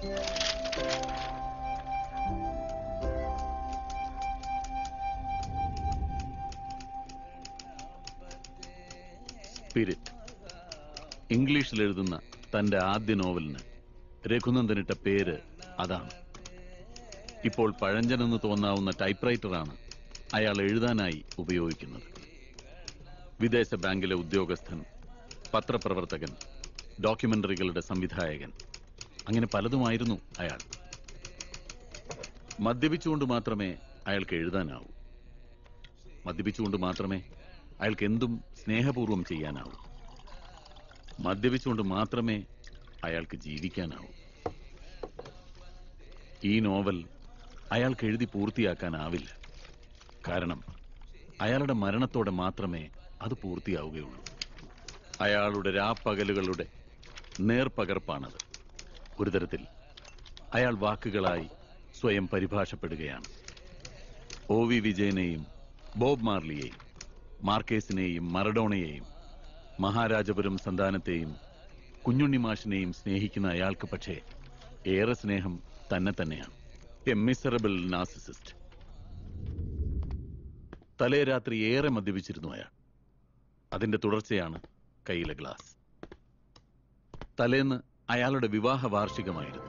Spirit ഇംഗ്ലീഷിൽ എഴുതുന്ന തന്റെ ആദ്യ നോവലിന് രഘുനന്ദനിട്ട പേര് അതാണ് ഇപ്പോൾ പഴഞ്ചനെന്ന് തോന്നാവുന്ന ടൈപ്പ്റൈറ്ററാണ് അയാൾ എഴുതാനായി ഉപയോഗിക്കുന്നത് വിദേശ ബാങ്കിലെ ഉദ്യോഗസ്ഥൻ പത്രപ്രവർത്തകൻ ഡോക്യുമെന്ററികളുടെ സംവിധായകൻ അങ്ങനെ പലതുമായിരുന്നു അയാൾ മദ്യപിച്ചുകൊണ്ട് മാത്രമേ അയാൾക്ക് എഴുതാനാവൂ മദ്യപിച്ചുകൊണ്ട് മാത്രമേ അയാൾക്ക് എന്തും സ്നേഹപൂർവ്വം ചെയ്യാനാവൂ മദ്യപിച്ചുകൊണ്ട് മാത്രമേ അയാൾക്ക് ജീവിക്കാനാവൂ ഈ നോവൽ അയാൾക്ക് എഴുതി പൂർത്തിയാക്കാനാവില്ല കാരണം അയാളുടെ മരണത്തോടെ മാത്രമേ അത് പൂർത്തിയാവുകയുള്ളൂ അയാളുടെ രാപ്പകലുകളുടെ നേർപകർപ്പാണത് ഒരു തരത്തിൽ അയാൾ വാക്കുകളായി സ്വയം പരിഭാഷപ്പെടുകയാണ് ഒ വി വിജയനെയും ബോബ് മാർലിയെയും മാർക്കേസിനെയും മറഡോണയെയും മഹാരാജപുരം സന്താനത്തെയും കുഞ്ഞുണ്ണിമാഷിനെയും സ്നേഹിക്കുന്ന അയാൾക്ക് പക്ഷേ ഏറെ സ്നേഹം തന്നെ തന്നെയാണ് എ മിസറബിൾ നാസിസിസ്റ്റ് തലേ രാത്രി ഏറെ മദ്യപിച്ചിരുന്നു അയാൾ അതിന്റെ തുടർച്ചയാണ് കയ്യിലെ ഗ്ലാസ് തലേന്ന് അയാളുടെ വിവാഹ വാർഷികമായിരുന്നു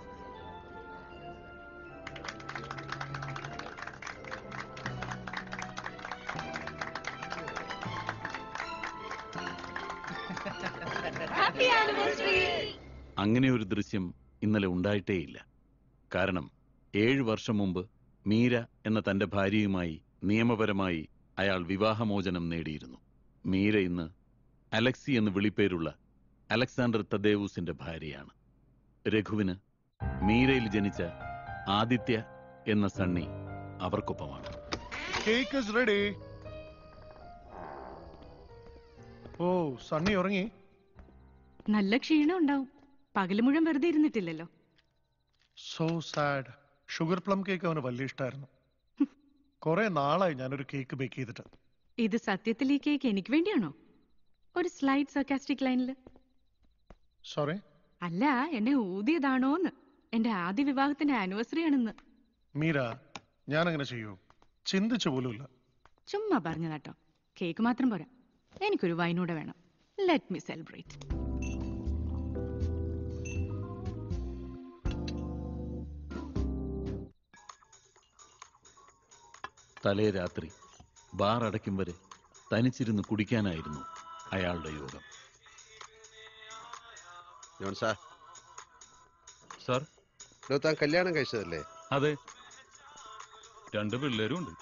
അങ്ങനെ ഒരു ദൃശ്യം ഇന്നലെ ഉണ്ടായിട്ടേയില്ല കാരണം ഏഴു വർഷം മുമ്പ് മീര എന്ന തന്റെ ഭാര്യയുമായി നിയമപരമായി അയാൾ വിവാഹമോചനം നേടിയിരുന്നു മീര ഇന്ന് അലക്സി എന്ന് വിളിപ്പേരുള്ള അലക്സാണ്ടർ തദേവൂസിന്റെ ഭാര്യയാണ് രഘുവിന് മീരയിൽ ജനിച്ച ആദിത്യ എന്ന സണ്ണി അവർക്കൊപ്പമാണ് cake is ready oh Sunny ഉറങ്ങി നല്ല ക്ഷീണം ഉണ്ടാവും പകല് മുഴുവൻ വെറുതെ ഇരുന്നിട്ടില്ലല്ലോ so sad sugar plum cake അവന് വലിയ ഇഷ്ടമായിരുന്നു കുറെ നാളായി ഞാനൊരു കേക്ക് ബേക്ക് ചെയ്തിട്ട് ഇത് സത്യത്തിൽ ഈ കേക്ക് എനിക്ക് വേണ്ടിയാണോ ഒരു സ്ലൈഡ് സർക്കാസ്റ്റിക് ലൈനിൽ സോറി അല്ല എന്നെ ഊതിയതാണോന്ന് എന്റെ ആദ്യ വിവാഹത്തിന്റെ ആനിവേഴ്സറി ആണെന്ന് മീര ഞാൻ അങ്ങനെ ചെയ്യൂ ചിന്തിച്ചു പോലുമില്ല ചുമ്മാ പറഞ്ഞതാട്ടോ കേക്ക് മാത്രം പോരാ എനിക്കൊരു വൈനൂടെ വേണം ലെറ്റ് മീ സെലിബ്രേറ്റ് തലേ രാത്രി ബാർ അടയ്ക്കും വരെ തനിച്ചിരുന്ന് കുടിക്കാനായിരുന്നു അയാളുടെ യോഗം ജോൺ സാർ സാർ ഡോ, താൻ കല്യാണം കഴിച്ചതല്ലേ അതെ രണ്ട് പിള്ളേരും ഉണ്ട്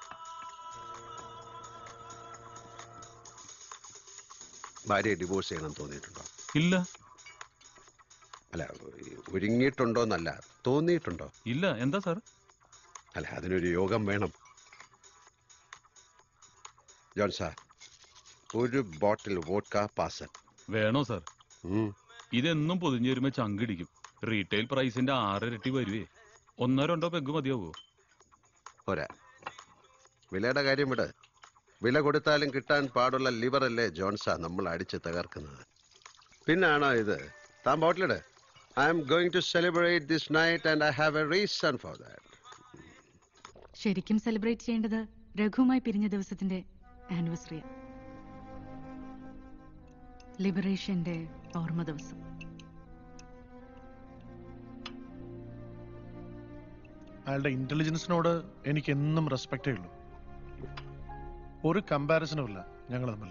ഭാര്യയെ ഡിവോഴ്സ് ചെയ്യണം തോന്നിയിട്ടുണ്ടോ ഇല്ല അല്ല ഒരുങ്ങിയിട്ടുണ്ടോ എന്നല്ല തോന്നിയിട്ടുണ്ടോ ഇല്ല എന്താ സാർ അല്ല അതിനൊരു യോഗം വേണം ജോൺ സാർ ഒരു ബോട്ടിൽ വോഡ്ക പാസൻ വേണോ സാർ ഇതെന്നും പൊതിഞ്ഞു വരുമ്പോ ചങ്കിടിക്കും റീറ്റെയിൽ പ്രൈസിന്റെ ആറിരട്ടി വരുവേ ഒന്നോ രണ്ടോ പെഗ് മതിയാവോ പോരാ വിലയുടെ കാര്യം വിട് വില കൊടുത്താലും കിട്ടാൻ പാടുള്ള ലിവർ അല്ലേ ജോൺസാ നമ്മൾ അടിച്ച് തകർക്കുന്നത് പിന്നാണോ ഇത് താൻ ബോട്ടിലിട് I'm going to celebrate this night and I have a reason for that ശരിക്കും സെലിബ്രേറ്റ് ചെയ്യേണ്ടത് രഘുവുമായി പിരിഞ്ഞ ദിവസത്തിന്റെ ആനിവേഴ്സറിയാ ലിബറേഷന്റെ ഓർമ്മ ദിവസം അയാളുടെ ഇന്റലിജൻസിനോട് എനിക്ക് എന്നും റെസ്പെക്റ്റേ ഉള്ളൂ ഒരു കമ്പാരിസണും ഇല്ല ഞങ്ങൾ തമ്മിൽ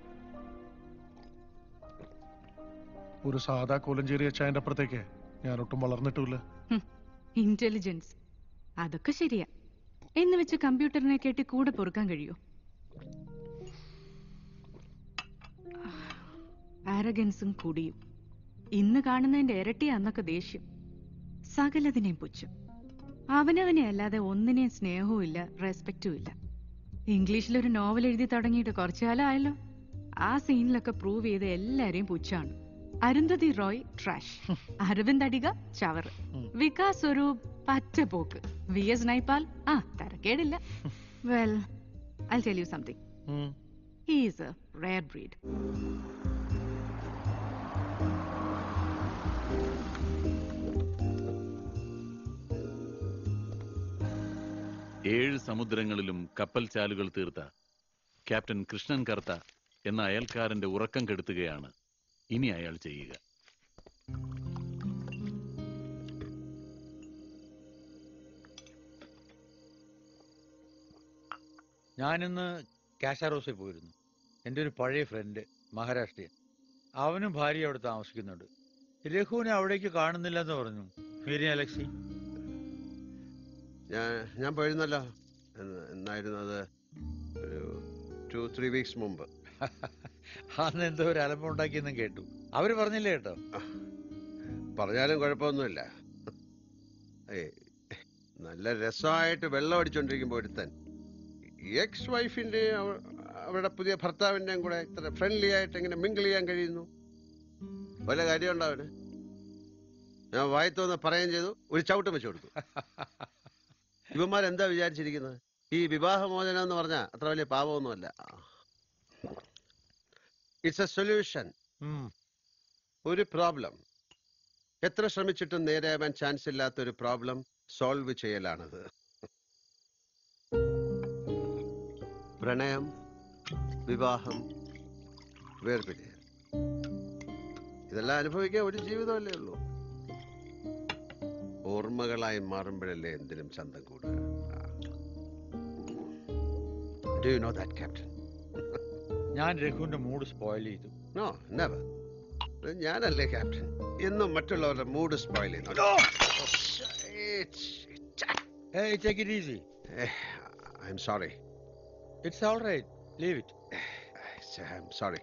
ഒരു സാധാ കോലഞ്ചേരി അച്ചായന്റെ അപ്പുറത്തേക്ക് ഞാൻ ഒട്ടും വളർന്നിട്ടുമില്ല ഇന്റലിജൻസ് അതൊക്കെ ശരിയാ എന്ന് വെച്ച് കമ്പ്യൂട്ടറിനെ കേട്ടി കൂടെ പൊറുക്കാൻ കഴിയോ ആരഗൻസും കുടിയും ഇന്ന് കാണുന്നതിന്റെ ഇരട്ടിയാ അന്നൊക്കെ ദേഷ്യം സകലതിനെയും പുച്ഛം അവനവനെ അല്ലാതെ ഒന്നിനെയും സ്നേഹവും ഇല്ല റെസ്പെക്റ്റും ഇല്ല ഇംഗ്ലീഷിൽ ഒരു നോവൽ എഴുതി തുടങ്ങിയിട്ട് കുറച്ചു കാലമായല്ലോ ആ സീനിലൊക്കെ പ്രൂവ് ചെയ്ത എല്ലാരെയും പുച്ഛാണ് അരുന്ധതി റോയ് ട്രാഷ് അരവിന്ദ് അടിക ചവറ് വികാസ് ഒരു പറ്റപോക്ക് വി എസ് നൈപാൽ ആ തരക്കേടില്ല well I tell you something he's a rare breed ഏഴ് സമുദ്രങ്ങളിലും കപ്പൽ ചാലുകൾ തീർത്ത ക്യാപ്റ്റൻ കൃഷ്ണൻ കർത്ത എന്ന അയൽക്കാരന്റെ ഉറക്കം കെടുത്തുകയാണ് ഇനി അയാൾ ചെയ്യുക ഞാനിന്ന് കാശാർ ഹൗസിൽ പോയിരുന്നു എൻ്റെ ഒരു പഴയ ഫ്രണ്ട് മഹാരാഷ്ട്രീയൻ അവനും ഭാര്യ അവിടെ താമസിക്കുന്നുണ്ട് രഘുവിനെ അവിടേക്ക് കാണുന്നില്ലെന്ന് പറഞ്ഞു മേരി അലക്സി ഞാൻ ഞാൻ പോയിരുന്നല്ലോ എന്ന് എന്നായിരുന്നു അത് ഒരു ടു ത്രീ വീക്സ് മുമ്പ് അന്ന് എന്തോ ഒരു അലമ്പുണ്ടാക്കിയെന്നും കേട്ടു അവര് പറഞ്ഞില്ലേ കേട്ടോ പറഞ്ഞാലും കുഴപ്പമൊന്നുമില്ല ഏയ്, നല്ല രസമായിട്ട് വെള്ളം അടിച്ചോണ്ടിരിക്കുമ്പോൾ ഒരുത്തൻ എക്സ് വൈഫിന്റെയും അവ- അവരുടെ പുതിയ ഭർത്താവിന്റെയും കൂടെ ഇത്ര ഫ്രണ്ട്ലി ആയിട്ട് എങ്ങനെ മിങ്കിൾ ചെയ്യാൻ കഴിയുന്നു വല്ല കാര്യമുണ്ടോ അവന് ഞാൻ വായത്തോന്ന് പറയുകയും ചെയ്തു ഒരു ചവിട്ടം വെച്ചു കൊടുത്തു ഇവന്മാരെന്താ വിചാരിച്ചിരിക്കുന്നത് ഈ വിവാഹമോചനം എന്ന് പറഞ്ഞാൽ അത്ര വലിയ പാപമൊന്നുമല്ല ഇറ്റ്സ് എ സൊല്യൂഷൻ ഉം. ഒരു പ്രോബ്ലം എത്ര ശ്രമിച്ചിട്ടും നേരെയാവാൻ ചാൻസ് ഇല്ലാത്ത ഒരു പ്രോബ്ലം സോൾവ് ചെയ്യലാണത് പ്രണയം വിവാഹം വേർപിരിയൽ ഇതെല്ലാം അനുഭവിക്കാൻ ഒരു ജീവിതമല്ലേ ഉള്ളൂ ഓർമ്മകളായി മാറുമ്പോഴല്ലേ എന്തിനും ചന്തം കൂടുക do you know that captain ഞാൻ രഘുവിന്റെ മൂഡ് സ്പോയിൽ ചെയ്തു നോ നെവർ ഞാനല്ലേ ക്യാപ്റ്റൻ എന്നും മറ്റുള്ളവരുടെ മൂഡ് സ്പോയിൽ ചെയ്യുന്നു ഏയ് take it easy I'm sorry it's all right leave it I'm sorry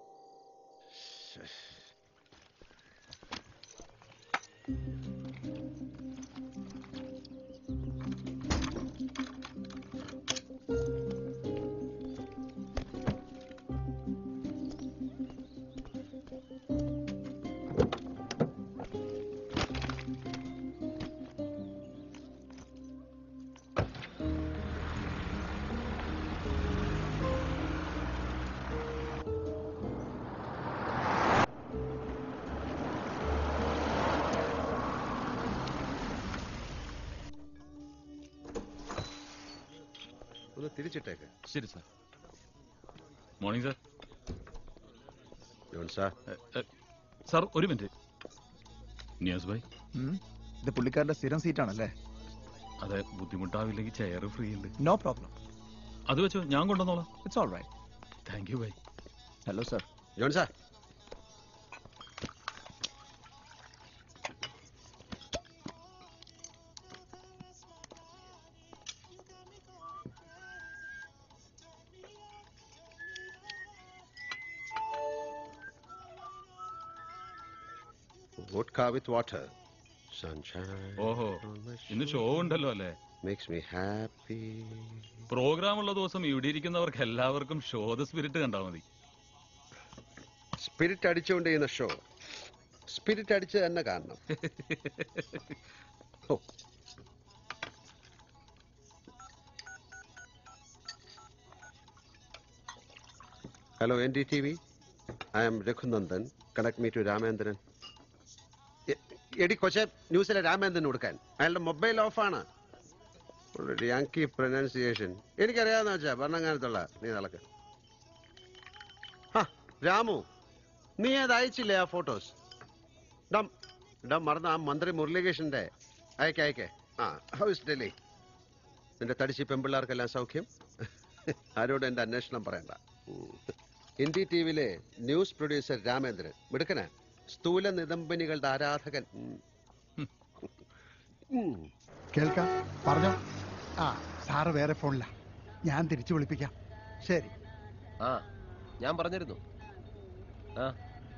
ഒന്ന് തിരിച്ചിട്ടേക്ക് ശരി sir morning sir John sir sir ഒരു മിനിറ്റ് ന്യൂസ് ബൈ ഉം. ഇത് പുള്ളിക്കാരന്റെ സ്ഥിരം സീറ്റാണല്ലേ അതെ ബുദ്ധിമുട്ടാവില്ലെങ്കിൽ ചെയർ ഫ്രീ ഉണ്ട് നോ പ്രോബ്ലം അത് വെച്ചോ ഞാൻ കൊണ്ടുവന്നോളാം it's all right thank you bye hello sir John sir Vodka with water. Sunshine. ഓഹോ on my ഇന്ന് ഷോ ഉണ്ടല്ലോ അല്ലേ Makes me happy. പ്രോഗ്രാം ഉള്ള ദിവസം ഇവിടെ ഇരിക്കുന്നവർക്ക് എല്ലാവർക്കും ഷോ ദ സ്പിരിറ്റ് കണ്ടാൽ മതി സ്പിരിറ്റ് അടിച്ചുകൊണ്ട് ചെയ്യുന്ന ഷോ സ്പിരിറ്റ് അടിച്ച് തന്നെ കാണണം oh hello N D T V I am Raghunandan connect me to Ramendran എ- എടി കൊച്ചെ ന്യൂസിലെ രാമേന്ദ്രൻ കൊടുക്കാൻ അയാളുടെ മൊബൈൽ ഓഫാണ് യാങ്കി പ്രൊനൗൺസിയേഷൻ എനിക്കറിയാവുന്ന വെച്ചാ ഭരണങ്ങാനത്തുള്ള നീ നടക്ക് ഹാ, രാമു നീ അത് അയച്ചില്ലേ ആ ഫോട്ടോസ് ഡം ഡം മറന്ന ആ മന്ത്രി മുരളീകൃഷ്ണന്റെ അയക്കെ അയക്കെ ആ ഹൗസ് ഡൽഹി നിന്റെ തടിച്ചി പെമ്പിള്ളാർക്കെല്ലാം സൗഖ്യം ആരോടും എന്റെ അന്വേഷണം പറയണ്ട ഹിന്ദി ടി വിയിലെ ന്യൂസ് പ്രൊഡ്യൂസർ രാമേന്ദ്രൻ മിടുക്കനാ സ്ഥൂല നിതംബനികളുടെ ആരാധകൻ ഉം. ഉം. കേൾക്കാം പറഞ്ഞോ ആ സാറ് വേറെ ഫോണില്ല ഞാൻ തിരിച്ചു വിളിപ്പിക്കാം ശരി ആ ഞാൻ പറഞ്ഞിരുന്നു ആ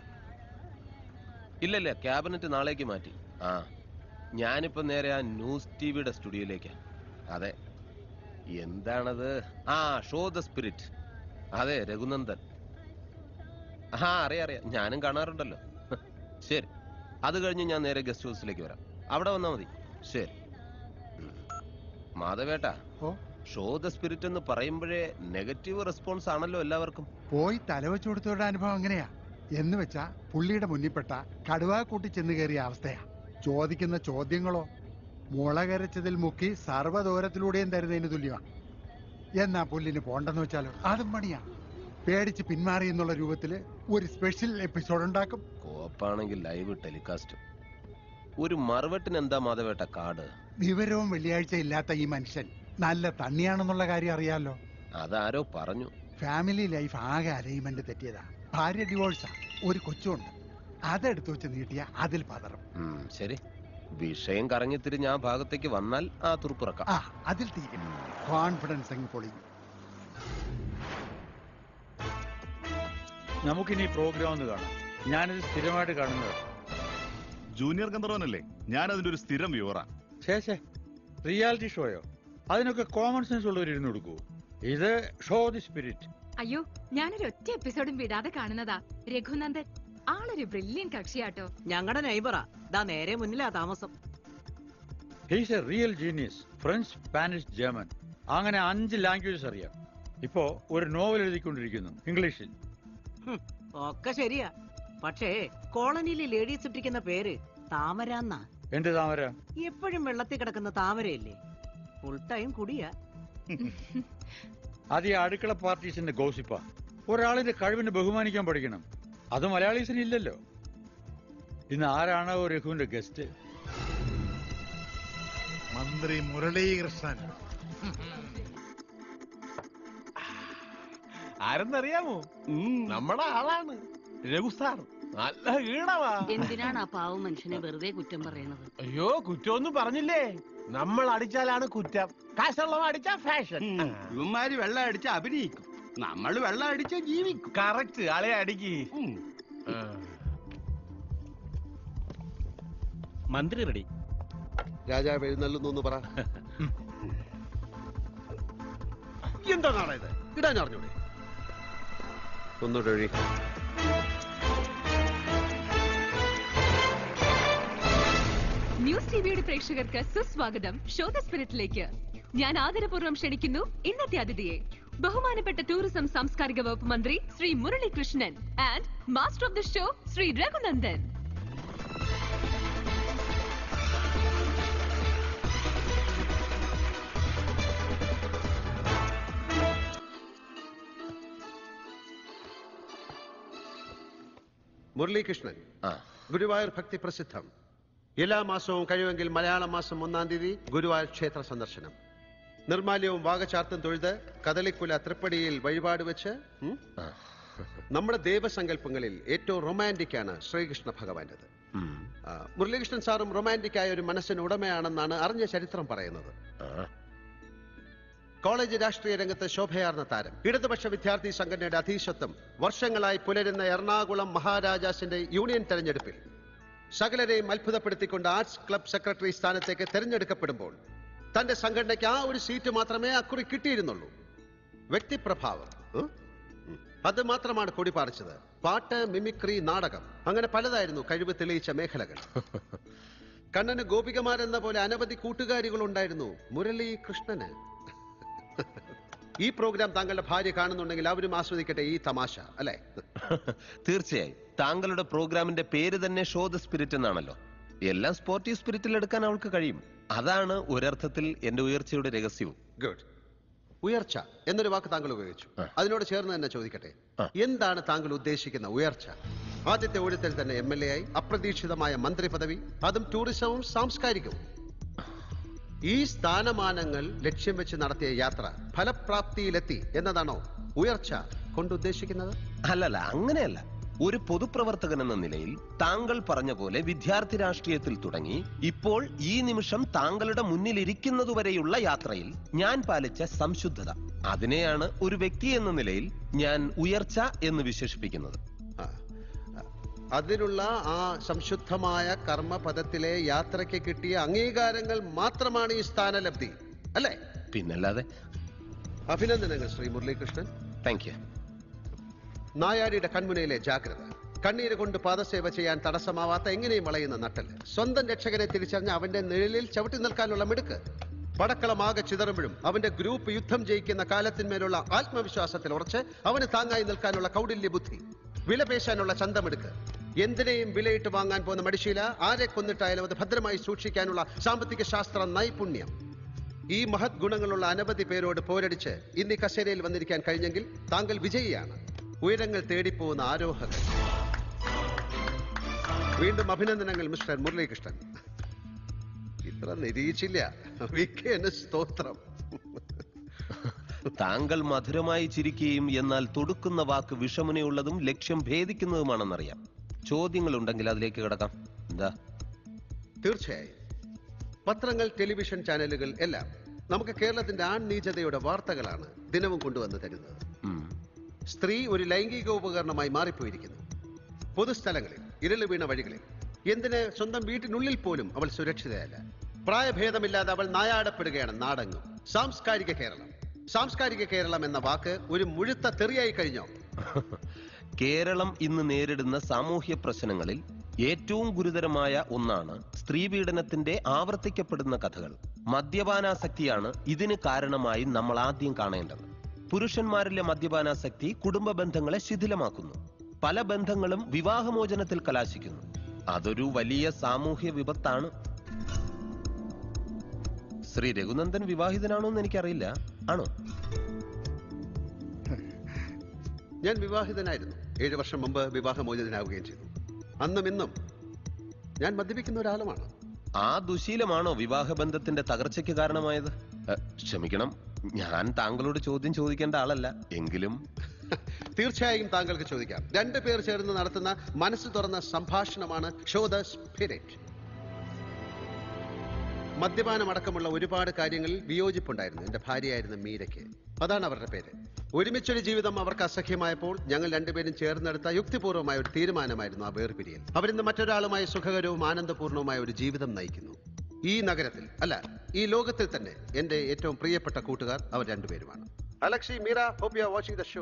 ഇല്ല ഇല്ല ക്യാബിനറ്റ് നാളേക്ക് മാറ്റി ആ ഞാനിപ്പോ നേരെ ആ ന്യൂസ് ടി വിയുടെ സ്റ്റുഡിയോയിലേക്കാ അതെ എന്താണത് ആ ഷോ ദ സ്പിരിറ്റ് അതെ രഘുനന്ദൻ ആ അറിയാം അറിയാം ഞാനും കാണാറുണ്ടല്ലോ ശരി അത് കഴിഞ്ഞ് ഞാൻ നേരെ ഗസ്റ്റ് ഹൗസിലേക്ക് വരാം അവിടെ വന്നാ മതി ശരി ഉം. മാധവേട്ടാ ഓ? ഷോ ദ സ്പിരിറ്റ് എന്ന് പറയുമ്പോഴേ നെഗറ്റീവ് റെസ്പോൺസ് ആണല്ലോ എല്ലാവർക്കും പോയി തലവെച്ചു കൊടുത്തവരുടെ അനുഭവം അങ്ങനെയാ എന്ന് വെച്ചാ പുള്ളിയുടെ മുന്നിൽപ്പെട്ട കടുവാ കൂട്ടി ചെന്ന് കയറിയ അവസ്ഥയാ ചോദിക്കുന്ന ചോദ്യങ്ങളോ മുളകരച്ചതിൽ മുക്കി സർവ്വദൂരത്തിലൂടെയും തരുന്നതിന് തുല്യമാണ് എന്നാ പുല്ലിന് പോണ്ടെന്ന് വെച്ചാലോ അതും പണിയാ പേടിച്ച് പിന്മാറി എന്നുള്ള രൂപത്തില് ഒരു സ്പെഷ്യൽ എപ്പിസോഡ് ഉണ്ടാക്കും കോപ്പാണെങ്കിൽ ലൈവ് ടെലികാസ്റ്റ് ഒരു മറുവെട്ടിന് എന്താ മാധവേട്ട കാട് വിവരവും വെള്ളിയാഴ്ച ഇല്ലാത്ത ഈ മനുഷ്യൻ നല്ല തണ്ണിയാണെന്നുള്ള കാര്യം അറിയാലോ അതാരോ പറഞ്ഞു ഫാമിലി ലൈഫ് ആകെ അലൈൻമെന്റ് തെറ്റിയതാ ഭാര്യ ഡിവോഴ്സാ ഒരു കൊച്ചുണ്ട് അതെടുത്തു വെച്ച് നീട്ടിയ അതിൽ പതറും ഉം, ശരി വിഷയം കറങ്ങിത്തിരിഞ്ഞ് ആ ഭാഗത്തേക്ക് വന്നാൽ ആ തുറപ്പിറക്കാം ആ അതിൽ തീരും കോൺഫിഡൻസ് അങ്ങ് പൊളിയും നമുക്കിനി ഈ പ്രോഗ്രാം ഒന്ന് കാണാം ഞാനിത് സ്ഥിരമായിട്ട് കാണുന്നത് ജൂനിയർ ഗന്ധർവനല്ലേ ഞാൻ അതിന്റെ ഒരു സ്ഥിരം വ്യൂവറാ ശേഷേ റിയാലിറ്റി ഷോയോ അതിനൊക്കെ കോമൺ സെൻസ് ഉള്ളവർ ഇരുന്ന് കൊടുക്കൂ ഇത് ഷോ ദി സ്പിരിറ്റ് അയ്യോ ഞാനൊരു ഒറ്റ എപ്പിസോഡും വിടാതെ കാണുന്നതാ രഘുനന്ദൻ ആളൊരു ബ്രില്യൻ കക്ഷിയാട്ടോ ഞങ്ങളുടെ നൈബറാ ദാ നേരെ മുന്നിലാ താമസം he's a real genius French Spanish German അങ്ങനെ അഞ്ച് ലാംഗ്വേജസ് അറിയാം ഇപ്പോ ഒരു നോവൽ എഴുതിക്കൊണ്ടിരിക്കുന്നു ഇംഗ്ലീഷിൽ ഹും, ഒക്കെ ശരിയാ പക്ഷേ കോളനിയിൽ ലേഡീസ് ഇട്ടിരിക്കുന്ന പേര് താമര എന്നാ എന്റെ താമര എപ്പോഴും വെള്ളത്തിൽ കിടക്കുന്ന താമരയല്ലേ ഫുൾ ടൈം കുടിയാ അത് ഈ അടുക്കള പാർട്ടീസിന്റെ ഗോസിപ്പാ ഒരാളിന്റെ കഴിവിനെ ബഹുമാനിക്കാൻ പഠിക്കണം അത് മലയാളീസിന് ഇല്ലല്ലോ ഇന്ന് ആരാണോ രഘുവിന്റെ ഗസ്റ്റ് മന്ത്രി മുരളീകൃഷ്ണൻ ആരെന്നറിയാമോ നമ്മുടെ ആളാണ് രഘു സാർ നല്ല ഈണവാ എന്തിനാണ് ആ പാവം മനുഷ്യനെ വെറുതെ കുറ്റം പറയണത് അയ്യോ കുറ്റമൊന്നും പറഞ്ഞില്ലേ നമ്മൾ അടിച്ചാലാണ് കുറ്റം കാശുള്ളവ അടിച്ചാ ഫാഷൻ ഇവന്മാര് വെള്ളം അടിച്ച് അഭിനയിക്കും നമ്മൾ വെള്ളം അടിച്ച് ജീവിക്കും കറക്റ്റ് ആളെ അടിക്ക് മന്ത്രി റെഡി രാജാവ് എഴുന്നള്ളുന്നു എന്ന് പറ എന്താണ് ഇത് ഇടാൻ അറിഞ്ഞൂടെ ഒന്നുകൂടെ ഒഴി ന്യൂസ് ടിവിയുടെ പ്രേക്ഷകർക്ക് സുസ്വാഗതം ഷോ ദ സ്പിരിറ്റിലേക്ക് ഞാൻ ആദരപൂർവ്വം ക്ഷണിക്കുന്നു ഇന്നത്തെ അതിഥിയെ ബഹുമാനപ്പെട്ട ടൂറിസം സാംസ്കാരിക വകുപ്പ് മന്ത്രി Shri Muralikrishnan and master of the show Shri Raghunandan Muralikrishnan Guruvayur ഭക്തി പ്രസിദ്ധം എല്ലാ മാസവും കഴിയുമെങ്കിൽ മലയാള മാസം ഒന്നാം തീയതി ഗുരുവായൂർ ക്ഷേത്ര സന്ദർശനം നിർമാല്യവും വാഗചാർത്തും തൊഴുത് കദളിക്കുല തൃപ്പടിയിൽ വഴിപാട് വെച്ച് ഉം? നമ്മുടെ ദേവസങ്കല്പങ്ങളിൽ ഏറ്റവും റൊമാൻറ്റിക് ആണ് ശ്രീകൃഷ്ണ ഭഗവാന്റേത് ആ, മുരളീകൃഷ്ണൻ സാറും റൊമാൻറ്റിക് ആയ ഒരു മനസ്സിന് ഉടമയാണെന്നാണ് അറിഞ്ഞ ചരിത്രം പറയുന്നത് കോളേജ് രാഷ്ട്രീയ രംഗത്ത് ശോഭയാർന്ന താരം ഇടതുപക്ഷ വിദ്യാർത്ഥി സംഘടനയുടെ അധീശത്വം വർഷങ്ങളായി പുലരുന്ന എറണാകുളം മഹാരാജാസിന്റെ യൂണിയൻ തെരഞ്ഞെടുപ്പിൽ സകലരെയും അത്ഭുതപ്പെടുത്തിക്കൊണ്ട് ആർട്സ് ക്ലബ് സെക്രട്ടറി സ്ഥാനത്തേക്ക് തെരഞ്ഞെടുക്കപ്പെടുമ്പോൾ തന്റെ സംഘടനയ്ക്ക് ആ ഒരു സീറ്റ് മാത്രമേ അക്കുറി കിട്ടിയിരുന്നുള്ളൂ വ്യക്തിപ്രഭാവം ഉം? ഉം. അത് മാത്രമാണ് കൊടിപാറിച്ചത് പാട്ട് മിമിക്രി നാടകം അങ്ങനെ പലതായിരുന്നു കഴിവ് തെളിയിച്ച മേഖലകൾ കണ്ണന് ഗോപികമാരെന്ന പോലെ അനവധി കൂട്ടുകാരികൾ ഉണ്ടായിരുന്നു മുരളി കൃഷ്ണന് ഈ പ്രോഗ്രാം താങ്കളുടെ ഭാര്യ കാണുന്നുണ്ടെങ്കിൽ അവരും ആസ്വദിക്കട്ടെ ഈ തമാശ അല്ലെ തീർച്ചയായും താങ്കളുടെ പ്രോഗ്രാമിന്റെ പേര് തന്നെ ഷോ ദ സ്പിരിറ്റ് എന്നാണല്ലോ എല്ലാം സ്പോർട്ടീവ് സ്പിരിറ്റിൽ എടുക്കാൻ അവൾക്ക് കഴിയും അതാണ് ഒരർത്ഥത്തിൽ എന്റെ ഉയർച്ചയുടെ രഹസ്യവും ഗുഡ് ഉയർച്ച എന്നൊരു വാക്ക് താങ്കൾ ഉപയോഗിച്ചു അതിനോട് ചേർന്ന് തന്നെ ചോദിക്കട്ടെ എന്താണ് താങ്കൾ ഉദ്ദേശിക്കുന്ന ഉയർച്ച ആദ്യത്തെ ഊഴത്തിൽ തന്നെ എം എൽ എ ആയി അപ്രതീക്ഷിതമായ മന്ത്രി പദവി അതും ടൂറിസവും സാംസ്കാരികവും ഈ സ്ഥാനമാനങ്ങൾ ലക്ഷ്യം വെച്ച് നടത്തിയ യാത്ര ഫലപ്രാപ്തിയിലെത്തി എന്നതാണോ ഉയർച്ച കൊണ്ടുദ്ദേശിക്കുന്നത് അല്ലല്ല അങ്ങനെയല്ല ഒരു പൊതുപ്രവർത്തകൻ എന്ന നിലയിൽ താങ്കൾ പറഞ്ഞ പോലെ വിദ്യാർത്ഥി രാഷ്ട്രീയത്തിൽ തുടങ്ങി ഇപ്പോൾ ഈ നിമിഷം താങ്കളുടെ മുന്നിലിരിക്കുന്നതുവരെയുള്ള യാത്രയിൽ ഞാൻ പാലിച്ച സംശുദ്ധത അതിനെയാണ് ഒരു വ്യക്തി എന്ന നിലയിൽ ഞാൻ ഉയർച്ച എന്ന് വിശേഷിപ്പിക്കുന്നത് അതിനുള്ള ആ സംശുദ്ധമായ കർമ്മപദത്തിലെ യാത്രയ്ക്ക് കിട്ടിയ അംഗീകാരങ്ങൾ മാത്രമാണ് ഈ സ്ഥാനലബ്ധി അല്ലേ പിന്നല്ലാതെ അഭിനന്ദനങ്ങൾ ശ്രീ മുരളീകൃഷ്ണൻ താങ്ക് യു നായാടിയുടെ കൺമുനയിലെ ജാഗ്രത കണ്ണീര് കൊണ്ട് പാദസേവ ചെയ്യാൻ തടസ്സമാവാത്ത എങ്ങനെയും വളയുന്ന നട്ടല് സ്വന്തം രക്ഷകനെ തിരിച്ചറിഞ്ഞ അവന്റെ നിഴലിൽ ചവിട്ടി നിൽക്കാനുള്ള മിടുക്ക് പടക്കളമാകെ ചിതറുമ്പോഴും അവന്റെ ഗ്രൂപ്പ് യുദ്ധം ജയിക്കുന്ന കാലത്തിന്മേലുള്ള ആത്മവിശ്വാസത്തിൽ ഉറച്ച് അവന് താങ്ങായി നിൽക്കാനുള്ള കൗടില്യ ബുദ്ധി വിലപേശാനുള്ള ചന്തമെടുക്ക് എന്തിനേയും വിലയിട്ട് വാങ്ങാൻ പോകുന്ന മടിശീല ആരെ കൊന്നിട്ടായാലും അത് ഭദ്രമായി സൂക്ഷിക്കാനുള്ള സാമ്പത്തിക ശാസ്ത്ര നൈപുണ്യം ഈ മഹത് ഗുണങ്ങളുള്ള അനവധി പേരോട് പോരടിച്ച് ഇന്ന് ഈ കസേരയിൽ വന്നിരിക്കാൻ കഴിഞ്ഞെങ്കിൽ താങ്കൾ വിജയിയാണ് ഉയരങ്ങൾ തേടിപ്പോകുന്ന ആരോഹകൻ വീണ്ടും അഭിനന്ദനങ്ങൾ മിസ്റ്റർ മുരളീകൃഷ്ണൻ ഇത്ര നിരീക്ഷില്ല വിക്കേന് സ്തോത്രം താങ്കൾ മധുരമായി ചിരിക്കുകയും എന്നാൽ തൊടുക്കുന്ന വാക്ക് വിഷമുനയുള്ളതും ലക്ഷ്യം ഭേദിക്കുന്നതുമാണെന്നറിയാം ചോദ്യങ്ങൾ ഉണ്ടെങ്കിൽ അതിലേക്ക് കിടക്കാം എന്താ തീർച്ചയായും പത്രങ്ങൾ ടെലിവിഷൻ ചാനലുകൾ എല്ലാം നമുക്ക് കേരളത്തിന്റെ ആൺനീചതയുടെ വാർത്തകളാണ് ദിനവും കൊണ്ടുവന്ന് തരുന്നത് സ്ത്രീ ഒരു ലൈംഗിക ഉപകരണമായി മാറിപ്പോയിരിക്കുന്നു പൊതുസ്ഥലങ്ങളിൽ ഇരുള് വീണ വഴികളിൽ എന്തിന് സ്വന്തം വീട്ടിനുള്ളിൽ പോലും അവൾ സുരക്ഷിതയല്ല പ്രായഭേദമില്ലാതെ അവൾ നായാടപ്പെടുകയാണ് നാടങ്ങും സാംസ്കാരിക കേരളം സാംസ്കാരിക കേരളം എന്ന വാക്ക് ഒരു മുഴുത്ത തെറിയായി കഴിഞ്ഞോ കേരളം ഇന്ന് നേരിടുന്ന സാമൂഹ്യ പ്രശ്നങ്ങളിൽ ഏറ്റവും ഗുരുതരമായ ഒന്നാണ് സ്ത്രീപീഡനത്തിന്റെ ആവർത്തിക്കപ്പെടുന്ന കഥകൾ മദ്യപാനാസക്തിയാണ് ഇതിന് കാരണമായി നമ്മൾ ആദ്യം കാണേണ്ടത് പുരുഷന്മാരിലെ മദ്യപാനാസക്തി കുടുംബ ബന്ധങ്ങളെ ശിഥിലമാക്കുന്നു പല ബന്ധങ്ങളും വിവാഹമോചനത്തിൽ കലാശിക്കുന്നു അതൊരു വലിയ സാമൂഹ്യ വിപത്താണ് ശ്രീ രഘുനന്ദൻ വിവാഹിതനാണോ എന്ന് എനിക്കറിയില്ല ആണോ ഞാൻ വിവാഹിതനായിരുന്നു ഏഴു വർഷം മുമ്പ് വിവാഹമോചിതനാവുകയും ചെയ്തു അന്നും ഇന്നും ഞാൻ മദ്യപിക്കുന്ന ഒരാളുമാണ് ആ ദുശീലമാണോ വിവാഹബന്ധത്തിന്റെ തകർച്ചയ്ക്ക് കാരണമായത് എ, ക്ഷമിക്കണം ഞാൻ താങ്കളോട് ചോദ്യം ചോദിക്കേണ്ട ആളല്ല എങ്കിലും തീർച്ചയായും താങ്കൾക്ക് ചോദിക്കാം രണ്ടു പേർ ചേർന്ന് നടത്തുന്ന മനസ്സ് തുറന്ന സംഭാഷണമാണ് ഷോ ദ സ്പിരിറ്റ് മദ്യപാനമടക്കമുള്ള ഒരുപാട് കാര്യങ്ങളിൽ വിയോജിപ്പുണ്ടായിരുന്നു എന്റെ ഭാര്യയായിരുന്ന മീരയ്ക്ക് അതാണ് അവരുടെ പേര് ഒരുമിച്ചൊരു ജീവിതം അവർക്ക് അസഖ്യമായപ്പോൾ ഞങ്ങൾ രണ്ടുപേരും ചേർന്നെടുത്ത യുക്തിപൂർവമായ ഒരു തീരുമാനമായിരുന്നു ആ വേർപിരിയൽ അവരിന്ന് മറ്റൊരാളുമായി സുഖകരവും ആനന്ദപൂർണവുമായ ഒരു ജീവിതം നയിക്കുന്നു ഈ നഗരത്തിൽ അല്ല ഈ ലോകത്തിൽ തന്നെ എന്റെ ഏറ്റവും പ്രിയപ്പെട്ട കൂട്ടുകാർ അവർ രണ്ടുപേരുമാണ് Alakshi Meera hope you are watching the show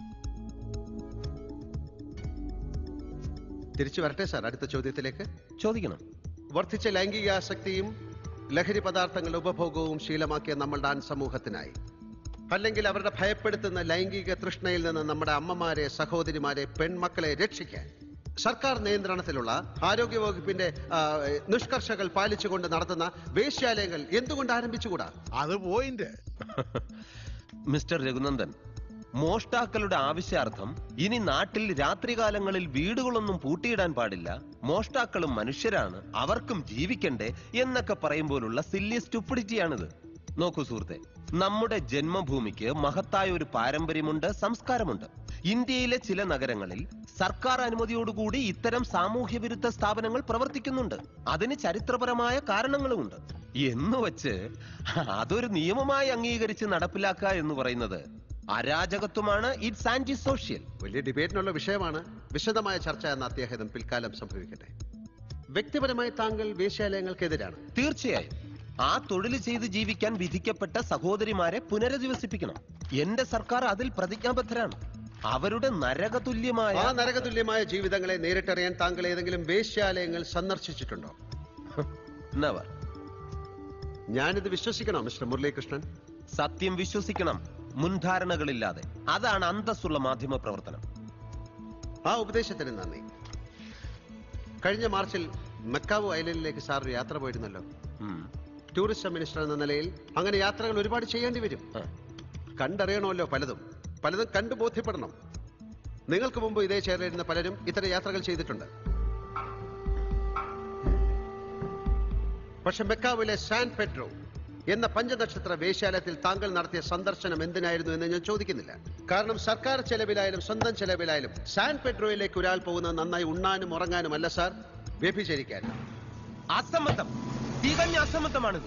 തിരിച്ചു വരട്ടെ സാർ അടുത്ത ചോദ്യത്തിലേക്ക് ചോദിക്കണം വർദ്ധിച്ച ലൈംഗികാസക്തിയും ലഹരി പദാർത്ഥങ്ങളുടെ ഉപഭോഗവും ശീലമാക്കിയ നമ്മളുടെ ആൺ സമൂഹത്തിനായി അല്ലെങ്കിൽ അവരുടെ ഭയപ്പെടുത്തുന്ന ലൈംഗിക തൃഷ്ണയിൽ നിന്ന് നമ്മുടെ അമ്മമാരെ സഹോദരിമാരെ പെൺമക്കളെ രക്ഷിക്കാൻ സർക്കാർ നിയന്ത്രണത്തിലുള്ള ആരോഗ്യവകുപ്പിന്റെ ആ, നിഷ്കർഷകൾ പാലിച്ചുകൊണ്ട് നടത്തുന്ന വേശ്യാലയങ്ങൾ എന്തുകൊണ്ട് ആരംഭിച്ചുകൂടാ അത് പോയിന്റ് മിസ്റ്റർ രഘുനന്ദൻ മോഷ്ടാക്കളുടെ ആവശ്യാർത്ഥം ഇനി നാട്ടിൽ രാത്രികാലങ്ങളിൽ വീടുകളൊന്നും പൂട്ടിയിടാൻ പാടില്ല മോഷ്ടാക്കളും മനുഷ്യരാണ് അവർക്കും ജീവിക്കണ്ടേ എന്നൊക്കെ പറയുമ്പോലുള്ള സില്ലി സ്റ്റുപ്പിഡിറ്റിയാണിത് നോക്കൂ സുഹൃത്തെ നമ്മുടെ ജന്മഭൂമിക്ക് മഹത്തായ ഒരു പാരമ്പര്യമുണ്ട് സംസ്കാരമുണ്ട് ഇന്ത്യയിലെ ചില നഗരങ്ങളിൽ സർക്കാർ അനുമതിയോടുകൂടി ഇത്തരം സാമൂഹ്യ വിരുദ്ധ സ്ഥാപനങ്ങൾ പ്രവർത്തിക്കുന്നുണ്ട് അതിന് ചരിത്രപരമായ കാരണങ്ങളുമുണ്ട് എന്ന് വച്ച് അതൊരു നിയമമായി അംഗീകരിച്ച് നടപ്പിലാക്കുക എന്ന് പറയുന്നത് അരാജകത്വമാണ് ഇറ്റ്സ് ആന്റി സോഷ്യൽ വലിയ ഡിബേറ്റിനുള്ള വിഷയമാണ് വിശദമായ ചർച്ച എന്ന അത്യാഹിതം പിൽക്കാലം സംഭവിക്കട്ടെ വ്യക്തിപരമായി താങ്കൾ വേശ്യാലയങ്ങൾക്കെതിരാണ് തീർച്ചയായും ആ തൊഴിൽ ചെയ്ത് ജീവിക്കാൻ വിധിക്കപ്പെട്ട സഹോദരിമാരെ പുനരധിവസിപ്പിക്കണം എന്റെ സർക്കാർ അതിൽ പ്രതിജ്ഞാബദ്ധരാണ് അവരുടെ നരകതുല്യമായ ആ നരകതുല്യമായ ജീവിതങ്ങളെ നേരിട്ടറിയാൻ താങ്കൾ ഏതെങ്കിലും വേശ്യാലയങ്ങൾ സന്ദർശിച്ചിട്ടുണ്ടോ Never. ഞാനിത് വിശ്വസിക്കണോ മിസ്റ്റർ മുരളീകൃഷ്ണൻ സത്യം വിശ്വസിക്കണം മുൻധാരണകളില്ലാതെ അതാണ് അന്തസ്സുള്ള മാധ്യമ പ്രവർത്തനം ആ ഉപദേശത്തിന് നന്ദി കഴിഞ്ഞ മാർച്ചിൽ മക്കാവു ഐലൻഡിലേക്ക് സാർ ഒരു യാത്ര പോയിരുന്നല്ലോ ടൂറിസം മിനിസ്റ്റർ എന്ന നിലയിൽ അങ്ങനെ യാത്രകൾ ഒരുപാട് ചെയ്യേണ്ടി വരും കണ്ടറിയണമല്ലോ പലതും പലതും കണ്ടു ബോധ്യപ്പെടണം നിങ്ങൾക്ക് മുമ്പ് ഇതേ ചെയറിലിരുന്ന പലരും ഇത്തരം യാത്രകൾ ചെയ്തിട്ടുണ്ട് പക്ഷെ മെക്കാവിലെ സാൻ പെട്രോ എന്ന പഞ്ചനക്ഷത്ര വേശ്യാലയത്തിൽ താങ്കൾ നടത്തിയ സന്ദർശനം എന്തിനായിരുന്നു എന്ന് ഞാൻ ചോദിക്കുന്നില്ല കാരണം സർക്കാർ ചെലവിലായാലും സ്വന്തം ചെലവിലായാലും സാൻ പെട്രോയിലേക്ക് ഒരാൾ പോകുന്നത് നന്നായി ഉണ്ണാനും ഉറങ്ങാനും അല്ല സാർ വ്യഭിചരിക്കാനും അസമ്മതം തികഞ്ഞ അസമ്മതമാണിത്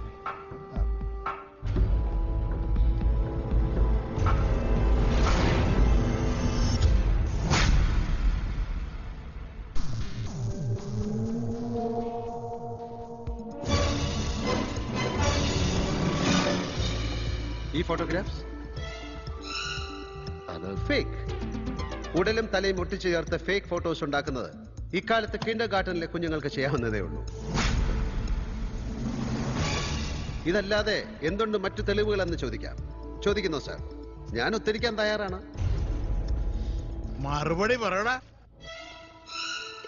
ഈ ഫോട്ടോഗ്രാഫ്സ് അത് ഫേക്ക് ഉടലും തലയും ഒട്ടിച്ചു ചേർത്ത് ഫേക്ക് ഫോട്ടോസ് ഉണ്ടാക്കുന്നത് ഇക്കാലത്ത് കിൻഡർ ഗാർട്ടനിലെ കുഞ്ഞുങ്ങൾക്ക് ചെയ്യാവുന്നതേ ഉള്ളൂ ഇതല്ലാതെ എന്തുണ്ട് മറ്റു തെളിവുകൾ എന്ന് ചോദിക്കാം ചോദിക്കുന്നു സാർ ഞാൻ ഉത്തരിക്കാൻ തയ്യാറാണ് മറുപടി പറയടാ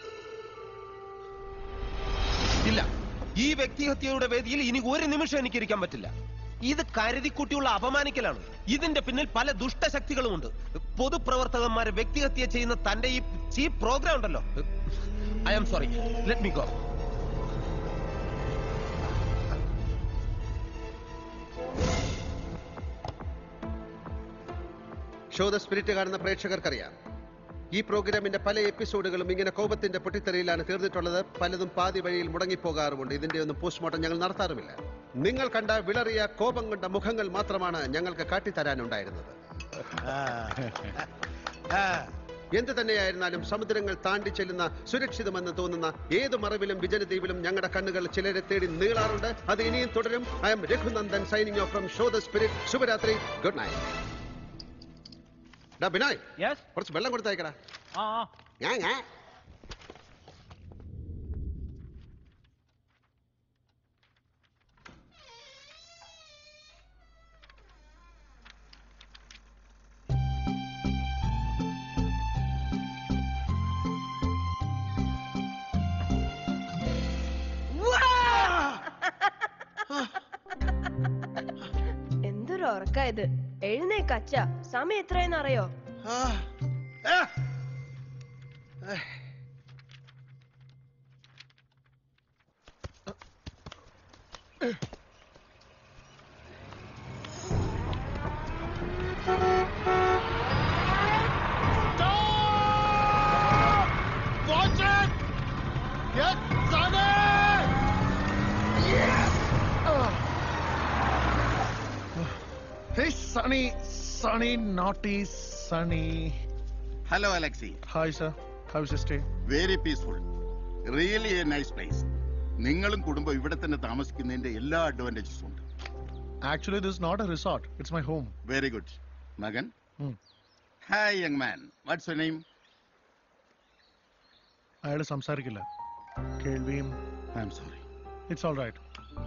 ഇല്ല ഈ വ്യക്തിഹത്യയുടെ വേദിയിൽ ഇനി ഒരു നിമിഷം എനിക്ക് ഇരിക്കാൻ പറ്റില്ല ഇത് കരുതിക്കുട്ടിയുള്ള അപമാനിക്കലാണ് ഇതിന്റെ പിന്നിൽ പല ദുഷ്ടശക്തികളുമുണ്ട് പൊതുപ്രവർത്തകന്മാരെ വ്യക്തിഹത്യ ചെയ്യുന്ന തന്റെ ഈ ചീപ്പ് പ്രോഗ്രാം ഉണ്ടല്ലോ I am sorry let me go show the spirit കാണുന്ന പ്രേക്ഷകർക്കറിയാം ഈ പ്രോഗ്രാമിന്റെ പല എപ്പിസോഡുകളും ഇങ്ങനെ കോപത്തിന്റെ പൊട്ടിത്തെറിയിലാണ് തീർന്നിട്ടുള്ളത് പലതും പാതി വഴിയിൽ മുടങ്ങിപ്പോകാറുമുണ്ട് ഇതിന്റെ ഒന്നും പോസ്റ്റ്മോർട്ടം ഞങ്ങൾ നടത്താറുമില്ല നിങ്ങൾ കണ്ട വിളറിയ കോപം കൊണ്ട മുഖങ്ങൾ മാത്രമാണ് ഞങ്ങൾക്ക് കാട്ടിത്തരാനുണ്ടായിരുന്നത് എന്ത് തന്നെയായിരുന്നാലും സമുദ്രങ്ങൾ താണ്ടി ചെല്ലുന്ന സുരക്ഷിതമെന്ന് തോന്നുന്ന ഏത് മറവിലും വിജനദ്വീപിലും ഞങ്ങളുടെ കണ്ണുകൾ ചിലരെ തേടി നീളാറുണ്ട് അത് ഇനിയും തുടരും I'm Raghunandan signing off from show the spirit ശുഭരാത്രി ഗുഡ് നൈറ്റ് ഡാ ബിനായ് കുറച്ച് വെള്ളം കൊടുത്തയക്കടാ ഞാൻ ഞാൻ എന്തൊരു ഉറക്ക ഇത് എഴുന്നേക്ക് അച്ഛ സമയം എത്രയെന്ന് അറിയോ Watch it! Get Sonny! Yes! Hey, Sonny, Sonny, naughty Sonny. Hello, Alexi. Hi, sir. How's your stay? Very peaceful really a nice place നിങ്ങളും കുടുംബം ഇവിടെ തന്നെ താമസിക്കുന്നതിന്റെ എല്ലാ അഡ്വാൻറ്റേജസും ഉണ്ട് Actually, this is not a resort. It's my home. Very good മകൻ Hmm. Hi young man what's your name അയാൾ സംസാരിക്കില്ല കേൾവിയും I'm sorry it's all right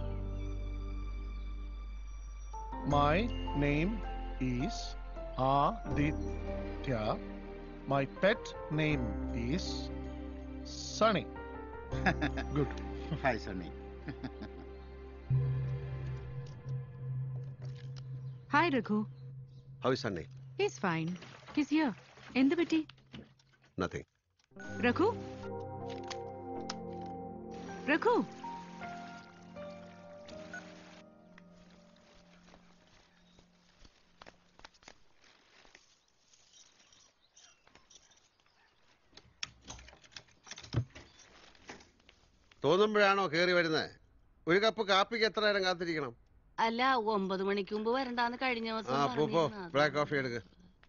my name is Aditya my pet name is Sunny good hi Sunny hi Raghu how is Sunny is fine his here എന്ത് പറ്റി nothing Raghu Raghu തോന്നുമ്പോഴാണോ കയറി വരുന്നത് ഒരു cup കാപ്പിക്ക് എത്ര നേരം കാത്തിരിക്കണം അല്ല ഒമ്പത് മണിക്ക് മുമ്പ് വരണ്ടാന്ന് കഴിഞ്ഞ ആ ദിവസം പോ പോ പറഞ്ഞിരുന്നു. ബ്ലാക്ക് കോഫി എടുക്ക്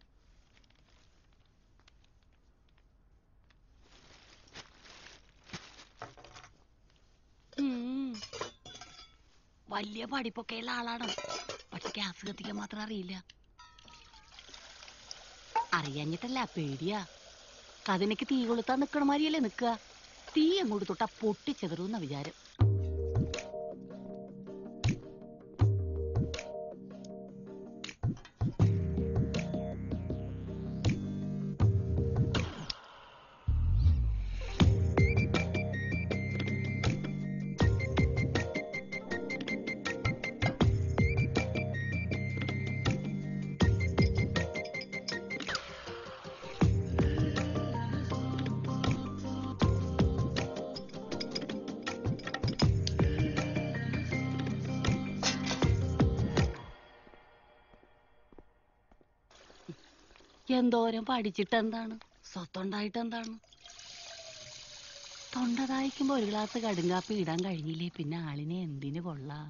ഉം. വലിയ പഠിപ്പൊക്കെയുള്ള ആളാണ് പക്ഷെ ഗ്യാസ് കത്തിക്കാൻ മാത്രം അറിയില്ല അറിയാഞ്ഞിട്ടല്ല പേടിയാ കതിനക്ക് തീ കൊളുത്താൻ നിക്കണ മാതിരിയല്ലേ നിക്കുക തീ അങ്ങോട്ട് തൊട്ടാ പൊട്ടിച്ചെതറുന്ന വിചാരം എന്തോരം പഠിച്ചിട്ട് എന്താണ് സ്വത്തുണ്ടായിട്ട് എന്താണ് തൊണ്ട ദാഹിക്കുമ്പോ ഒരു ഗ്ലാസ് കടുങ്കാപ്പി ഇടാൻ കഴിഞ്ഞില്ലേ പിന്നെ ആളിനെ എന്തിനു കൊള്ളാം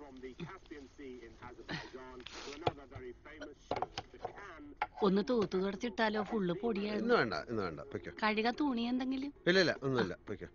ഒന്ന് തൂത്തു തുടച്ചിട്ടാലോ ഫുള്ള് ഇന്ന് പൊടിയായിരുന്നു വേണ്ട ഇന്ന് വേണ്ട പൊയ്ക്കോ കഴുകാൻ തുണി എന്തെങ്കിലും ഇല്ല ഇല്ല ഒന്നുമില്ല പൊയ്ക്കോ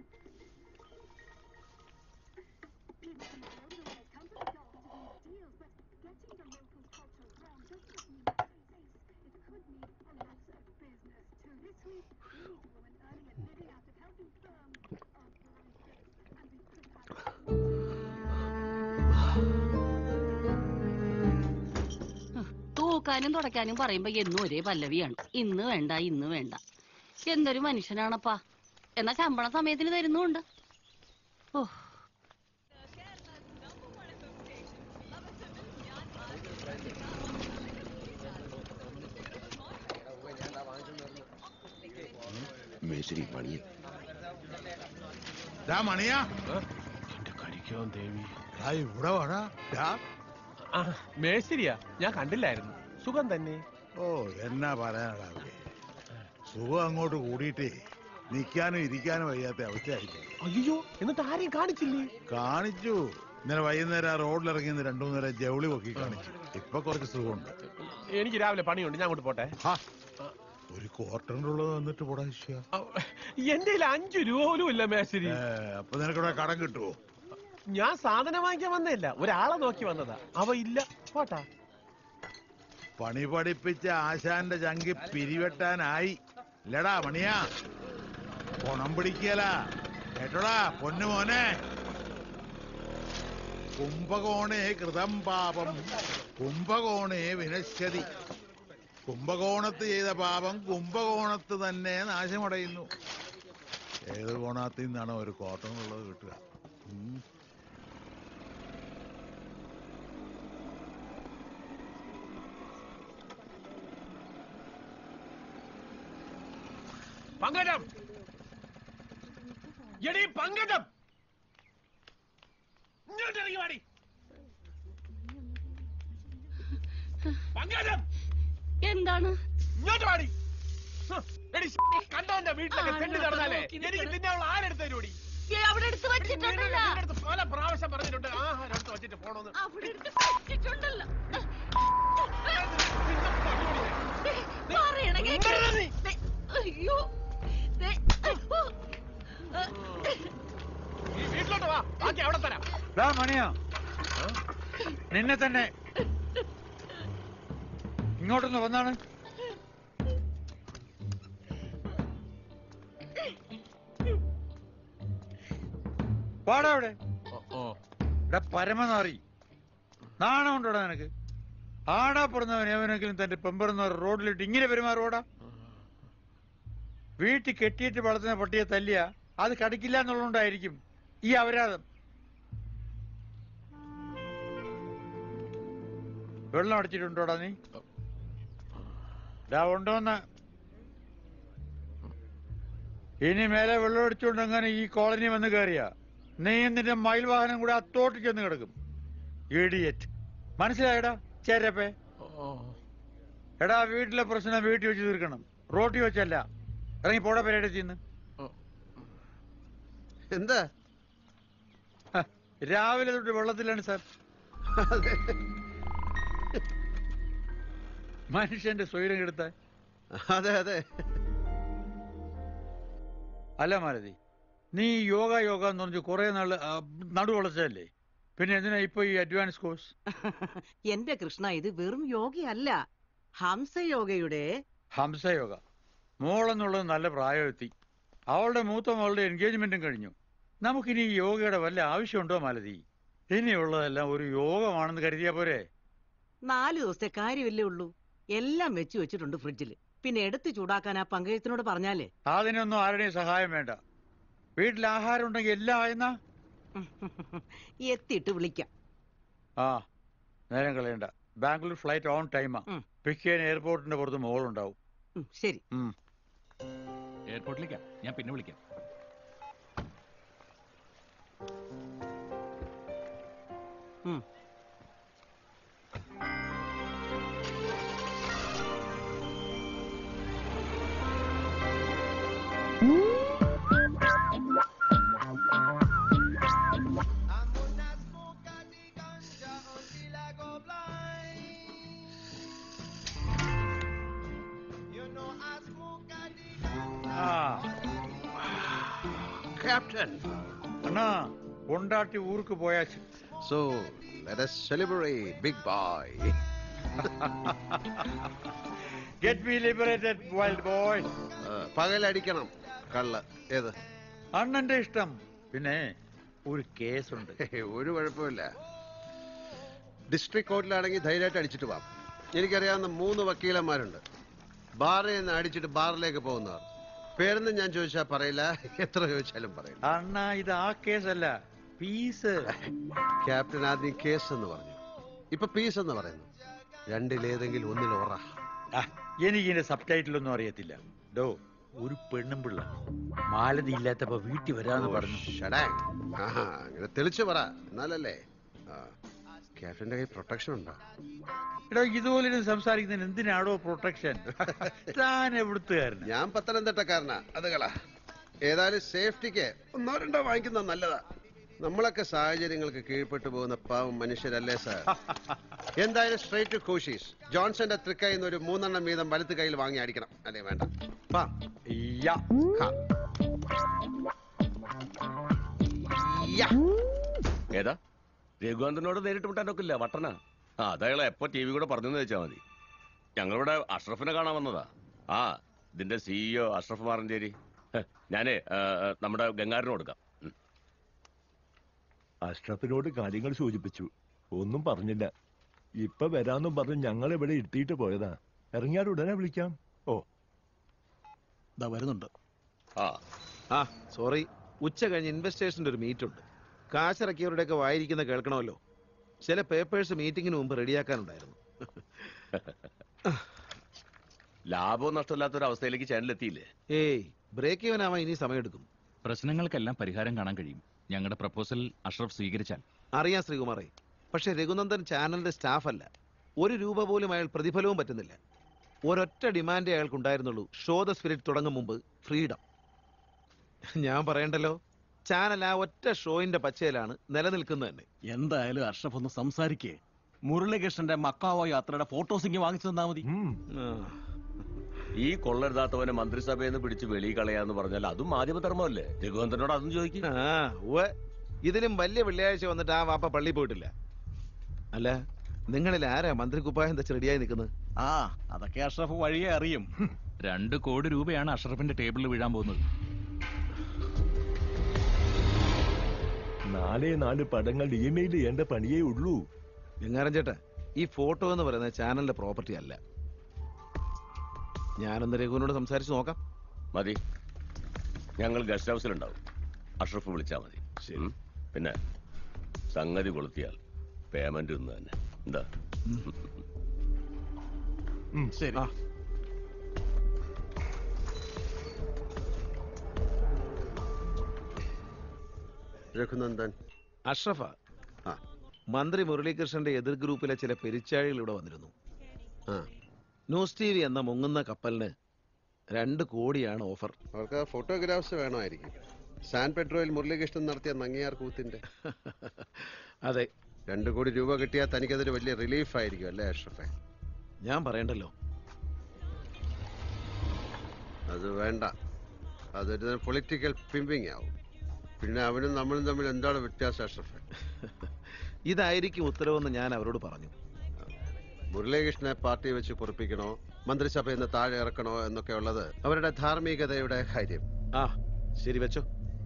തൂക്കാനും തുടയ്ക്കാനും പറയുമ്പോ എന്നും ഒരേ പല്ലവിയാണ് ഇന്ന് വേണ്ട ഇന്ന് വേണ്ട എന്തൊരു മനുഷ്യനാണപ്പാ എന്നാ ശമ്പളം സമയത്തിന് തരുന്നുണ്ട് ഓ മേശരി മണിയൻ ദാ മണിയാ കഴിക്കോ ദേവി ദാ ഇവിടെ വേണാ ആ മേശരിയാ ഞാൻ കണ്ടില്ലായിരുന്നു സുഖം തന്നെ ഓ എന്നാ പറയാനാടാ അവിടെ സുഖം അങ്ങോട്ട് കൂടിയിട്ടേ നിൽക്കാനും ഇരിക്കാനും വയ്യാത്ത അവസ്ഥയായിപ്പോ അയ്യോ എന്നിട്ട് ആരെയും കാണിച്ചില്ലേ കാണിച്ചു ഇന്നലെ വൈകുന്നേരം ആ റോഡിലിറങ്ങി നിന്ന് രണ്ടു മൂന്ന് നേരം ജൗളി പൊക്കി കാണിച്ചു ഇപ്പൊ കുറച്ച് സുഖമുണ്ട് എനിക്ക് രാവിലെ പണിയുണ്ട് ഞാൻ അങ്ങോട്ട് പോട്ടെ ഹാ, ഒരു ക്വാർട്ടറിനുള്ളത് വന്നിട്ട് പോടാ ശിഷ്യ. എന്റെ കയ്യിൽ അഞ്ചു രൂപ പോലും ഇല്ല മേശരി ഏ, അപ്പൊ നിനക്കിവിടെ കടം കിട്ടുവോ ഞാൻ സാധനം വാങ്ങിക്കാൻ വന്നതല്ല ഒരാളെ നോക്കി വന്നതാ അവ ഇല്ല പോട്ടാ പണി പഠിപ്പിച്ച ആശാന്റെ ചങ്കി പിരിവെട്ടാനായി ഇല്ലടാ മണിയാ പണം പിടിക്കല കേട്ടോടാ പൊന്നു മോനെ കുംഭകോണേ കൃതം പാപം കുംഭകോണേ വിനശ്യതി കുംഭകോണത്ത് ചെയ്ത പാപം കുംഭകോണത്ത് തന്നെ നാശമടയുന്നു ഏത് കോണത്തിൽ നിന്നാണ് ഒരു കോട്ടം ഉള്ളത് കിട്ടുക ഉം. പങ്കജം എടീ പങ്കജം ഇങ്ങോട്ട് ഇറങ്ങി വാടി പങ്കജം എന്താണ് ഇങ്ങോട്ട് വാടി ഹ്, എടീ കണ്ടോന്റെ വീട്ടിലൊക്കെ തെണ്ടി നടന്നാലേ എനിക്ക് തിന്നാനുള്ള ആരെടുത്ത് തരൂടി അവിടെ എടുത്ത് വെച്ചിട്ടുണ്ടല്ലോ പല പ്രാവശ്യം പറഞ്ഞിട്ടുണ്ട് ആഹാരം എടുത്ത് വെച്ചിട്ട് പോണോന്ന് അവിടെ എടുത്ത് വെച്ചിട്ടുണ്ടല്ലോ പറയണ കേക്ക്. ദേ, അയ്യോ ദേ, അയ്യോ. ഈ വീട്ടിലോട്ട് വാ ബാക്കി അവിടെ തരാം ദാ മണിയാ നിന്നെ തന്നെ ഇങ്ങോട്ടൊന്ന് വന്നാണ് പാടാ അവിടെ ഇവിടെ പരമനാറി നാണമുണ്ടോടാ നിനക്ക് ആടാ പിറന്നവൻ എവനെങ്കിലും തന്റെ പെമ്പറന്നവർ റോഡിലിട്ട് ഇങ്ങനെ പെരുമാറുവാടാ വീട്ടിൽ കെട്ടിയിട്ട് വളർത്തുന്ന പട്ടിയെ തല്ലിയ അത് കടിക്കില്ല എന്നുള്ളതുകൊണ്ടായിരിക്കും ഈ അപരാധം വെള്ളം അടിച്ചിട്ടുണ്ടോടാ നീ ഡാ ഉണ്ടോന്ന് ഇനി മേലെ വെള്ളം അടിച്ചുകൊണ്ട് അങ്ങനെ ഈ കോളനി വന്ന് കയറിയ നീയും നിന്റെ മയിൽ വാഹനം കൂടെ അത്തോട്ട് ചെന്ന് കിടക്കും ഇഡിയറ്റ് മനസ്സിലായടാ ചേരപ്പേ എടാ വീട്ടിലെ പ്രശ്നം വീട്ടിൽ വെച്ച് തീർക്കണം റോട്ടി വെച്ചല്ല ഇറങ്ങി പോടാ പേരയുടെ ചെന്ന് എന്താ രാവിലെ തൊട്ട് വെള്ളത്തിലാണ് സാർ മനുഷ്യന്റെ സ്വൈരം കെടുത്ത അതെ അതെ അല്ല മാലതി നീ യോഗ യോഗ എന്ന് പറഞ്ഞ് കുറെ നാള് ആ, നടു വളച്ചതല്ലേ പിന്നെ എന്തിനാ ഇപ്പൊ ഈ അഡ്വാൻസ് കോഴ്സ് എന്റെ കൃഷ്ണ ഇത് വെറും യോഗയല്ല ഹംസയോഗയുടെ ഹംസയോഗ മോളെന്നുള്ളത് നല്ല പ്രായമെത്തി അവളുടെ മൂത്ത മകളുടെ എൻഗേജ്മെന്റും കഴിഞ്ഞു നമുക്കിനി ഈ യോഗയുടെ വല്ല ആവശ്യമുണ്ടോ മാലതി ഇനിയുള്ളതെല്ലാം ഒരു യോഗമാണെന്ന് കരുതിയാ പോരെ നാല് ദിവസത്തെ കാര്യമല്ലേ ഉള്ളൂ എല്ലാം വെച്ചു വെച്ചിട്ടുണ്ട് ഫ്രിഡ്ജിൽ പിന്നെ എടുത്ത് ചൂടാക്കാൻ ആ പങ്കജത്തിനോട് പറഞ്ഞാലേ അതിനൊന്നും ആരുടെയും സഹായം വേണ്ട വീട്ടിൽ ആഹാരം ഉണ്ടെങ്കിൽ എല്ലാം ആയെന്നാ എത്തിയിട്ട് വിളിക്കാം ആ നേരം കളയണ്ട ബാംഗ്ലൂർ ഫ്ലൈറ്റ് ഓൺ ടൈമാ പിക്ക് ചെയ്യാൻ എയർപോർട്ടിന്റെ പുറത്ത് മോളുണ്ടാവും ഉം, ശരി ഉം. എയർപോർട്ടിലേക്കാ ഞാൻ പിന്നെ വിളിക്കാം ഉം. ക്യാപ്റ്റൻ അണ്ണാ കൊണ്ടാട്ടി ഊർക്ക് പോയാച്ച് so let us celebrate big boy get me liberated wild boy പകലടിക്കണം കള്ള് ഏത് അണ്ണന്റെ ഇഷ്ടം പിന്നെ ഒരു കേസുണ്ട് ഒരു കുഴപ്പമില്ല ഡിസ്ട്രിക്ട് കോർട്ടിലാണെങ്കിൽ ധൈര്യമായിട്ട് അടിച്ചിട്ട് പോവാം എനിക്കറിയാവുന്ന മൂന്ന് വക്കീലന്മാരുണ്ട് ബാറിൽ നിന്ന് അടിച്ചിട്ട് ബാറിലേക്ക് പോകുന്നവർ പേരൊന്നും ഞാൻ ചോദിച്ചാൽ പറയില്ല എത്ര ചോദിച്ചാലും പറയില്ല അണ്ണാ ഇത് ആ കേസല്ല പീസ് ക്യാപ്റ്റൻ ആദ്യം കേസ് എന്ന് പറഞ്ഞു ഇപ്പൊ പീസ് എന്ന് പറയുന്നു രണ്ടിലേതെങ്കിലും ഒന്നിൽ ഓറ എനിക്ക് ഇതിന്റെ സബ് ടൈറ്റിൽ ഒന്നും അറിയത്തില്ല ഡോ ഒരു പെണ്ണും പിള്ള മാലതി ഇല്ലാത്തപ്പോ വീട്ടിൽ വരാന്ന് പറഞ്ഞു ഷടാ ആഹാ, അങ്ങനെ തെളിച്ചു പറ എന്നാലല്ലേ ആ, ക്യാപ്റ്റന്റെ കയ്യിൽ പ്രൊട്ടക്ഷൻ ഉണ്ടോ എടോ ഇതുപോലെ ഇരുന്ന് സംസാരിക്കുന്നതിന് എന്തിനാടോ പ്രൊട്ടക്ഷൻ താൻ എവിടുത്തുകാരൻ ഞാൻ പത്തനംതിട്ടക്കാരനാ അത് കള ഏതായാലും സേഫ്റ്റിക്ക് ഒന്നോ രണ്ടോ വാങ്ങിക്കുന്ന നല്ലതാ നമ്മളൊക്കെ സാഹചര്യങ്ങൾക്ക് കീഴ്പ്പെട്ടു പോകുന്ന പാവം മനുഷ്യരല്ലേ സാർ എന്തായാലും സ്ട്രേറ്റ് ടു കോഷീസ് ജോൺസന്റെ തൃക്കൈയിൽ നിന്ന് ഒരു മൂന്നെണ്ണം വീതം വലത്ത് കയ്യിൽ വാങ്ങി അടിക്കണം അല്ലേ വേണ്ട പാ. ഹാ. ഏതാ രഘുവന്തനോട് നേരിട്ട് മുട്ടാനൊക്കില്ല വട്ടന ആ അതയാളെ എപ്പോ ടി വി കൂടെ പറഞ്ഞു വെച്ചാ മതി ഞങ്ങളിവിടെ അഷ്റഫിനെ കാണാൻ വന്നതാ ആ ഇതിന്റെ സിഇഒ അഷ്റഫ് മാറഞ്ചേരി ഹ്, ഞാനേ ആ, ആ, നമ്മുടെ ഗംഗാരന് കൊടുക്കാം ഉം. അഷ്റഫിനോട് കാര്യങ്ങൾ സൂചിപ്പിച്ചു ഒന്നും പറഞ്ഞില്ല ഇപ്പൊ വരാന്നും പറഞ്ഞ് ഞങ്ങൾ ഇവിടെ ഇരുത്തിയിട്ട് പോയതാ ഇറങ്ങിയാൽ ഉടനെ വിളിക്കാം ഓ ദാ വരുന്നുണ്ട് ആ ആ സോറി ഉച്ച കഴിഞ്ഞ് ഇൻവെസ്റ്റേഴ്സിന്റെ ഒരു മീറ്റ് ഉണ്ട് കാശിറക്കിയവരുടെയൊക്കെ വായിരിക്കുന്ന കേൾക്കണമല്ലോ ചില പേപ്പേഴ്സ് മീറ്റിംഗിന് മുമ്പ് റെഡിയാക്കാനുണ്ടായിരുന്നു ലാഭവും നഷ്ടമില്ലാത്ത ഒരു അവസ്ഥയിലേക്ക് ചാനൽ എത്തിയില്ലേ ഏയ് ബ്രേക്ക് ചെയ്യാനാവാൻ ഇനി സമയമെടുക്കും പ്രശ്നങ്ങൾക്കെല്ലാം പരിഹാരം കാണാൻ കഴിയും ഞങ്ങളുടെ പ്രപ്പോസൽ അഷ്റഫ് സ്വീകരിച്ചാൽ അറിയാം ശ്രീകുമാറേ പക്ഷെ രഘുനന്ദൻ ചാനലിന്റെ സ്റ്റാഫ് അല്ല ഒരു രൂപ പോലും അയാൾ പ്രതിഫലവും പറ്റുന്നില്ല ഒരൊറ്റ ഡിമാൻഡേ അയാൾക്കുണ്ടായിരുന്നുള്ളൂ ഷോ ദ സ്പിരിറ്റ് തുടങ്ങും മുമ്പ് ഫ്രീഡം ഞാൻ പറയണ്ടല്ലോ ചാനൽ ആ ഒറ്റ ഷോയിന്റെ പച്ചയിലാണ് നിലനിൽക്കുന്നത് തന്നെ എന്തായാലും അഷ്റഫ് ഒന്ന് സംസാരിക്കേ മുരളീകൃഷ്ണന്റെ മക്കാവോ യാത്രയുടെ ഫോട്ടോസ് ഇങ്ങ് വാങ്ങിച്ചു തന്നാ മതി ഈ കൊള്ളരുതാത്തവനെ മന്ത്രിസഭയിൽ നിന്ന് പിടിച്ച് വെളിയിൽ കളയാന്ന് പറഞ്ഞാൽ അതും മാധ്യമധർമ്മമല്ലേ രഘുവന്തനോട് അതും ചോദിക്കും ആ ഉവ്വ്. ഇതിലും വലിയ വെള്ളിയാഴ്ച വന്നിട്ട് ആ വാപ്പ പള്ളി പോയിട്ടില്ല അല്ല നിങ്ങളിൽ ആരാ മന്ത്രി കുപ്പായം വെച്ച് റെഡിയായി നിൽക്കുന്നത് ആ അതൊക്കെ അഷ്റഫ് വഴിയെ അറിയും രണ്ട് കോടി രൂപയാണ് അഷ്റഫിന്റെ ടേബിളിൽ വീഴാൻ പോകുന്നത് നാലേ നാല് പടങ്ങൾ ഇമെയിൽ ചെയ്യേണ്ട പണിയേ ഉള്ളൂ ഗംഗാരൻ ചേട്ടാ ഈ ഫോട്ടോ എന്ന് പറയുന്നത് ചാനലിന്റെ പ്രോപ്പർട്ടി അല്ല ഞാനൊന്ന് രഘുവിനോട് സംസാരിച്ച് നോക്കാം മതി ഞങ്ങൾ ഗസ്റ്റ് ഹൗസിലുണ്ടാവും അഷ്റഫ് വിളിച്ചാൽ മതി ഉം. പിന്നെ സംഗതി കൊളുത്തിയാൽ പേയ്മെന്റ് ഇന്ന് തന്നെ എന്താ ശരി രഘുനന്ദൻ അഷ്റഫ മന്ത്രി മുരളീകൃഷ്ണന്റെ എതിർ ഗ്രൂപ്പിലെ ചില പെരിച്ചാഴികൾ ഇവിടെ വന്നിരുന്നു ന്യൂസ് ടി വി എന്ന മുങ്ങുന്ന കപ്പലിന് രണ്ട് കോടിയാണ് ഓഫർ അവർക്ക് ഫോട്ടോഗ്രാഫ്സ് വേണമായിരിക്കും സാൻ പെട്രോയിൽ മുരളീകൃഷ്ണൻ നടത്തിയ നങ്ങിയാർ കൂത്തിന്റെ അതെ രണ്ടു കോടി രൂപ കിട്ടിയാൽ തനിക്കതൊരു വലിയ റിലീഫ് ആയിരിക്കും അല്ലേ അഷ്റഫെ ഞാൻ പറയണ്ടല്ലോ അത് വേണ്ട അതൊരു പൊളിറ്റിക്കൽ പിമ്പിങ് ആവും പിന്നെ അവനും നമ്മളും തമ്മിൽ എന്താണ് വ്യത്യാസം അഷ്റഫെ ഇതായിരിക്കും ഉത്തരവെന്ന് ഞാൻ അവരോട് പറഞ്ഞു മുരളീകൃഷ്ണനെ പാർട്ടി വെച്ച് പൊറപ്പിക്കണോ മന്ത്രിസഭയിൽ നിന്ന് താഴെ ഇറക്കണോ എന്നൊക്കെ ഉള്ളത് അവരുടെ ധാർമ്മികതയുടെ കാര്യം ആ ശരി വെച്ചോ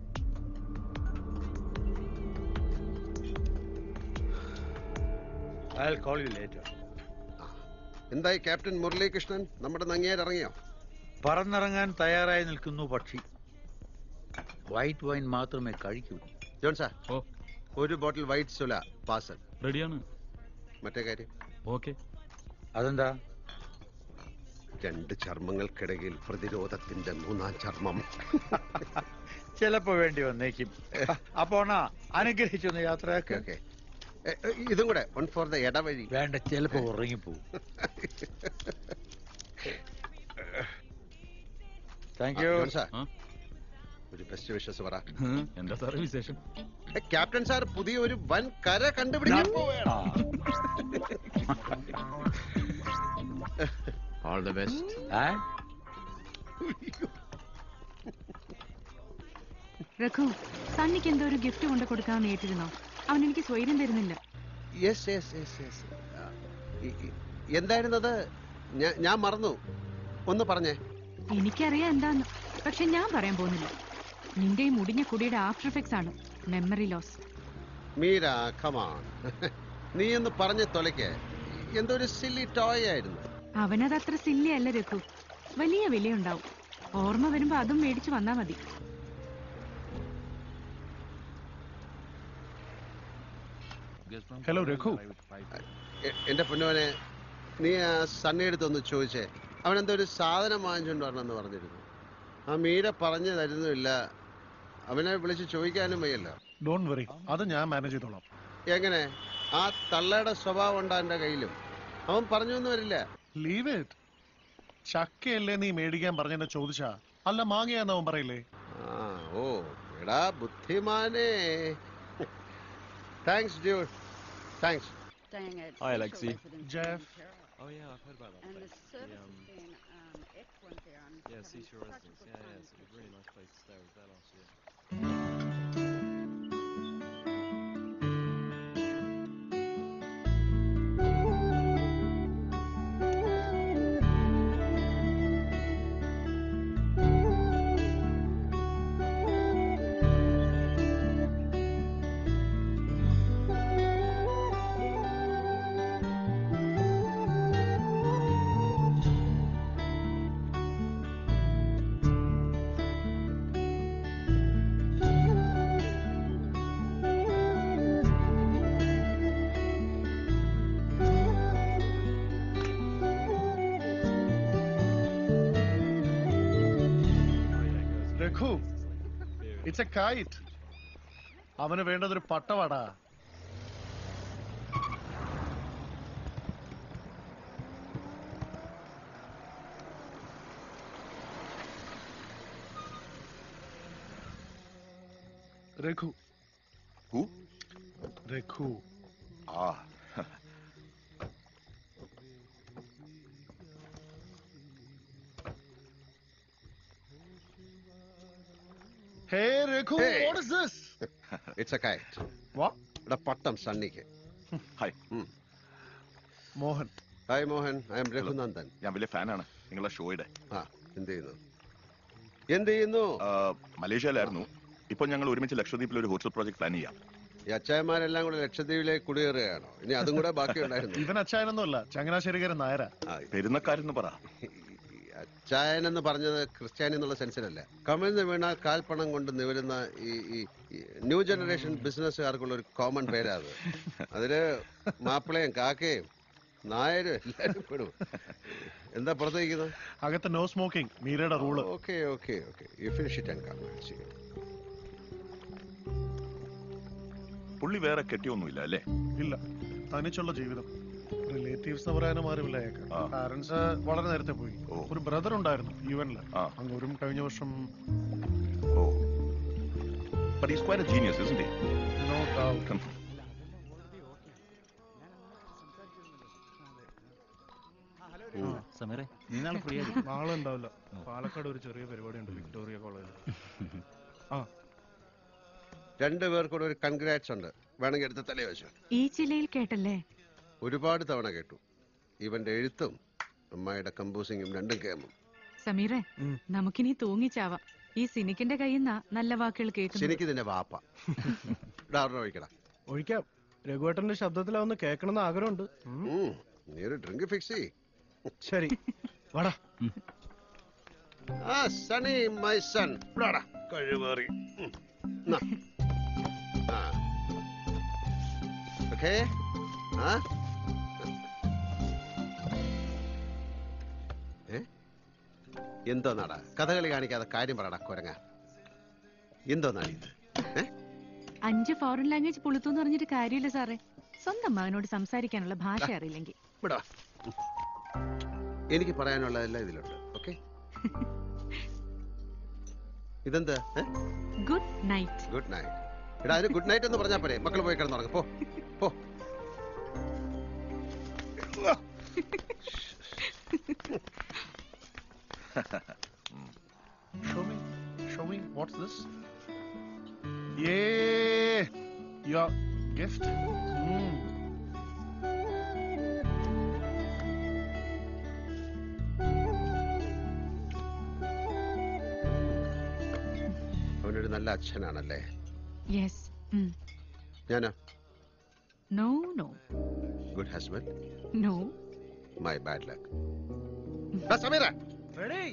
I'll call you later. എന്തായി ക്യാപ്റ്റൻ മുരളീകൃഷ്ണൻ നമ്മുടെ നങ്ങിയാർ ഇറങ്ങിയോ പറന്നിറങ്ങാൻ തയ്യാറായി നിൽക്കുന്നു പക്ഷി വൈറ്റ് വൈൻ മാത്രമേ കഴിക്കൂ ജോൺസാ ഒരു ബോട്ടിൽ വൈറ്റ് സുല പാസൽ റെഡിയാണ് മറ്റേ കാര്യം ഓക്കെ അതെന്താ രണ്ട് ചർമ്മങ്ങൾക്കിടയിൽ പ്രതിരോധത്തിന്റെ മൂന്നാം ചർമ്മം ചിലപ്പോ വേണ്ടി വന്നേക്കും അപ്പോ അണ്ണാ അനുഗ്രഹിച്ചൊന്ന് യാത്രയാക്ക എ, എ, ഇതും കൂടെ വൺ ഫോർ ദ ഇടവഴി വേണ്ട ചിലപ്പോ ഉറങ്ങിപ്പോവും താങ്ക് യു ആ, ജോൺസാ, ഒരു ബെസ്റ്റ് വിഷസ് പറ എന്താ സാറേ വിശേഷം എ, ക്യാപ്റ്റൻ സാർ പുതിയ ഒരു വൻ കര കണ്ടുപിടിക്കാൻ പോവുകയാണ് ഓൾ ദ ബെസ്റ്റ് രഘു സണ്ണിക്ക് എന്തോ ഒരു ഗിഫ്റ്റ് കൊണ്ട് കൊടുക്കാമെന്ന് ഏറ്റിരുന്നോ അവൻ എനിക്ക് സ്വൈര്യം തരുന്നില്ല യെസ് യെസ് യെസ് യെസ് എന്തായിരുന്നത് ഞാൻ ഞാൻ മറന്നു ഒന്ന് പറഞ്ഞേ എനിക്കറിയാം എന്താന്ന് പക്ഷെ ഞാൻ പറയാൻ പോകുന്നില്ല നിന്റെ ഈ മുടിഞ്ഞ കുടിയുടെ ആഫ്റ്റർ എഫക്ട്സ് ആണ് മെമ്മറി ലോസ് മീര കമാൺ നീ ഒന്ന് പറഞ്ഞ് തൊലയ്ക്ക് എന്തോ ഒരു സില്ലി ടോയ് ആയിരുന്നു അവനത് അത്ര സില്ലി അല്ല രഘു വലിയ വിലയുണ്ടാവും ഓർമ്മ വരുമ്പോ അതും മേടിച്ചു വന്നാ മതി ഹലോ രഘു എ- എന്റെ പൊന്നവനെ നീ ആ സണ്ണി എടുത്തൊന്ന് ചോദിച്ചേ അവൻ എന്തോ ഒരു സാധനം വാങ്ങിച്ചുകൊണ്ട് വരണമെന്ന് പറഞ്ഞിരുന്നു ആ മീര പറഞ്ഞു തരുന്നുമില്ല അവനെ വിളിച്ച് ചോദിക്കാനും വയ്യല്ലോ ഡോണ്ട് വറി അത് ഞാൻ മാനേജ് ചെയ്തോളാം എങ്ങനെ ആ തള്ളയുടെ സ്വഭാവം ഉണ്ടാ എന്റെ കയ്യിലും അവൻ പറഞ്ഞു ഒന്നും വരില്ല ലീവ് ഇറ്റ് ചക്കയല്ലേ നീ മേടിക്കാൻ പറഞ്ഞെന്നെ ചോദിച്ചാ അല്ല മാങ്ങയാന്ന് അവൻ പറയില്ലേ ആ ഓ എടാ ബുദ്ധിമാനേ thanks dude thanks Hi, Alexi. Jeff. Oh yeah, I've heard about that place. The, um, yeah, Seashore Residence. Yeah, yeah, it's a really nice place to stay. I was there last year. Raghu it's a kite അവന് വേണ്ടതൊരു പട്ടവാടാ രഘു രഘു ആ hey Raghu Hey. What is this it's a kite what എടാ പട്ടം സണ്ണിക്ക് hi Mohan hi Mohan I'm Raghunandan ഞാൻ വലിയ ഫാനാണ് നിങ്ങളുടെ ഷോയുടെ ആ എന്ത് ചെയ്യുന്നു എന്ത് ചെയ്യുന്നു മലേഷ്യയിലായിരുന്നു ഇപ്പൊ ഞങ്ങൾ ഒരുമിച്ച് ലക്ഷദ്വീപിൽ ഒരു ഹോട്ടൽ പ്രോജക്ട് പ്ലാൻ ചെയ്യാം ഈ അച്ചായന്മാരെല്ലാം കൂടെ ലക്ഷദ്വീപിലേക്ക് കുടിയേറുകയാണോ ഇനി അതും കൂടെ ബാക്കിയുണ്ടായിരുന്നു ഇവൻ അച്ചായനൊന്നുമല്ല ചങ്ങനാശ്ശേരിക്കാരൻ നായരാ പെരുന്നക്കാരെന്ന് പറ അച്ചായൻ എന്ന് പറഞ്ഞത് ക്രിസ്ത്യാനി എന്നുള്ള സെൻസിലല്ല കമിഴ്ന്ന് വീണ കാൽപ്പണം കൊണ്ട് നിവരുന്ന ഈ ഈ ഈ ന്യൂ ജനറേഷൻ ബിസിനസ്സുകാർക്കുള്ള ഒരു കോമൺ പേരാ അത് അതില് മാപ്പിളയും കാക്കയും നായരും എല്ലാവരും പെടും എന്താ പുറത്തേക്കുന്നത് അകത്ത് നോ സ്മോക്കിംഗ് മീരയുടെ rule okay okay okay you finish it and come പുള്ളി വേറെ കെട്ടിയൊന്നുമില്ല അല്ലേ ഇല്ല തനിച്ചുള്ള ജീവിതം റിലേറ്റീവ്സ് എന്ന് പറയാനും ആരുമില്ല അയാൾക്ക് പാരന്റ്സ് വളരെ നേരത്തെ പോയി ഒരു ബ്രദർ ഉണ്ടായിരുന്നു യുവനില് അങ്ങോട്ടും കഴിഞ്ഞ വർഷം But he's quite a genius, isn't he? No doubt സമീറെ നീ നാളെ ഫ്രീ ആയിരിക്കും നാളെ ഉണ്ടാവില്ല പാലക്കാട് ഒരു ചെറിയ പരിപാടി ഉണ്ട് വിക്ടോറിയ കോളേജിൽ ആ രണ്ടു പേർക്കൂടെ ഒരു കൺഗ്രാറ്റ്സ് ഉണ്ട് വേണമെങ്കിൽ എടുത്ത് തലേ വെച്ചു ഈ ചിലയിൽ കേട്ടല്ലേ ഒരുപാട് തവണ കേട്ടു ഇവന്റെ എഴുത്തും അമ്മായിയുടെ കമ്പോസിങ്ങും രണ്ടും കേമും സമീറെ നമുക്കിനി തൂങ്ങിച്ചാവാം ഈ സിനിക്കിന്റെ കയ്യിൽ നിന്നാ നല്ല വാക്കുകൾ കേൾക്കുന്നത് ശനിക്ക് ഇതിന്റെ വാപ്പ ഇടാ ഒരെണ്ണം ഒഴിക്കടാ ഒഴിക്കാം രഘുവേട്ടന്റെ ശബ്ദത്തിലാവുന്ന കേൾക്കണമെന്ന് ആഗ്രഹമുണ്ട് ഉം, നീ ഒരു ഡ്രിങ്ക് ഫിക്സ് ചെയ് ശരി വാടാ ആ സണി മൈ സൺ ഇവിടാടാ കഴിവേറി ഉം. നാ. ആ ഓക്കേ ആ ഏ? എന്തോന്നാടാ കഥകളി കാണിക്കാതെ കാര്യം പറയടാ കുരങ്ങ എന്തോന്നാണ് ഇത് അഞ്ച് ഫോറിൻ ലാംഗ്വേജ് പുളുത്തു പറഞ്ഞിട്ട് കാര്യമില്ല സാറേ സ്വന്തം മകനോട് സംസാരിക്കാനുള്ള ഭാഷ അറിയില്ലെങ്കിൽ വിടാ എനിക്ക് പറയാനുള്ളതെല്ലാം ഇതിലുണ്ട് ഓക്കെ ഇതെന്താ ഗുഡ് നൈറ്റ് ഗുഡ് നൈറ്റ് എടാ അതിന് ഗുഡ് നൈറ്റ് എന്ന് പറഞ്ഞാൽ പോരെ മക്കൾ പോയി കിടന്നുറങ്ങ് പോ പോ Show me. Show me. What's this? Yeah, your gift. Mm. അവനൊരു നല്ല അച്ഛനാണല്ലേ യെസ് ഞാനോ no no good husband no my bad luck Sameera Ready?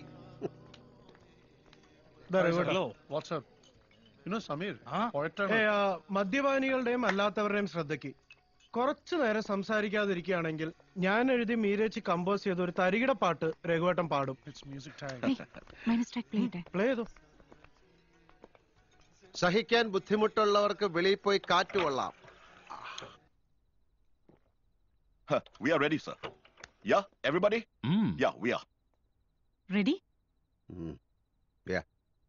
Hello what's up you know Sameer ഏ, ആ, മദ്യപാനികളുടെയും അല്ലാത്തവരുടെയും ശ്രദ്ധയ്ക്ക് കുറച്ചു നേരം സംസാരിക്കാതിരിക്കുകയാണെങ്കിൽ ഞാൻ എഴുതി മീരേച്ച് കമ്പോസ് ചെയ്ത ഒരു തരികിട പാട്ട് രഘുവേട്ടൻ പാടും മൈനസ് പ്ലേറ്റ് പ്ലേ ചെയ്തു സഹിക്കാൻ ബുദ്ധിമുട്ടുള്ളവർക്ക് വെളിയിൽ പോയി കാറ്റ് കൊള്ളാം Huh, we are ready, sir. Yeah, everybody? Yeah, we are. Ready Yeah.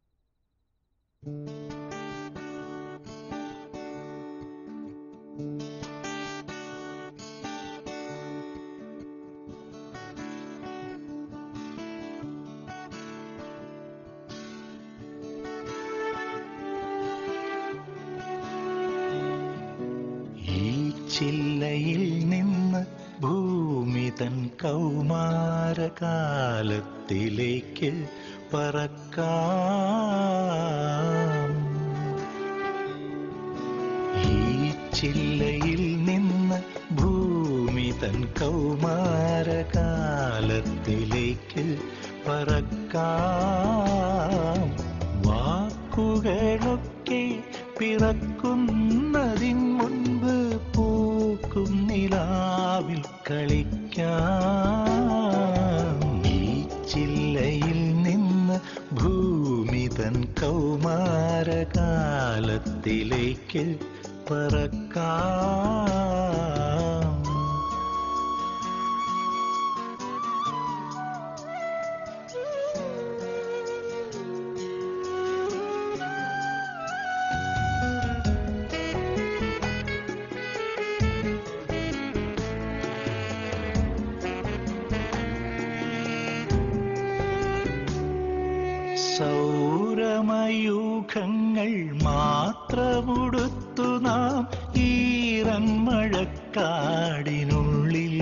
ഈ ചില്ലയിൽ നിന്ന് ഭൂമി തൻ കൗമാരകാലത്തിലേക്ക് പറക്കാം ഈ ചില്ലയിൽ നിന്ന് ഭൂമി തൻ കൗമാരകാലത്തിലേക്ക് പറക്കാം വാക്കുകളൊക്കെ പിറക്കുന്നതിൻ മുൻപ് പൂക്കും നിലാവിൽ കളിക്കാം ഈ ചില്ലയിൽ നിന്ന് ഭൂമി തൻ കൗമാരകാലത്തിലേക്ക് പറക്കാം സൗരമയൂഖങ്ങൾ മാത്രമുടുത്തു നാം ഈറൻ മഴക്കാടിനുള്ളിൽ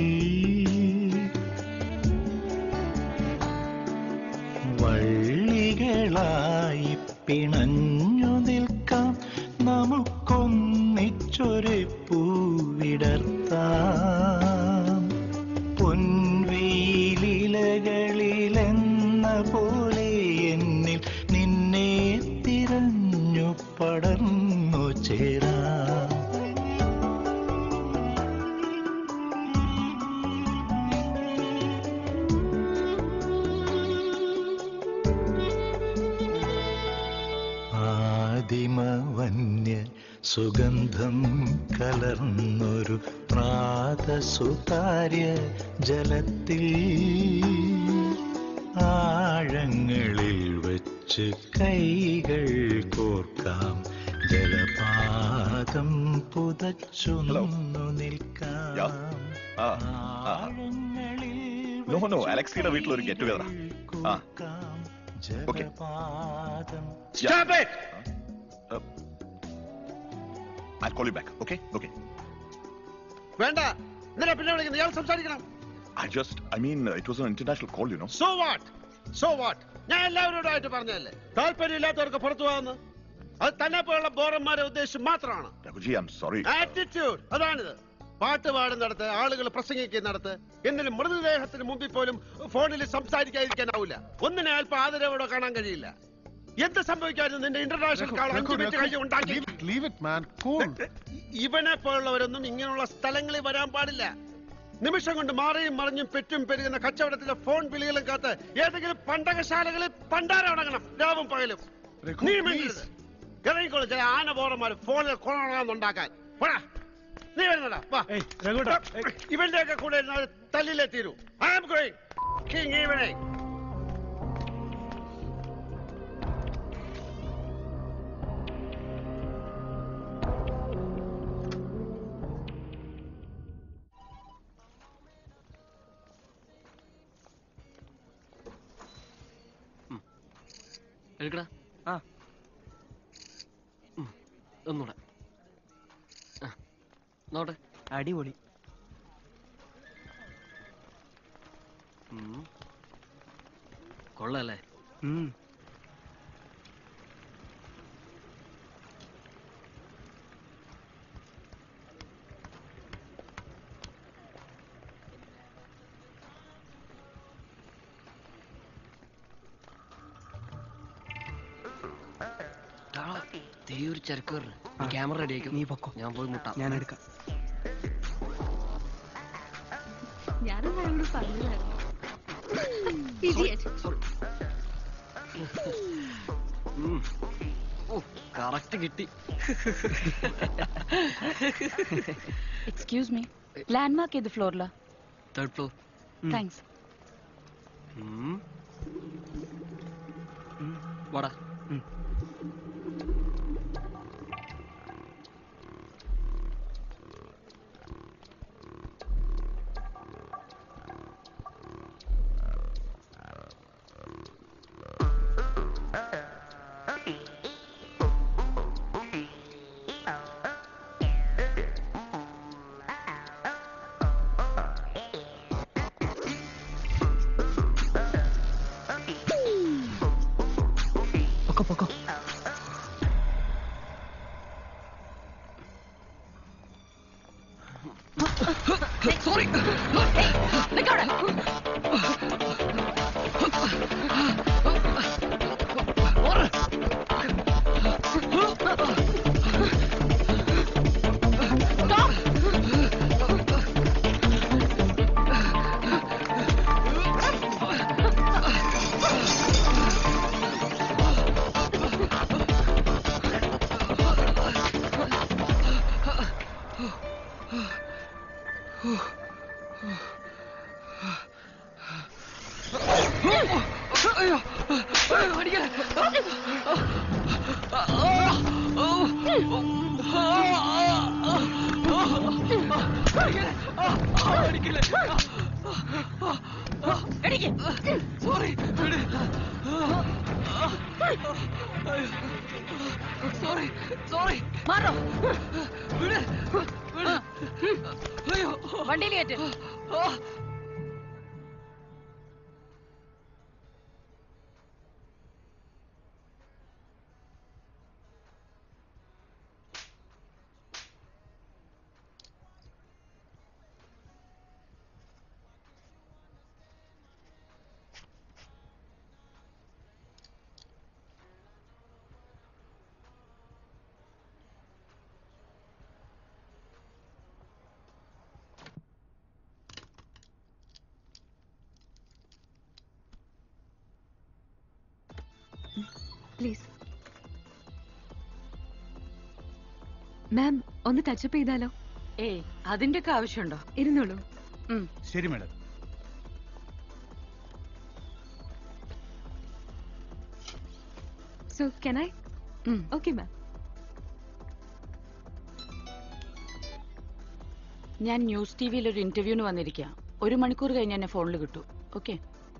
വള്ളികളായി പിണഞ്ഞു നിൽക്കാം നമുക്കൊന്നിച്ചൊരു പൂവിടർത്താം പൊൻവെയിലിലകളിലെന്ന പോലെ എന്നിൽ നിന്നെ തിരഞ്ഞു പടർന്നു ചേരാം ആദിമവന്യ സുഗന്ധം കലർന്നൊരു പ്രാതസുതാര്യ ജലത്തിൽ ആഴങ്ങളിൽ വച്ച് കൈകൾ കോർക്കാം ജലപാതം പുതച്ചു നിന്നു നിൽക്കാം ആ ആ. നോ നോ അലക്സിയുടെ വീട്ടിൽ ഒരു ഗെറ്റ് ടുഗദർ ആ okay Stop it! I call you back okay okay വേണ്ട എന്തിനാ പിന്നെ വിളിക്കുന്നത് ഇയാൾ സംസാരിക്കണം I just I mean it was an international call you know so what so what ഞാൻ എല്ലാവരോടായിട്ട് പറഞ്ഞതല്ലേ താല്പര്യമില്ലാത്തവർക്ക് പുറത്തു പോകാന്ന് അത് തന്നെ പോലുള്ള ബോറന്മാരെ ഉദ്ദേശിച്ച് മാത്രമാണ് Raghuji I'm sorry attitude അതാണിത് പാട്ട് പാടുന്നിടത്ത് ആളുകൾ പ്രസംഗിക്കുന്നിടത്ത് എന്തിനും മൃതദേഹത്തിന് മുമ്പിൽ പോലും ഫോണിൽ സംസാരിക്കാതിരിക്കാനാവില്ല ഒന്നിനെ അല്പം ആദരവോടെ കാണാൻ കഴിയില്ല എന്ത് സംഭവിക്കായിരുന്നു നിന്റെ ഇന്റർനാഷണൽ കാൾ അഞ്ചു മിനിറ്റ് കഴിഞ്ഞ് ഉണ്ടാക്കി ലീവ് ഇറ്റ് മാൻ കൂൾ ഇവനെ പോലുള്ളവരൊന്നും ഇങ്ങനെയുള്ള സ്ഥലങ്ങളിൽ വരാൻ പാടില്ല നിമിഷം കൊണ്ട് മാറിയും മറിഞ്ഞും പെറ്റും പെരുകുന്ന കച്ചവടത്തിലെ ഫോൺ വിളികളും കാത്ത് ഏതെങ്കിലും പണ്ടകശാലകളിൽ പണ്ടാരടങ്ങണം രാവും പകലും നീ മിണ്ടരുത് ഇറങ്ങിക്കോളൂ ചില ആന പോറന്മാര് ഫോണിൽ കൊണാന്നുണ്ടാക്കാൻ പോടാ നീ വരുന്നടാ വാ ഇവന്റെ ഒക്കെ കൂടെ ഇരുന്നാൽ തല്ലിലേ തീരൂ I am going king evening എടുക്കടാ ആ ഒന്നൂടെ ആ, നോട്ടെ അടിപൊളി ഉം. കൊള്ളാല്ലേ ദേ ഒരു ചരക്ക് വരണം ക്യാമറ റെഡി ആക്കും നീ പൊക്കോ ഞാൻ പോയി മുട്ടാം ഞാൻ എടുക്കാം ഞാനും അവരോട് പറഞ്ഞതായിരുന്നു Idiot. കറക്റ്റ് കിട്ടി എക്സ്ക്യൂസ് മീ ലാൻഡ്മാർക്ക് ഏത് ഫ്ലോറിലാ തേർഡ് ഫ്ലോർ താങ്ക്സ് വാടാ പൊക്കോ പൊക്കോ സോറി അയ്യോ അടിക്കല അടിക്കല സോറി സോറി സോറി മാറോ വിട് വിട് അയ്യോ വണ്ടിയിലേറ്റ് പ്ലീസ് മാം ഒന്ന് ടച്ചപ്പ് ചെയ്താലോ ഏയ് അതിന്റെ ഒക്കെ ആവശ്യമുണ്ടോ ഇരുന്നോളൂ ശരി madam so can I okay ma'am ഞാൻ ന്യൂസ് ടി വിയിൽ ഒരു ഇന്റർവ്യൂവിന് വന്നിരിക്കുക ഒരു മണിക്കൂർ കഴിഞ്ഞ് എന്നെ ഫോണിൽ കിട്ടൂ ഓക്കെ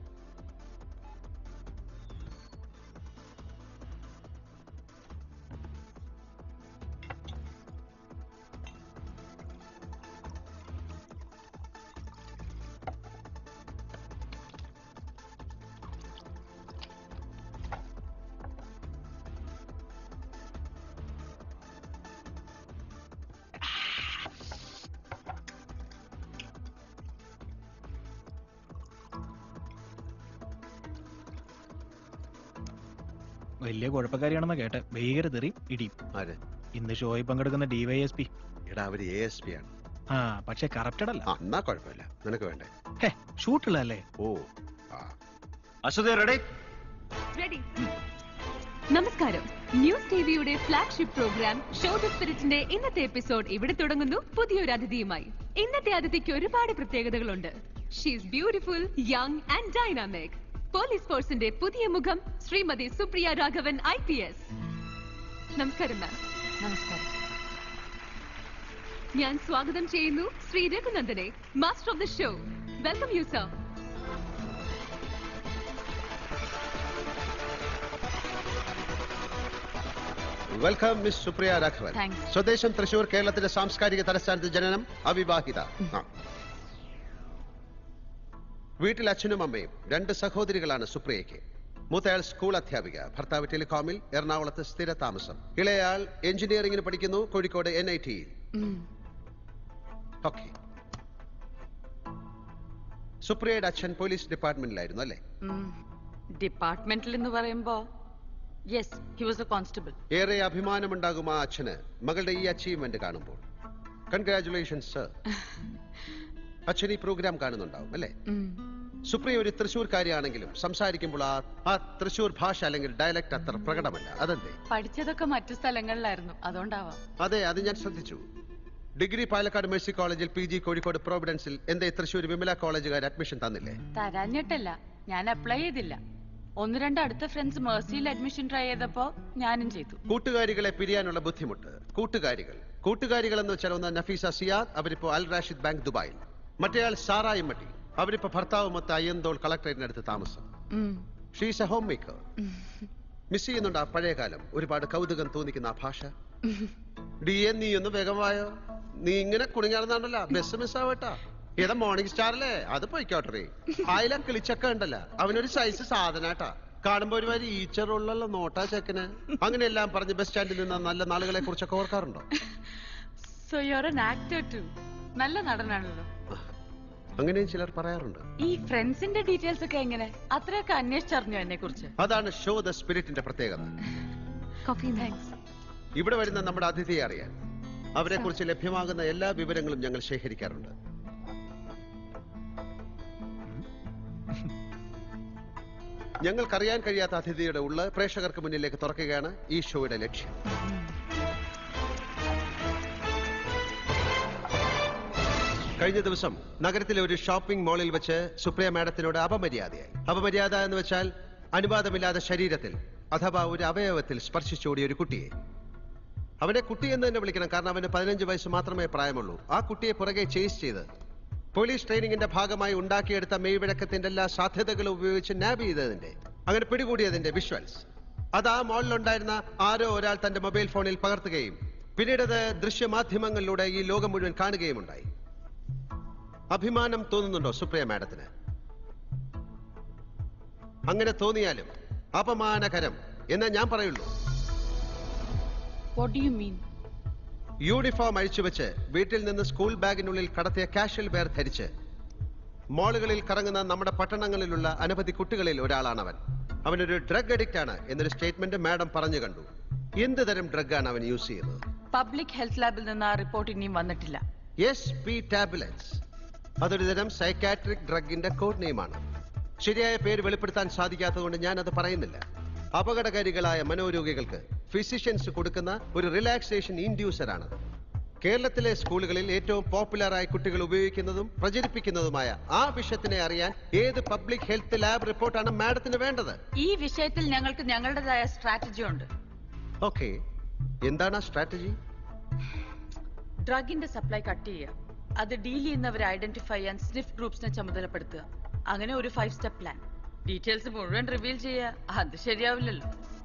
വലിയ കുഴപ്പക്കാരിയാണെന്ന് കേട്ടെ ഭീകര തെറി ഇടിയും ആര് ഇന്ന് ഷോയിൽ പങ്കെടുക്കുന്ന ഡിവൈഎസ്പി എടാ അവര് എ എസ് പി ആണ് ആ പക്ഷെ കറപ്റ്റഡ് അല്ല ആ എന്നാ കുഴപ്പമില്ല നിനക്ക് വേണ്ടേ ഹേ ഷൂട്ടുള്ളതല്ലേ ഓ അശ്വതി റെഡി റെഡി നമസ്കാരം ന്യൂസ് ടിവിയുടെ ഫ്ലാഗ്ഷിപ്പ് പ്രോഗ്രാം ഷോ ദ സ്പിരിറ്റിന്റെ ഇന്നത്തെ എപ്പിസോഡ് ഇവിടെ തുടങ്ങുന്നു പുതിയൊരു അതിഥിയുമായി ഇന്നത്തെ അതിഥിക്ക് ഒരുപാട് പ്രത്യേകതകളുണ്ട് she's beautiful young and dynamic police ഫോഴ്സിന്റെ പുതിയ മുഖം Shrimati Supriya Raghavan I P S നമസ്കാരം മാം നമസ്കാരം ഞാൻ സ്വാഗതം ചെയ്യുന്നു ശ്രീ രഘുനന്ദനെ master of the show welcome you sir welcome miss Supriya Raghavan Thanks. സ്വദേശം തൃശൂർ കേരളത്തിന്റെ സാംസ്കാരിക തലസ്ഥാനത്ത് ജനനം അവിവാഹിത ആ. വീട്ടിൽ അച്ഛനും അമ്മയും രണ്ട് സഹോദരികളാണ് സുപ്രിയയ്ക്ക് മൂത്തയാൾ സ്കൂൾ അധ്യാപിക ഭർത്താവ് ടെലികോമിൽ എറണാകുളത്ത് സ്ഥിര താമസം ഇളയാൾ എഞ്ചിനീയറിംഗിന് പഠിക്കുന്നു കോഴിക്കോട് എൻ ഐ ടിയിൽ ഓക്കെ സുപ്രിയയുടെ അച്ഛൻ പോലീസ് ഡിപ്പാർട്ട്മെന്റിലായിരുന്നു അല്ലേ ഡിപ്പാർട്ട്മെന്റിൽ എന്ന് പറയുമ്പോ yes he was a constable ഏറെ അഭിമാനമുണ്ടാകും ആ അച്ഛന് മകളുടെ ഈ അച്ചീവ്മെന്റ് കാണുമ്പോൾ കൺഗ്രാറ്റുലേഷൻസ് സർ അച്ഛൻ ഈ പ്രോഗ്രാം കാണുന്നുണ്ടാവും അല്ലേ സുപ്രിയ ഒരു തൃശ്ശൂർക്കാരിയാണെങ്കിലും സംസാരിക്കുമ്പോൾ ആ ആ തൃശ്ശൂർ ഭാഷ അല്ലെങ്കിൽ ഡയലക്ട് അത്ര പ്രകടമല്ല അതെന്തേ പഠിച്ചതൊക്കെ മറ്റു സ്ഥലങ്ങളിലായിരുന്നു അതുകൊണ്ടാവാം അതെ അത് ഞാൻ ശ്രദ്ധിച്ചു ഡിഗ്രി പാലക്കാട് മേഴ്സി കോളേജിൽ പി ജി കോഴിക്കോട് പ്രോവിഡൻസിൽ എന്തേ തൃശ്ശൂർ വിമല കോളേജുകാർ അഡ്മിഷൻ തന്നില്ലേ തരാഞ്ഞിട്ടല്ല ഞാൻ അപ്ലൈ ചെയ്തില്ല ഒന്ന് രണ്ട് അടുത്ത ഫ്രണ്ട്സ് മേഴ്സിയിൽ അഡ്മിഷൻ ട്രൈ ചെയ്തപ്പോ ഞാനും ചെയ്തു കൂട്ടുകാരികളെ പിരിയാനുള്ള ബുദ്ധിമുട്ട് കൂട്ടുകാരികൾ കൂട്ടുകാരികൾ എന്ന് വെച്ചാൽ ഒന്ന് നഫീസ സിയാദ് അവരിപ്പോ അൽ റാഷിദ് ബാങ്ക് ദുബായിൽ മറ്റേയാൾ സാറ ഇമ്മട്ടി അവരിപ്പോ ഭർത്താവുമൊത്ത് അയ്യന്തോൾ കളക്ടറേറ്റിനടുത്ത് താമസം she's a homemaker miss ചെയ്യുന്നുണ്ട് ആ പഴയ കാലം ഒരുപാട് കൗതുകം തോന്നിക്കുന്ന ആ ഭാഷ ഡി എ നീ ഒന്ന് വേഗമായോ നീ ഇങ്ങനെ കുണിങ്ങാറുന്നാണല്ലോ ബസ് മിസ്സാവട്ടാ ഏതാ മോർണിംഗ് സ്റ്റാറല്ലേ അത് പോയിക്കോട്ടെ ആയില കിളിച്ചക്ക ഉണ്ടല്ല അവനൊരു സൈസ് സാധനാട്ടാ കാണുമ്പോ ഒരു വരി ഈച്ചറുള്ള നോട്ടാ ചെക്കന് അങ്ങനെയെല്ലാം പറഞ്ഞ് ബസ് സ്റ്റാൻഡിൽ നിന്ന് നല്ല നാളുകളെ കുറിച്ചൊക്കെ ഓർക്കാറുണ്ടോ so your an actor too നല്ല നടനാണല്ലോ അങ്ങനെയും ചിലർ പറയാറുണ്ട് ഈ ഫ്രണ്ട്സിന്റെ ഡീറ്റെയിൽസ് ഒക്കെ എങ്ങനെ അത്രയൊക്കെ അന്വേഷിച്ചറിഞ്ഞു എന്നെ കുറിച്ച് അതാണ് ഷോ ദ സ്പിരിറ്റിന്റെ പ്രത്യേകത കോഫി താങ്ക്സ് ഇവിടെ വരുന്ന നമ്മുടെ അതിഥിയെ അറിയാൻ അവരെ കുറിച്ച് ലഭ്യമാകുന്ന എല്ലാ വിവരങ്ങളും ഞങ്ങൾ ശേഖരിക്കാറുണ്ട് ഞങ്ങൾക്കറിയാൻ കഴിയാത്ത അതിഥിയുടെ ഉള്ള പ്രേക്ഷകർക്ക് മുന്നിലേക്ക് തുറക്കുകയാണ് ഈ ഷോയുടെ ലക്ഷ്യം കഴിഞ്ഞ ദിവസം നഗരത്തിലെ ഒരു ഷോപ്പിംഗ് മാളിൽ വെച്ച് സുപ്രിയ മാഡത്തിനോട് അപമര്യാദയായി അപമര്യാദ എന്ന് വെച്ചാൽ അനുവാദമില്ലാതെ ശരീരത്തിൽ അഥവാ ഒരു അവയവത്തിൽ സ്പർശിച്ചോടിയ ഒരു കുട്ടിയെ അവനെ കുട്ടി എന്ന് തന്നെ വിളിക്കണം കാരണം അവന് പതിനഞ്ച് വയസ്സ് മാത്രമേ പ്രായമുള്ളൂ ആ കുട്ടിയെ പുറകെ ചേസ് ചെയ്ത് പോലീസ് ട്രെയിനിങ്ങിന്റെ ഭാഗമായി ഉണ്ടാക്കിയെടുത്ത മെയ്വഴക്കത്തിന്റെ എല്ലാ സാധ്യതകളും ഉപയോഗിച്ച് നാബ് ചെയ്തതിന്റെ അങ്ങനെ പിടികൂടിയതിന്റെ വിഷ്വൽസ് അത് ആ മോളിലുണ്ടായിരുന്ന ആരോ ഒരാൾ തന്റെ മൊബൈൽ ഫോണിൽ പകർത്തുകയും പിന്നീട് അത് ദൃശ്യമാധ്യമങ്ങളിലൂടെ ഈ ലോകം മുഴുവൻ കാണുകയും ഉണ്ടായി അഭിമാനം തോന്നുന്നുണ്ടോ സുപ്രിയ മാഡത്തിന് അങ്ങനെ തോന്നിയാലും അപമാനകരം എന്നേ ഞാൻ പറയുള്ളൂ what do you mean uniform അഴിച്ചുവെച്ച് വീട്ടിൽ നിന്ന് സ്കൂൾ ബാഗിനുള്ളിൽ കടത്തിയ കാഷ്വൽ വെയർ ധരിച്ച് മാളുകളിൽ കറങ്ങുന്ന നമ്മുടെ പട്ടണങ്ങളിലുള്ള അനവധി കുട്ടികളിൽ ഒരാളാണ് അവൻ അവനൊരു ഡ്രഗ് അഡിക്റ്റ് ആണ് എന്നൊരു സ്റ്റേറ്റ്മെന്റ് മാഡം പറഞ്ഞു കണ്ടു എന്ത് തരം ഡ്രഗ് ആണ് അവൻ യൂസ് ചെയ്യുന്നത് പബ്ലിക് ഹെൽത്ത് ലാബിൽ നിന്ന് ആ റിപ്പോർട്ട് ഇനിയും വന്നിട്ടില്ല എസ് പി ടാബ്ലറ്റ്സ് അതൊരു തരം സൈക്കാട്രിക് ഡ്രഗിന്റെ കോഡ് നെയിമാണ് ശരിയായ പേര് വെളിപ്പെടുത്താൻ സാധിക്കാത്തതുകൊണ്ട് ഞാൻ അത് പറയുന്നില്ല അപകടകാരികളായ മനോരോഗികൾക്ക് ഫിസിഷ്യൻസ് കൊടുക്കുന്ന ഒരു റിലാക്സേഷൻ ഇൻഡ്യൂസർ ആണ് കേരളത്തിലെ സ്കൂളുകളിൽ ഏറ്റവും പോപ്പുലറായി കുട്ടികൾ ഉപയോഗിക്കുന്നതും പ്രചരിപ്പിക്കുന്നതുമായ ആ വിഷയത്തിനെ അറിയാൻ ഏത് പബ്ലിക് ഹെൽത്ത് ലാബ് റിപ്പോർട്ടാണ് മാഡത്തിന് വേണ്ടത് ഈ വിഷയത്തിൽ ഞങ്ങൾക്ക് ഞങ്ങളുടേതായ സ്ട്രാറ്റജി ഉണ്ട് ഓക്കെ എന്താണ് ആ സ്ട്രാറ്റജി ഡ്രഗിന്റെ സപ്ലൈ കട്ട് ചെയ്യുക അത് ഡീൽ ചെയ്യുന്നവരെ ഐഡന്റിഫൈ ചെയ്യാൻ സ്നിഫ് ഗ്രൂപ്പ്സിനെ ചുമതലപ്പെടുത്തുക അങ്ങനെ ഒരു ഫൈവ് സ്റ്റെപ്പ് പ്ലാൻ ഡീറ്റെയിൽസ് മുഴുവൻ റിവീൽ ചെയ്യുക അത് ശരിയാവില്ലല്ലോ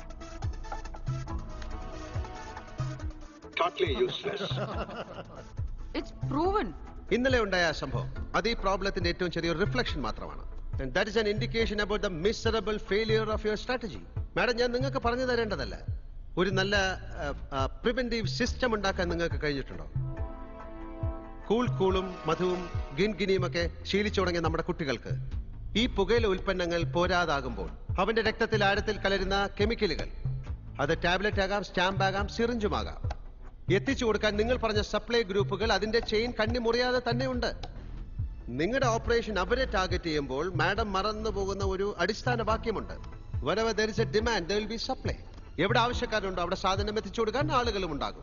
ഇറ്റ്സ് പ്രൂവൻ ഇന്നലെ ഉണ്ടായ ആ സംഭവം അത് ഈ പ്രോബ്ലത്തിന്റെ ഏറ്റവും ചെറിയൊരു റിഫ്ലക്ഷൻ മാത്രമാണ് that is an indication about the miserable failure of your strategy madam ഞാൻ നിങ്ങൾക്ക് പറഞ്ഞു തരേണ്ടതല്ല ഒരു നല്ല പ്രിവെന്റീവ് സിസ്റ്റം ഉണ്ടാക്കാൻ നിങ്ങൾക്ക് കഴിഞ്ഞിട്ടുണ്ടോ കൂൾ കൂളും മധുവും ഗിൻ ഗിനിയും ഒക്കെ ശീലിച്ചു തുടങ്ങിയ നമ്മുടെ കുട്ടികൾക്ക് ഈ പുകയില ഉൽപ്പന്നങ്ങൾ പോരാതാകുമ്പോൾ അവന്റെ രക്തത്തിൽ ആഴത്തിൽ കലരുന്ന കെമിക്കലുകൾ അത് ടാബ്ലറ്റ് ആകാം സ്റ്റാമ്പ് ആകാം സിറിഞ്ചുമാകാം എത്തിച്ചു കൊടുക്കാൻ നിങ്ങൾ പറഞ്ഞ സപ്ലൈ ഗ്രൂപ്പുകൾ അതിന്റെ ചെയിൻ കണ്ണി മുറിയാതെ തന്നെ ഉണ്ട് നിങ്ങളുടെ ഓപ്പറേഷൻ അവരെ ടാർഗറ്റ് ചെയ്യുമ്പോൾ മാഡം മറന്നു പോകുന്ന ഒരു അടിസ്ഥാന വാക്യമുണ്ട് wherever there is a demand there will be supply എവിടെ ആവശ്യക്കാരുണ്ടോ അവിടെ സാധനം എത്തിച്ചു കൊടുക്കാൻ ആളുകളും ഉണ്ടാകും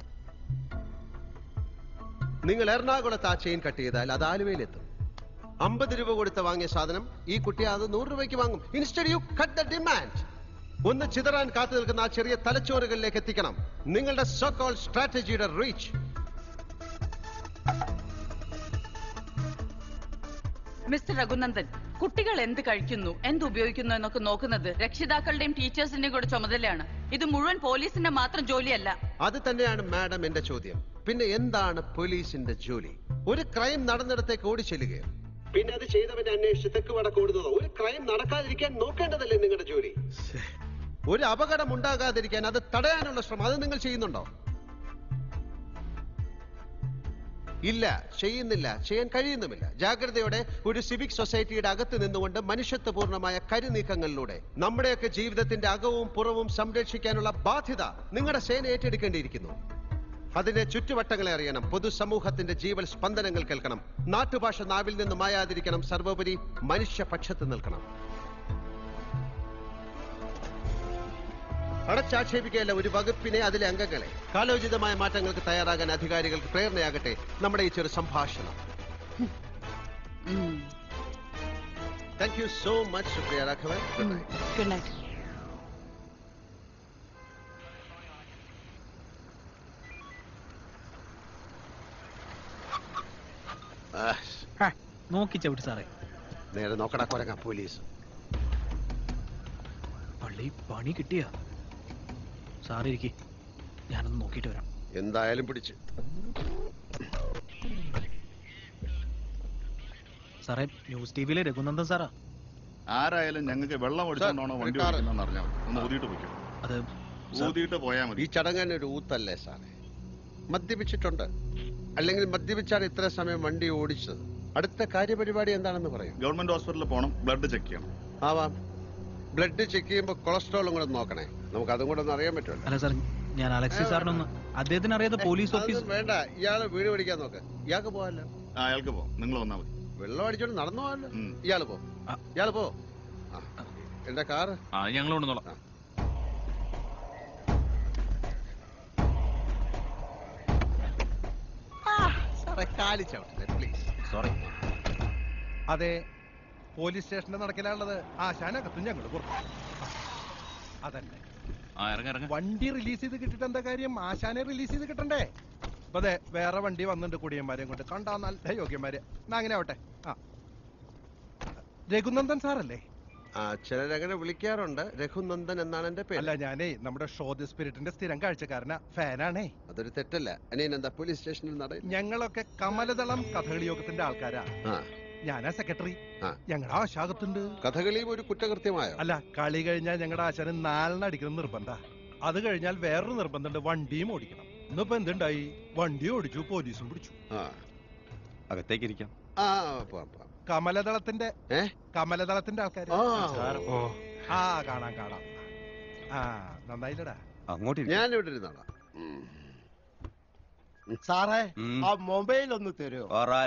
നിങ്ങൾ എറണാകുളത്ത് ആ ചെയിൻ കട്ട് ചെയ്താൽ അത് ആലുവയിലെത്തും അമ്പത് രൂപ കൊടുത്ത് വാങ്ങിയ സാധനം ഈ കുട്ടി അത് നൂറ് രൂപയ്ക്ക് വാങ്ങും instead you cut the demand ഒന്ന് ചിതറാൻ കാത്തു നിൽക്കുന്ന ആ ചെറിയ തലച്ചോറുകളിലേക്ക് എത്തിക്കണം നിങ്ങളുടെ സോക്കോൾ സ്ട്രാറ്റജിയുടെ റീച്ച് മിസ്റ്റർ രഘുനന്ദൻ കുട്ടികൾ എന്ത് കഴിക്കുന്നു എന്ത് ഉപയോഗിക്കുന്നു എന്നൊക്കെ നോക്കുന്നത് രക്ഷിതാക്കളുടെയും ടീച്ചേഴ്സിന്റെയും കൂടെ ചുമതലയാണ് ഇത് മുഴുവൻ പോലീസിന്റെ മാത്രം ജോലിയല്ല അത് തന്നെയാണ് മാഡം എന്റെ ചോദ്യം പിന്നെ എന്താണ് പോലീസിന്റെ ജോലി ഒരു ക്രൈം നടന്നിടത്തേക്ക് ഓടി ചെല്ലുകയോ പിന്നെ അത് ചെയ്തവന്റെ അന്വേഷിച്ച് തെക്ക് വടക്ക് ഓടുന്നതോ ഒരു ക്രൈം നടക്കാതിരിക്കാൻ നോക്കേണ്ടതല്ലേ നിങ്ങളുടെ ജോലി ഒരു അപകടം ഉണ്ടാകാതിരിക്കാൻ അത് തടയാനുള്ള ശ്രമം അത് നിങ്ങൾ ചെയ്യുന്നുണ്ടോ ഇല്ല ചെയ്യുന്നില്ല ചെയ്യാൻ കഴിയുന്നുമില്ല ജാഗ്രതയോടെ ഒരു സിവിക് സൊസൈറ്റിയുടെ അകത്ത് നിന്നുകൊണ്ട് മനുഷ്യത്വപൂർണമായ കരുനീക്കങ്ങളിലൂടെ നമ്മുടെയൊക്കെ ജീവിതത്തിന്റെ അകവും പുറവും സംരക്ഷിക്കാനുള്ള ബാധ്യത നിങ്ങളുടെ സേന ഏറ്റെടുക്കേണ്ടിയിരിക്കുന്നു അതിന്റെ ചുറ്റുവട്ടങ്ങളെ അറിയണം പൊതുസമൂഹത്തിന്റെ ജീവൽ സ്പന്ദനങ്ങൾ കേൾക്കണം നാട്ടുഭാഷ നാവിൽ നിന്ന് മായാതിരിക്കണം സർവോപരി മനുഷ്യപക്ഷത്ത് നിൽക്കണം അടച്ചാക്ഷേപിക്കുകയല്ല ഒരു വകുപ്പിനെ അതിലെ അംഗങ്ങളെ കാലോചിതമായ മാറ്റങ്ങൾക്ക് തയ്യാറാകാൻ അധികാരികൾക്ക് പ്രേരണയാകട്ടെ നമ്മുടെ ഈ ചെറു സംഭാഷണം thank you so much Supriya Raghavan good night good night നോക്കി ചവിട്ടി സാറേ നേരെ നോക്കടാ കൊരങ്ങ പോലീസ് പള്ളി പണി കിട്ടിയ സാറേ ഇരിക്കി ഞാനൊന്ന് നോക്കിയിട്ട് വരാം എന്തായാലും പിടിച്ച് സാറേ ന്യൂസ് ടി വിയിലെ രഘുനന്ദൻ സാറാ ആരായാലും ഞങ്ങൾക്ക് വെള്ളം ഒഴിച്ചുകൊണ്ടാണോ വണ്ടി ഒരു കാറ്. ഓടിക്കുന്നതെന്ന് അറിഞ്ഞാൽ മതി ഒന്ന് ഊതിയിട്ട് പോയിക്കോ അത് ഊതിയിട്ട് പോയാൽ മതി ഈ ചടങ്ങ് ഒരു ഊത്തല്ലേ സാറേ മദ്യപിച്ചിട്ടുണ്ട് അല്ലെങ്കിൽ മദ്യപിച്ചാണ് ഇത്ര സമയം വണ്ടി ഓടിച്ചത് അടുത്ത കാര്യപരിപാടി എന്താണെന്ന് പറയും ഗവൺമെന്റ് ഹോസ്പിറ്റലിൽ പോകണം ബ്ലഡ് ചെക്ക് ചെയ്യണം ആവാം ബ്ലഡ് ചെക്ക് ചെയ്യുമ്പോൾ കൊളസ്ട്രോളും കൂടെ നോക്കണേ നമുക്ക് അതും കൂടെ ഒന്ന് അറിയാൻ പറ്റുമല്ലോ അല്ല സാർ ഞാൻ അലക്സി സാറിനൊന്ന് അദ്ദേഹത്തിന് അറിയാതെ പോലീസ് ഓഫീസ് അതൊന്നും വേണ്ട ഇയാള് വീട് പിടിക്കാൻ നോക്ക് ഇയാൾക്ക് പോവാല്ലോ ആ അയാൾക്ക് പോ നിങ്ങൾ വന്നാൽ മതി വെള്ളം അടിച്ചോണ്ട് നടന്നു പോവാല്ലോ ഇയാള് പോ ഇയാള് പോ ആ. എന്റെ കാറ് ആ ഞങ്ങൾ കൊണ്ടുവന്നോളാം സാറേ കാലി ചവിട്ടല്ലേ പ്ലീസ് സോറി അതെ പോലീസ് സ്റ്റേഷന്റെ നടക്കലാണുള്ളത് ആശാനകത്തും ഞങ്ങൾ പുറത്തു അതന്നെ ആ ഇറങ്ങ ഇറങ്ങ വണ്ടി റിലീസ് ചെയ്ത് കിട്ടിട്ട് എന്താ കാര്യം ആശാനെ റിലീസ് ചെയ്ത് കിട്ടണ്ടേ അപ്പൊ അതെ വേറെ വണ്ടി വന്നിട്ടുണ്ട് കുടിയന്മാരെയും കൊണ്ട് കണ്ടാ നല്ല യോഗ്യന്മാര് എന്നാ അങ്ങനെ ആവട്ടെ ആ രഘുനന്ദൻ സാറല്ലേ ആ ചിലരങ്ങനെ വിളിക്കാറുണ്ട് രഘുനന്ദൻ എന്നാണ് എന്റെ പേര് അല്ല ഞാനേ നമ്മുടെ ഷോ ദി സ്പിരിറ്റിന്റെ സ്ഥിരം കാഴ്ചക്കാരനാ ഫാനാണേ അതൊരു തെറ്റല്ല അനിയൻ എന്താ പോലീസ് സ്റ്റേഷനിൽ നട ഞങ്ങളൊക്കെ കമലദളം കഥകളി യോഗത്തിന്റെ ആൾക്കാരാ ആ ഞാനാ സെക്രട്ടറി ആ. ഞങ്ങളുടെ ആശാകത്തുണ്ട് കഥകളിയും ഒരു കുറ്റകൃത്യമായോ അല്ല കളി കഴിഞ്ഞാൽ ഞങ്ങളുടെ ആശാന് നാലെണ്ണം അടിക്കണം നിർബന്ധ അത് കഴിഞ്ഞാൽ വേറൊരു നിർബന്ധമുണ്ട് വണ്ടിയും ഓടിക്കണം ഇന്നിപ്പോ എന്തുണ്ടായി വണ്ടി ഓടിച്ചു പോലീസും പിടിച്ചു ആ അകത്തേക്ക് ഇരിക്കാം ആ പോവാം പോവാം കമലദളത്തിന്റെ ഏ കമലദളത്തിന്റെ ആൾക്കാർ ആ. ഓ ആ കാണാം കാണാം ആ നന്നായില്ലടാ അങ്ങോട്ട് ഞാനിവിടെ ഇരുന്നോളാം സാറേ ഉം. ആ മൊബൈൽ ഒന്ന് തരുമോ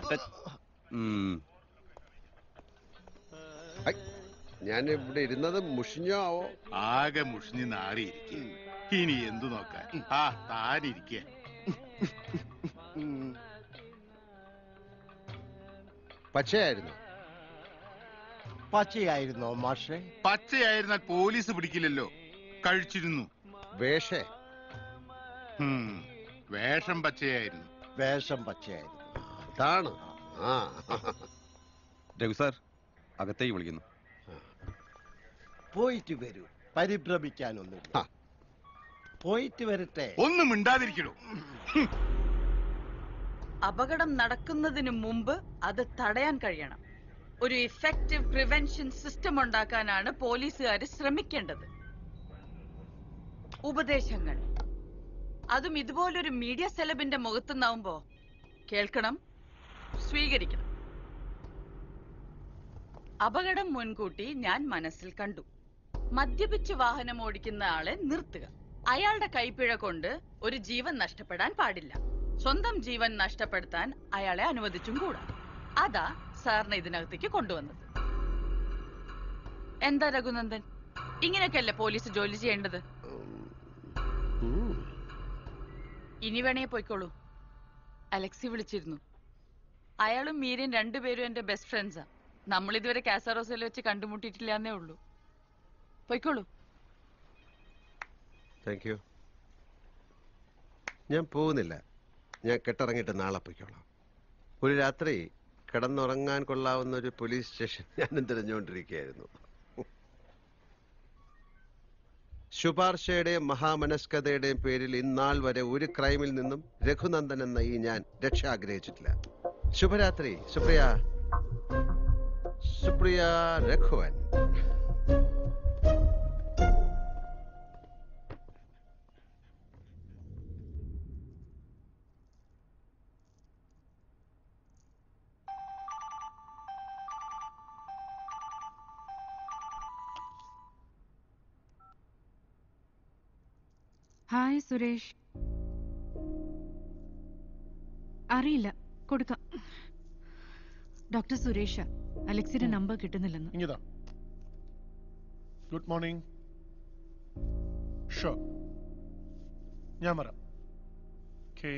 ഞാൻ ഇവിടെ ഇരുന്നത് മുഷിഞ്ഞോ ആവോ ആകെ മുഷിഞ്ഞ് നാറിയിരിക്കും ഇനി എന്തു നോക്കാൻ ആ താനിരിക്കേ പച്ചയായിരുന്നു പച്ചയായിരുന്നോ മാഷേ പച്ചയായിരുന്നാൽ പോലീസ് പിടിക്കില്ലല്ലോ കഴിച്ചിരുന്നു വേഷേ ഉം, വേഷം പച്ചയായിരുന്നു വേഷം പച്ചയായിരുന്നു അതാണ് ആ രഘു സാർ അകത്തേക്ക് വിളിക്കുന്നു പോയിട്ട് വരൂ പരിഭ്രമിക്കാനൊന്നും പോയിട്ട് വരട്ടെ ഒന്നും മിണ്ടാതിരിക്കണോ അപകടം നടക്കുന്നതിന് മുമ്പ് അത് തടയാൻ കഴിയണം ഒരു ഇഫക്റ്റീവ് പ്രിവെൻഷൻ സിസ്റ്റം ഉണ്ടാക്കാനാണ് പോലീസുകാർ ശ്രമിക്കേണ്ടത് ഉപദേശങ്ങൾ അതും ഇതുപോലൊരു മീഡിയ സെലബിന്റെ മുഖത്തുനിന്നാവുമ്പോ കേൾക്കണം സ്വീകരിക്കണം അപകടം മുൻകൂട്ടി ഞാൻ മനസ്സിൽ കണ്ടു മദ്യപിച്ച് വാഹനം ഓടിക്കുന്ന ആളെ നിർത്തുക അയാളുടെ കൈപ്പിഴ കൊണ്ട് ഒരു ജീവൻ നഷ്ടപ്പെടാൻ പാടില്ല സ്വന്തം ജീവൻ നഷ്ടപ്പെടുത്താൻ അയാളെ അനുവദിച്ചും കൂടാ അതാ സാറിനെ ഇതിനകത്തേക്ക് കൊണ്ടുവന്നത് എന്താ രഘുനന്ദൻ ഇങ്ങനെയൊക്കെയല്ലേ പോലീസ് ജോലി ചെയ്യേണ്ടത് ഇനി വേണേ പോയിക്കോളൂ അലക്സി വിളിച്ചിരുന്നു അയാളും മീരയും രണ്ടുപേരും എന്റെ ബെസ്റ്റ് ഫ്രണ്ട്സാ നമ്മൾ ഇതുവരെ കാസറോസിൽ വെച്ച് കണ്ടുമുട്ടിയിട്ടില്ലാന്നേ ഉള്ളൂ പോയിക്കോളൂ താങ്ക് യു ഞാൻ പോകുന്നില്ല ഞാൻ കെട്ടിറങ്ങിയിട്ട് നാളെ പൊയ്ക്കോളാം ഒരു രാത്രി കിടന്നുറങ്ങാൻ കൊള്ളാവുന്ന ഒരു പോലീസ് സ്റ്റേഷൻ ഞാനും തിരഞ്ഞുകൊണ്ടിരിക്കുകയായിരുന്നു ശുപാർശയുടെയും മഹാമനസ്കതയുടെയും പേരിൽ ഇന്നാൾ വരെ ഒരു ക്രൈമിൽ നിന്നും രഘുനന്ദൻ എന്ന ഈ ഞാൻ രക്ഷ ആഗ്രഹിച്ചിട്ടില്ല ശുഭരാത്രി സുപ്രിയ സുപ്രിയ രഘുവൻ ഹായ് സുരേഷ് അറിയില്ല കൊടുക്കാം ഡോക്ടർ സുരേഷ അലക്സിയുടെ നമ്പർ കിട്ടുന്നില്ലെന്ന് ഇങ്ങിതാ ഗുഡ് മോർണിംഗ് ഷോ ഞാൻ വരാം ഓക്കേ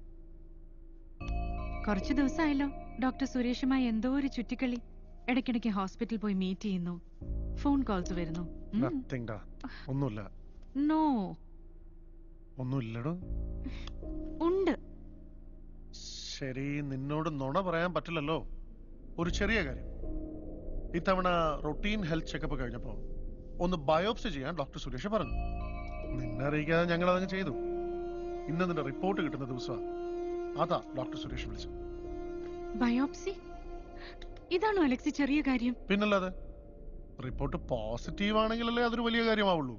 കുറച്ച് ദിവസമായല്ലോ ഡോക്ടർ സുരേഷുമായി എന്തോ ഒരു ചുറ്റിക്കളി ഇടയ്ക്കിടയ്ക്ക് ഹോസ്പിറ്റൽ പോയി മീറ്റ് ചെയ്യുന്നു ഫോൺ കോൾസ് വരുന്നു നത്തിങ് ഡാ ഒന്നുമില്ല നോ ഒന്നുമില്ലടോ ഉണ്ട് ശരി നിന്നോട് നുണ പറയാൻ പറ്റില്ലല്ലോ ഒരു ചെറിയ കാര്യം ഇത്തവണ റൊട്ടീൻ ഹെൽത്ത് ചെക്കപ്പ് കഴിഞ്ഞപ്പോ ഒന്ന് ബയോപ്സി ചെയ്യാൻ ഡോക്ടർ സുരേഷ് പറഞ്ഞു നിന്നെ അറിയിക്കാതെ ഞങ്ങൾ അതങ്ങ് ചെയ്തു ഇന്ന് നിന്റെ റിപ്പോർട്ട് കിട്ടുന്ന ദിവസമാണ് അതാ ഡോക്ടർ സുരേഷ് വിളിച്ചു ബയോപ്സി ഇതാണോ അലക്സി ചെറിയ കാര്യം പിന്നല്ലാതെ റിപ്പോർട്ട് പോസിറ്റീവ് ആണെങ്കിലല്ലേ അതൊരു വലിയ കാര്യമാവുള്ളൂ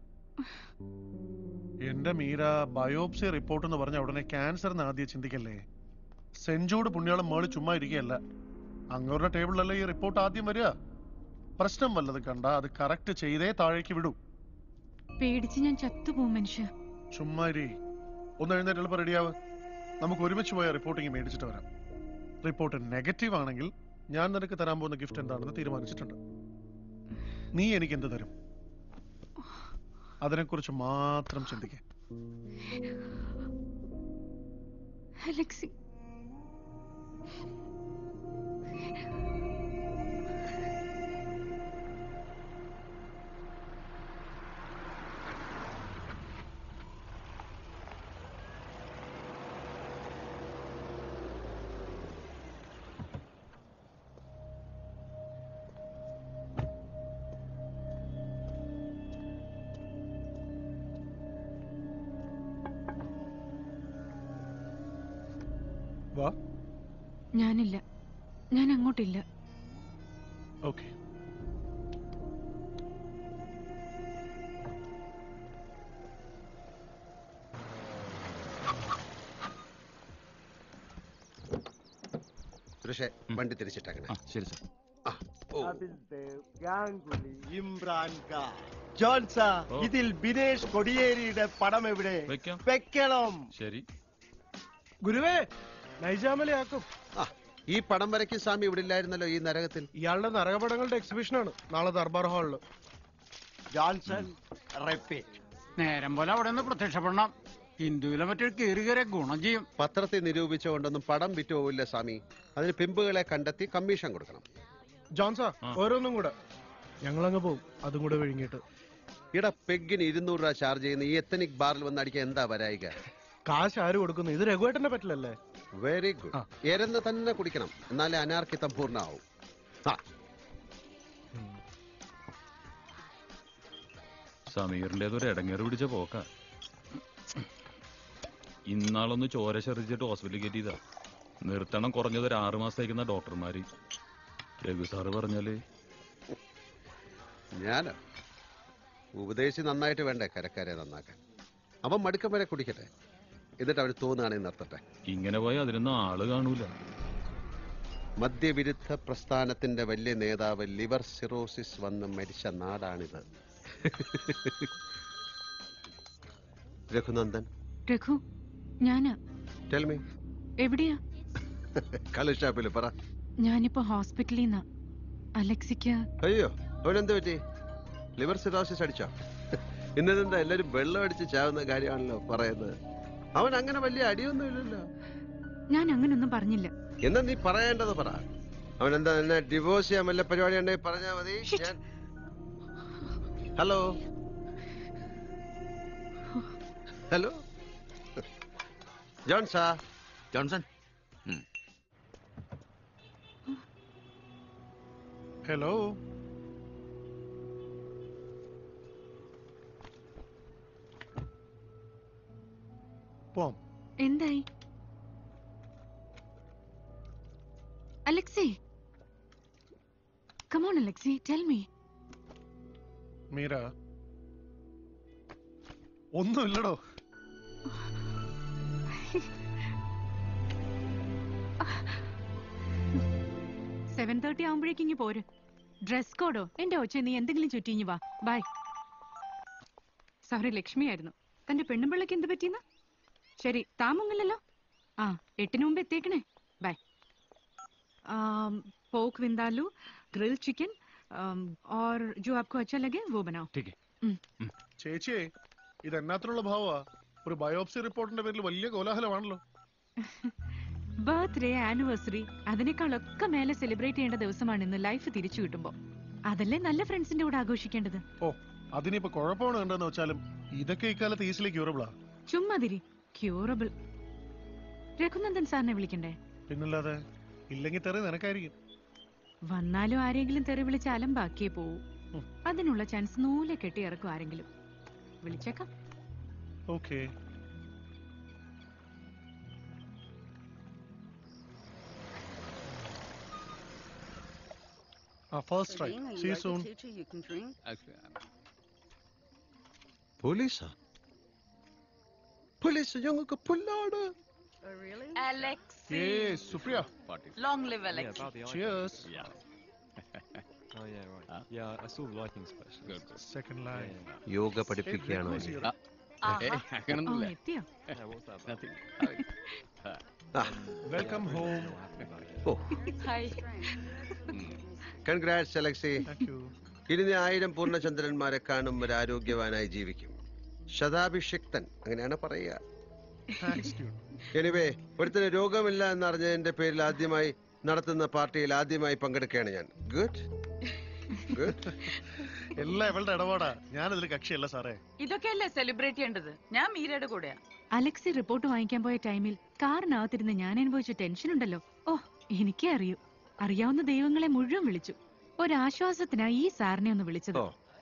എന്റെ മീര ബയോപ്സി റിപ്പോർട്ട് എന്ന് പറഞ്ഞ ഉടനെ ക്യാൻസർ എന്ന് ആദ്യം ചിന്തിക്കല്ലേ സെഞ്ചൂട് പുണ്യാളം മേള് ചുമ്മാ ഇരിക്കുകയല്ല അങ്ങവരുടെ ടേബിളിലല്ലേ ഈ റിപ്പോർട്ട് ആദ്യം വരിക പ്രശ്നം വല്ലത് കണ്ട അത് കറക്റ്റ് ചെയ്തേ താഴേക്ക് വിടൂ പേടിച്ച് ഞാൻ ചത്തുപോകും മനുഷ്യ ചുമ്മാ ഇരി ഒന്ന് എഴുന്നേറ്റ് എളുപ്പം റെഡിയാവ് നമുക്ക് ഒരുമിച്ച് പോയ റിപ്പോർട്ടിങ് മേടിച്ചിട്ട് വരാം റിപ്പോർട്ട് നെഗറ്റീവ് ആണെങ്കിൽ ഞാൻ നിനക്ക് തരാൻ പോകുന്ന ഗിഫ്റ്റ് എന്താണെന്ന് തീരുമാനിച്ചിട്ടുണ്ട് നീ എനിക്ക് എന്ത് തരും അതിനെക്കുറിച്ച് മാത്രം ചിന്തിക്കുക അലക്സി വാ ഞാനില്ല ഞാൻ അങ്ങോട്ടില്ല ഓക്കെ സുരേഷേ വണ്ടി തിരിച്ചിട്ടങ്ങനെ ശരി സർ ഗാംഗുലി ഇമ്രാൻ ഖാൻ ജോൺസാ ഇതിൽ ബിനേഷ് കൊടിയേരിയുടെ പടം എവിടെ വെക്കണം ശരി ഗുരുവേ നൈജാമലയാക്കും ഈ പടം വരയ്ക്ക് സ്വാമി ഇവിടെ ഇല്ലായിരുന്നല്ലോ ഈ നരകത്തിൽ ഇയാളുടെ നരകപടങ്ങളുടെ എക്സിബിഷനാണ് നാളെ ദർബാർ ഹാളില് ജോൺസൺ റിപ്പീറ്റ് നേരം പോലെ അവിടെ നിന്ന് പ്രത്യക്ഷപ്പെടണം ഹിന്ദുവിലെ മറ്റൊരു കയറി കയറിയ ഗുണം ചെയ്യും പത്രത്തിൽ നിരൂപിച്ചുകൊണ്ടൊന്നും പടം വിറ്റു പോവില്ല സ്വാമി അതിന് പിമ്പുകളെ കണ്ടെത്തി കമ്മീഷൻ കൊടുക്കണം ജോൺസാ ഓരോന്നും കൂടെ ഞങ്ങളങ്ങ് പോവും അതും കൂടെ വിഴുങ്ങിയിട്ട് ഇട പെഗിന് ഇരുന്നൂറ് രൂപ ചാർജ് ചെയ്യുന്ന ഈ എത്തനിക് ബാറിൽ വന്ന് അടിക്കാൻ എന്താ വരായിക കാശ് ആര് കൊടുക്കുന്നു ഇത് രഘുവേട്ടനെ പറ്റില്ലല്ലേ വെരി ഗുഡ് എരന്ന് തന്നെ കുടിക്കണം എന്നാലേ അനാർക്കിത്തം പൂർണ്ണമാവും ആ സമീറിന്റെ ഒരു ഇടങ്ങേറ് പിടിച്ച പോക്ക ഇന്നാളൊന്ന് ചോര ശറിച്ചിട്ട് ഹോസ്പിറ്റലിൽ കയറ്റിയതാ നിർത്തണം കുറഞ്ഞത് ഒരു ആറു മാസത്തേക്കുന്ന ഡോക്ടർമാര് രഘു സാറ് പറഞ്ഞാല് ഞാനോ ഉപദേശിച്ച് നന്നായിട്ട് വേണ്ടേ കരക്കാരെ നന്നാക്കാൻ അവൻ മടുക്കം വരെ കുടിക്കട്ടെ എന്നിട്ട് അവന് തോന്നുകയാണെങ്കിൽ നിർത്തട്ടെ ഇങ്ങനെ പോയാൽ അതിനൊന്നും ആള് കാണൂല മദ്യവിരുദ്ധ പ്രസ്ഥാനത്തിന്റെ വലിയ നേതാവ് ലിവർ സിറോസിസ് വന്ന് മരിച്ച നാടാണിത് രഘുനന്ദൻ രഘു ഞാനാ ടെൽമി എവിടെയാ കളി പറ ഞാനിപ്പോ ഹോസ്പിറ്റലിൽ നിന്നാ അലക്സിക്ക് അയ്യോ അവനെന്ത് പറ്റി ലിവർ സിറോസിസ് അടിച്ചോ ഇന്നെന്താ എല്ലാരും വെള്ളം അടിച്ച് ചാവുന്ന കാര്യമാണല്ലോ പറയുന്നത് അവൻ അങ്ങനെ വലിയ അടിയൊന്നും ഇല്ലല്ലോ ഞാൻ അങ്ങനൊന്നും പറഞ്ഞില്ല എന്നാ നീ പറയേണ്ടത് പറ അവൻ എന്താ എന്നെ ഡിവോഴ്സ് ചെയ്യാൻ വല്ല പരിപാടി ഉണ്ടെങ്കിൽ പറഞ്ഞാ മതി ഞാൻ ഹലോ ഹലോ ജോൺസാ ജോൺസൺ ഹലോ പോം എന്തായി Alexi come on Alexi tell me Meera ഒന്നുമില്ലടോ സെവൻ തേർട്ടി ആവുമ്പോഴേക്കും ഇങ്ങ് പോര് ഡ്രസ് കോഡോ എന്റെ ഒച്ച നീ എന്തെങ്കിലും ചുറ്റിഞ്ഞു വാ ബൈ സോറി ലക്ഷ്മി ആയിരുന്നു തന്റെ പെണ്ണുമ്പിള്ളക്ക് എന്ത് പറ്റിയെന്ന് ശരി താമുങ്ങില്ലല്ലോ ആ എട്ടിന് മുമ്പ് എത്തിയേക്കണേ ബൈ പോക്ക് വിന്താലു ഗ്രിൽ ചിക്കൻ और जो आपको अच्छा लगे वो बनाओ ठीक है ചേച്ചിയെ ഇത് എന്നാത്തിനുള്ള ഭാവമാ ഒരു ബയോപ്സി റിപ്പോർട്ടിന്റെ പേരിൽ വലിയ കോലാഹലമാണല്ലോ ബർത്ത്ഡേ ആനിവേഴ്സറി അതിനേക്കാളൊക്കെ മേലെ സെലിബ്രേറ്റ് ചെയ്യേണ്ട ദിവസമാണ് ഇന്ന് ലൈഫ് തിരിച്ചു കിട്ടുമ്പോ അതല്ലേ നല്ല ഫ്രണ്ട്സിന്റെ കൂടെ ആഘോഷിക്കേണ്ടത് ഓ അതിനിപ്പോ കുഴപ്പമാണ് കണ്ടെന്ന് വെച്ചാലും ഇതൊക്കെ ഇക്കാലത്ത് ഈസിലി ക്യൂറബിളാ ചുമ്മാതിരി ക്യൂറബിൾ രഘുനന്ദൻ സാറിനെ വിളിക്കണ്ടേ പിന്നല്ലാതെ ഇല്ലെങ്കിൽ തെറി നിനക്കായിരിക്കും വന്നാലും ആരെങ്കിലും തെറി വിളിച്ച് അലമ്പാക്കിയേ പോവൂ അതിനുള്ള ചാൻസ് നൂലെ കെട്ടി ഇറക്കും ആരെങ്കിലും വിളിച്ചേക്കാം ഓക്കെ ആ ഫസ്റ്റ് ട്രൈ സീ സൂൺ പോലീസാ പോലീസ് ഞങ്ങൾക്ക് പുല്ലാണ് Alex. ഏ Supriya Long live Alex. Cheers. Oh yeah, right. yeah, I saw the lighting specialist. Second line. Yoga പഠിപ്പിക്കുകയാണോ ഓ എത്തിയോ Yeah, what's that about? Welcome home ഓ Hi. കൺഗ്രാറ്റ്സ് അലക്സി ഇനി നീ ആയിരം പൂർണ്ണചന്ദ്രന്മാരെ കാണും ഒരു ആരോഗ്യവാനായി ജീവിക്കും ശതാഭിഷിക്തൻ അങ്ങനെയാണ് പറയുക എനിവേ ഒരുത്തിന് രോഗമില്ല എന്നറിഞ്ഞതിന്റെ പേരിൽ ആദ്യമായി നടത്തുന്ന പാർട്ടിയിൽ ആദ്യമായി പങ്കെടുക്കുകയാണ് ഞാൻ ഗുഡ് ഗുഡ് എല്ലാം ഇവളുടെ ഇടപാടാ ഞാനതിൽ കക്ഷിയല്ല സാറേ ഇതൊക്കെയല്ലേ സെലിബ്രേറ്റ് ചെയ്യേണ്ടത് ഞാൻ മീരയുടെ കൂടെയാ അലക്സി റിപ്പോർട്ട് വാങ്ങിക്കാൻ പോയ ടൈമിൽ കാറിനകത്തിരുന്ന് ഞാൻ അനുഭവിച്ച ടെൻഷൻ ഉണ്ടല്ലോ ഓ എനിക്കേ അറിയൂ അറിയാവുന്ന ദൈവങ്ങളെ മുഴുവൻ വിളിച്ചു ഒരാശ്വാസത്തിനായി ഈ സാറിനെ ഒന്ന് വിളിച്ചത്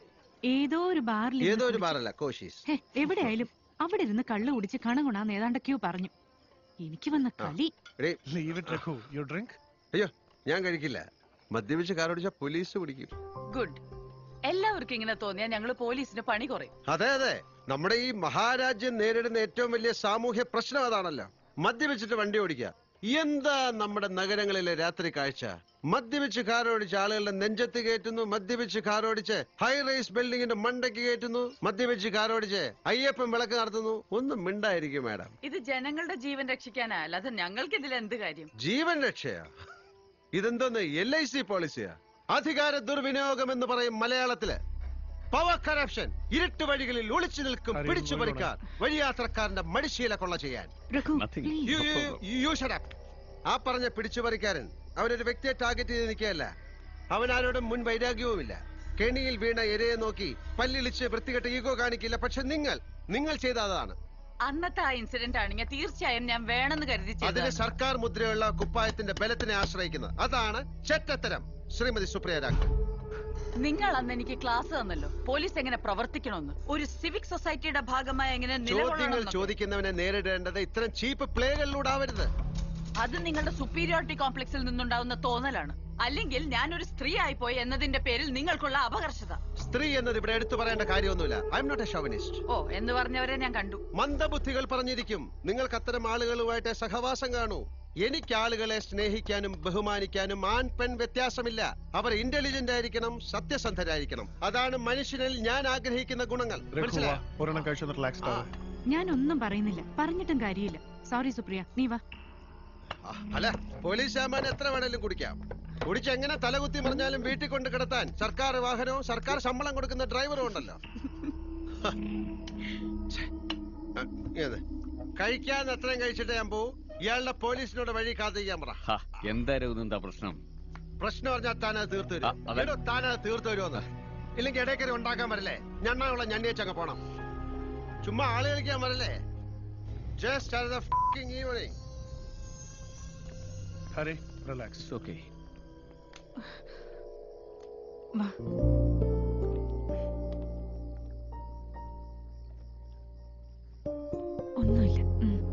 ഏതോ ഒരു ബാറിൽ ഏതോ ഒരു ബാറല്ല കോശീസ് ഹേ, എവിടെയായാലും അവിടെ ഇരുന്ന് കള്ളു കുടിച്ച് കണകുണാന്ന് ഏതാണ്ടൊക്കെയോ പറഞ്ഞു എനിക്ക് വന്ന കളി leave it Raghu you drink അയ്യോ ഞാൻ കഴിക്കില്ല മദ്യപിച്ച് കാറോടിച്ച പോലീസ് പിടിക്കും ഗുഡ് എല്ലാവർക്കും ഇങ്ങനെ തോന്നിയാ ഞങ്ങള് പോലീസിന് പണി കുറയും അതെ അതെ നമ്മുടെ ഈ മഹാരാജ്യം നേരിടുന്ന ഏറ്റവും വലിയ സാമൂഹ്യ പ്രശ്നം അതാണല്ലോ മദ്യപിച്ചിട്ട് വണ്ടി ഓടിക്കുക എന്താ നമ്മുടെ നഗരങ്ങളിലെ രാത്രി കാഴ്ച മദ്യപിച്ച് കാറോടിച്ച് ആളുകളുടെ നെഞ്ചത്ത് കയറ്റുന്നു മദ്യപിച്ച് കാറോടിച്ച് ഹൈ റൈസ് ബിൽഡിങ്ങിന്റെ മണ്ടയ്ക്ക് കയറ്റുന്നു മദ്യപിച്ച് കാറോടിച്ച് അയ്യപ്പൻ വിളക്ക് നടത്തുന്നു ഒന്നും മിണ്ടായിരിക്കും മാഡം ഇത് ജനങ്ങളുടെ ജീവൻ രക്ഷിക്കാനാ അല്ലാതെ ഞങ്ങൾക്ക് ഇതിൽ എന്ത് കാര്യം ജീവൻ രക്ഷയാ ഇതെന്തോന്ന് എൽ ഐ സി പോളിസിയാ അധികാര ദുർവിനിയോഗം എന്ന് പറയും മലയാളത്തില് പവർ കറപ്ഷൻ ഇരുട്ട് വഴികളിൽ ഒളിച്ചു നിൽക്കും പിടിച്ചു പറിക്കാൻ വഴിയാത്രക്കാരന്റെ മടിശീല കൊള്ള ചെയ്യാൻ You- you- you shut up. ആ പറഞ്ഞ പിടിച്ചുപറിക്കാരൻ അവനൊരു വ്യക്തിയെ ടാർഗറ്റ് ചെയ്ത് നിൽക്കുകയല്ല അവൻ ആരോടും മുൻ വൈരാഗ്യവുമില്ല കെണിയിൽ വീണ ഇരയെ നോക്കി പല്ലിളിച്ച് വൃത്തികെട്ട ഈഗോ കാണിക്കില്ല പക്ഷെ നിങ്ങൾ നിങ്ങൾ ചെയ്ത അതാണ് അന്നത്തെ ആ ഇൻസിഡന്റ് ആണെങ്കിൽ തീർച്ചയായും ഞാൻ വേണമെന്ന് കരുതി അതിന് ചെയ്തതാണ്. സർക്കാർ മുദ്രയുള്ള കുപ്പായത്തിന്റെ ബലത്തിനെ ആശ്രയിക്കുന്നത് അതാണ് ചെറ്റത്തരം ശ്രീമതി സുപ്രിയ രാഘവൻ നിങ്ങൾ അന്ന് എനിക്ക് ക്ലാസ് തന്നല്ലോ പോലീസ് എങ്ങനെ പ്രവർത്തിക്കണമെന്ന് ഒരു സിവിക് സൊസൈറ്റിയുടെ ഭാഗമായി എങ്ങനെ ചോദ്യങ്ങൾ നിലകൊള്ളണമെന്നൊക്കെ. ചോദിക്കുന്നവനെ നേരിടേണ്ടത് ഇത്തരം ചീപ്പ് പ്ലേകളിലൂടെ ആവരുത് അത് നിങ്ങളുടെ സുപ്പീരിയോറിറ്റി കോംപ്ലക്സിൽ നിന്നുണ്ടാവുന്ന തോന്നലാണ് അല്ലെങ്കിൽ ഞാൻ ഒരു സ്ത്രീ ആയിപ്പോയി എന്നതിന്റെ പേരിൽ നിങ്ങൾക്കുള്ള അപകർഷത സ്ത്രീ എന്നത് ഇവിടെ എടുത്തു പറയേണ്ട കാര്യമൊന്നുമില്ല I'm not a chauvinist ഓ എന്ന് പറഞ്ഞവരെ ഞാൻ കണ്ടു മന്ദബുദ്ധികൾ പറഞ്ഞിരിക്കും നിങ്ങൾക്ക് അത്തരം ആളുകളുമായിട്ട് സഹവാസം കാണൂ എനിക്ക് ആളുകളെ സ്നേഹിക്കാനും ബഹുമാനിക്കാനും ആൺ പെൺ വ്യത്യാസമില്ല അവർ ഇന്റലിജന്റ് ആയിരിക്കണം സത്യസന്ധരായിരിക്കണം അതാണ് മനുഷ്യനിൽ ഞാൻ ആഗ്രഹിക്കുന്ന ഗുണങ്ങൾ രഘു വാ, മനസ്സിലായോ ഒരെണ്ണം കഴിച്ചൊന്ന് റിലാക്സ് ഞാൻ ഒന്നും പറയുന്നില്ല പറഞ്ഞിട്ടും കാര്യമില്ല സോറി സുപ്രിയ നീ വാ അല്ല പോലീസ് സാമാൻ എത്ര വേണേലും കുടിക്കാം കുടിച്ച് എങ്ങനെ തലകുത്തി മറിഞ്ഞാലും വീട്ടിൽ കൊണ്ട് കിടത്താൻ സർക്കാർ വാഹനവും സർക്കാർ ശമ്പളം കൊടുക്കുന്ന ഡ്രൈവറും ഉണ്ടല്ലോ ഛെ. ആ, ഏത്? കഴിക്കാൻ എത്രയും കഴിച്ചിട്ട് ഞാൻ പോവും ഇയാളുടെ പോലീസിനോട് വഴി കാത്തിരിക്കാൻ പറ ഹാ, എന്തായിരുന്നു എന്താ പ്രശ്നം പ്രശ്നം പറഞ്ഞാൽ താനത് തീർത്തു ആ, തരും അതെ. എടോ, താനത് തീർത്തു തരുമെന്ന് ഇല്ലെങ്കിൽ ഇടയ്ക്കറി ഉണ്ടാക്കാൻ വരല്ലേ ഞണ്ണാനുള്ള ഞണ്ണിയച്ചങ്ങ് പോണം ചുമ്മാ ആള് കളിക്കാൻ വരല്ലേ just evening Hari relax okay വാ ഒന്നുമില്ല ഉം.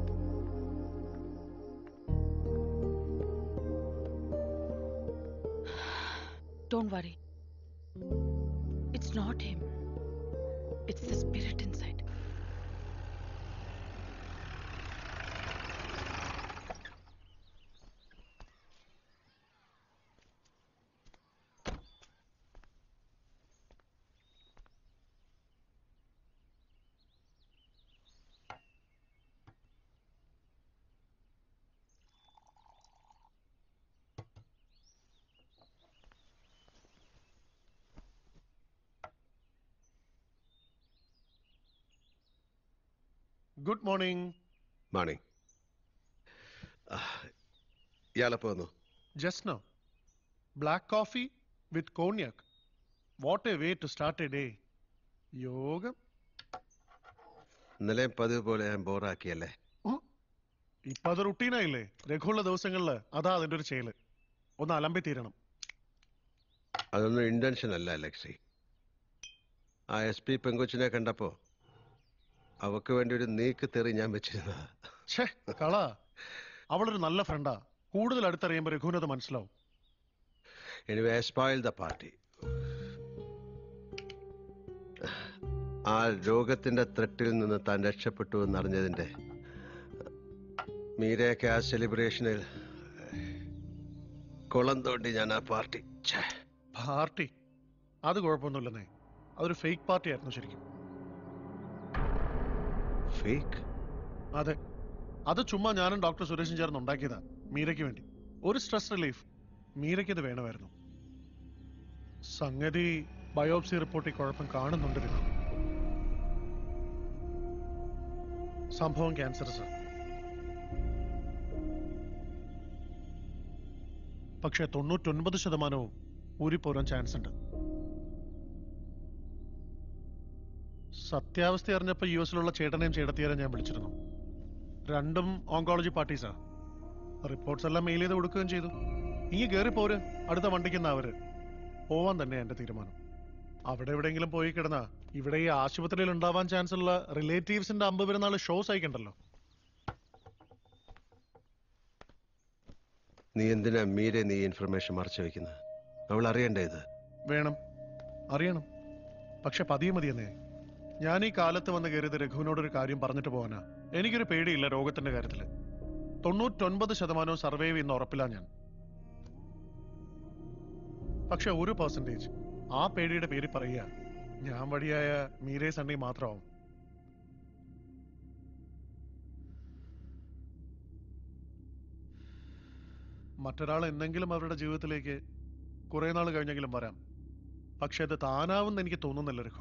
Don't worry. It's not him. It's the spirit inside. Good morning morning ഇയാളെപ്പോ വന്നു just no black coffee with cognac what a way to start a day യോഗം ഇന്നലെയും പതിവ് പോലെ ഞാൻ ബോറാക്കിയല്ലേ ഇപ്പൊ അത് റുട്ടീനായില്ലേ രഘുള്ള ദിവസങ്ങളില് അതാ അതിന്റെ ഒരു ചെയ്യല് ഒന്ന് അലമ്പി തീരണം അതൊന്നും ഇന്റൻഷൻ അല്ല ലക്സി ആ എസ് പി പെങ്കൊച്ചിനെ കണ്ടപ്പോ അവക്ക് വേണ്ടി ഒരു നീക്ക് തെറി ഞാൻ വെച്ചിരുന്നതാ ഛേ കള അവളൊരു നല്ല ഫ്രണ്ടാ കൂടുതൽ അടുത്തറിയുമ്പോ രഘുവിനത് മനസ്സിലാവും എനിവേ സ്പോയിൽ ദ പാർട്ടി ആ രോഗത്തിന്റെ ത്രെട്ടിൽ നിന്ന് താൻ രക്ഷപ്പെട്ടു എന്നറിഞ്ഞതിന്റെ മീരയൊക്കെ ആ സെലിബ്രേഷനിൽ കുളം തോണ്ടി ഞാൻ ആ പാർട്ടി ഛേ പാർട്ടി അത് കുഴപ്പമൊന്നുമില്ലെന്നേ അതൊരു ഫേക്ക് പാർട്ടി ആയിരുന്നു ശരിക്കും ഫേക്ക് അതെ അത് ചുമ്മാ ഞാനും ഡോക്ടർ സുരേഷും ചേർന്ന് ഉണ്ടാക്കിയതാ മീരയ്ക്ക് വേണ്ടി ഒരു സ്ട്രെസ് റിലീഫ് മീരയ്ക്ക് ഇത് വേണമായിരുന്നു സംഗതി ബയോപ്സി റിപ്പോർട്ടിൽ കുഴപ്പം കാണുന്നുണ്ട് രഘു സംഭവം ക്യാൻസർ സർ പക്ഷെ തൊണ്ണൂറ്റൊൻപത് ശതമാനവും ഊരിപ്പോരാൻ ചാൻസ് ഉണ്ട് സത്യാവസ്ഥ അറിഞ്ഞപ്പോ യു എസിലുള്ള ചേട്ടനെയും ചേട്ടത്തിയാരെയും ഞാൻ വിളിച്ചിരുന്നു രണ്ടും ഓങ്കോളജി പാർട്ടീസാ റിപ്പോർട്ട്സ് എല്ലാം മെയിൽ ചെയ്ത് കൊടുക്കുകയും ചെയ്തു ഇനി കയറി പോര് അടുത്ത വണ്ടിക്കുന്ന അവര് പോവാൻ തന്നെ എന്റെ തീരുമാനം അവിടെ എവിടെയെങ്കിലും പോയി കിടന്നാ ഇവിടെ ഈ ആശുപത്രിയിൽ ഉണ്ടാവാൻ ചാൻസ് ഉള്ള റിലേറ്റീവ്സിന്റെ അമ്പ് പെരുന്നാൾ ഷോസ് അയക്കണ്ടല്ലോ നീ എന്തിനാ മീരെ നീ ഇൻഫർമേഷൻ മറച്ചു വെക്കുന്നത് അവൾ അറിയണ്ടേ ഇത് വേണം അറിയണം പക്ഷെ പതിയെ മതിയെന്നേ ഞാൻ ഈ കാലത്ത് വന്ന് കയറിയത് രഘുവിനോടൊരു കാര്യം പറഞ്ഞിട്ട് പോകാനാ എനിക്കൊരു പേടിയില്ല രോഗത്തിന്റെ കാര്യത്തില് തൊണ്ണൂറ്റൊൻപത് ശതമാനവും സർവൈവ് ചെയ്യുന്ന ഉറപ്പില്ല ഞാൻ പക്ഷെ ഒരു പെർസെന്റേജ് ആ പേടിയുടെ പേര് പറയുക ഞാൻ വഴിയായ മീരേ സണ്ണി മാത്രമാവും മറ്റൊരാൾ എന്തെങ്കിലും അവരുടെ ജീവിതത്തിലേക്ക് കുറെ നാൾ കഴിഞ്ഞെങ്കിലും വരാം പക്ഷെ അത് താനാവുന്ന എനിക്ക് തോന്നുന്നില്ല രഘു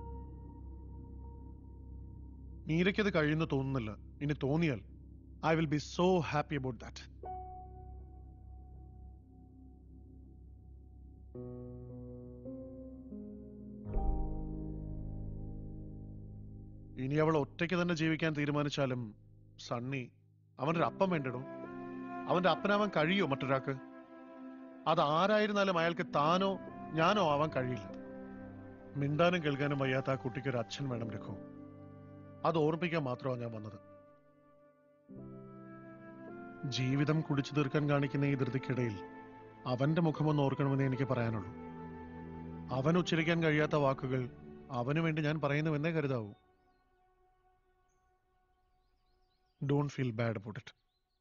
മീരയ്ക്കത് കഴിയുന്നു തോന്നുന്നില്ല ഇനി തോന്നിയാൽ I will be so happy about that ഇനി അവൾ ഒറ്റയ്ക്ക് തന്നെ ജീവിക്കാൻ തീരുമാനിച്ചാലും സണ്ണി അവനൊരു അപ്പം വേണ്ടിടോ അവന്റെ അപ്പനാവാൻ കഴിയോ മറ്റൊരാൾക്ക് അത് ആരായിരുന്നാലും അയാൾക്ക് താനോ ഞാനോ ആവാൻ കഴിയില്ല മിണ്ടാനും കേൾക്കാനും വയ്യാത്ത ആ കുട്ടിക്ക് ഒരു അച്ഛൻ വേണം രഘു അത് ഓർമ്മിപ്പിക്കാൻ മാത്രമാണ് ഞാൻ വന്നത് ജീവിതം കുടിച്ചു തീർക്കാൻ കാണിക്കുന്ന ഈ ധൃതിക്കിടയിൽ അവന്റെ മുഖമൊന്ന് ഓർക്കണമെന്ന് എനിക്ക് പറയാനുള്ളൂ അവൻ ഉച്ചരിക്കാൻ കഴിയാത്ത വാക്കുകൾ അവന് വേണ്ടി ഞാൻ പറയുന്നുവെന്നേ കരുതാവൂ don't feel bad about it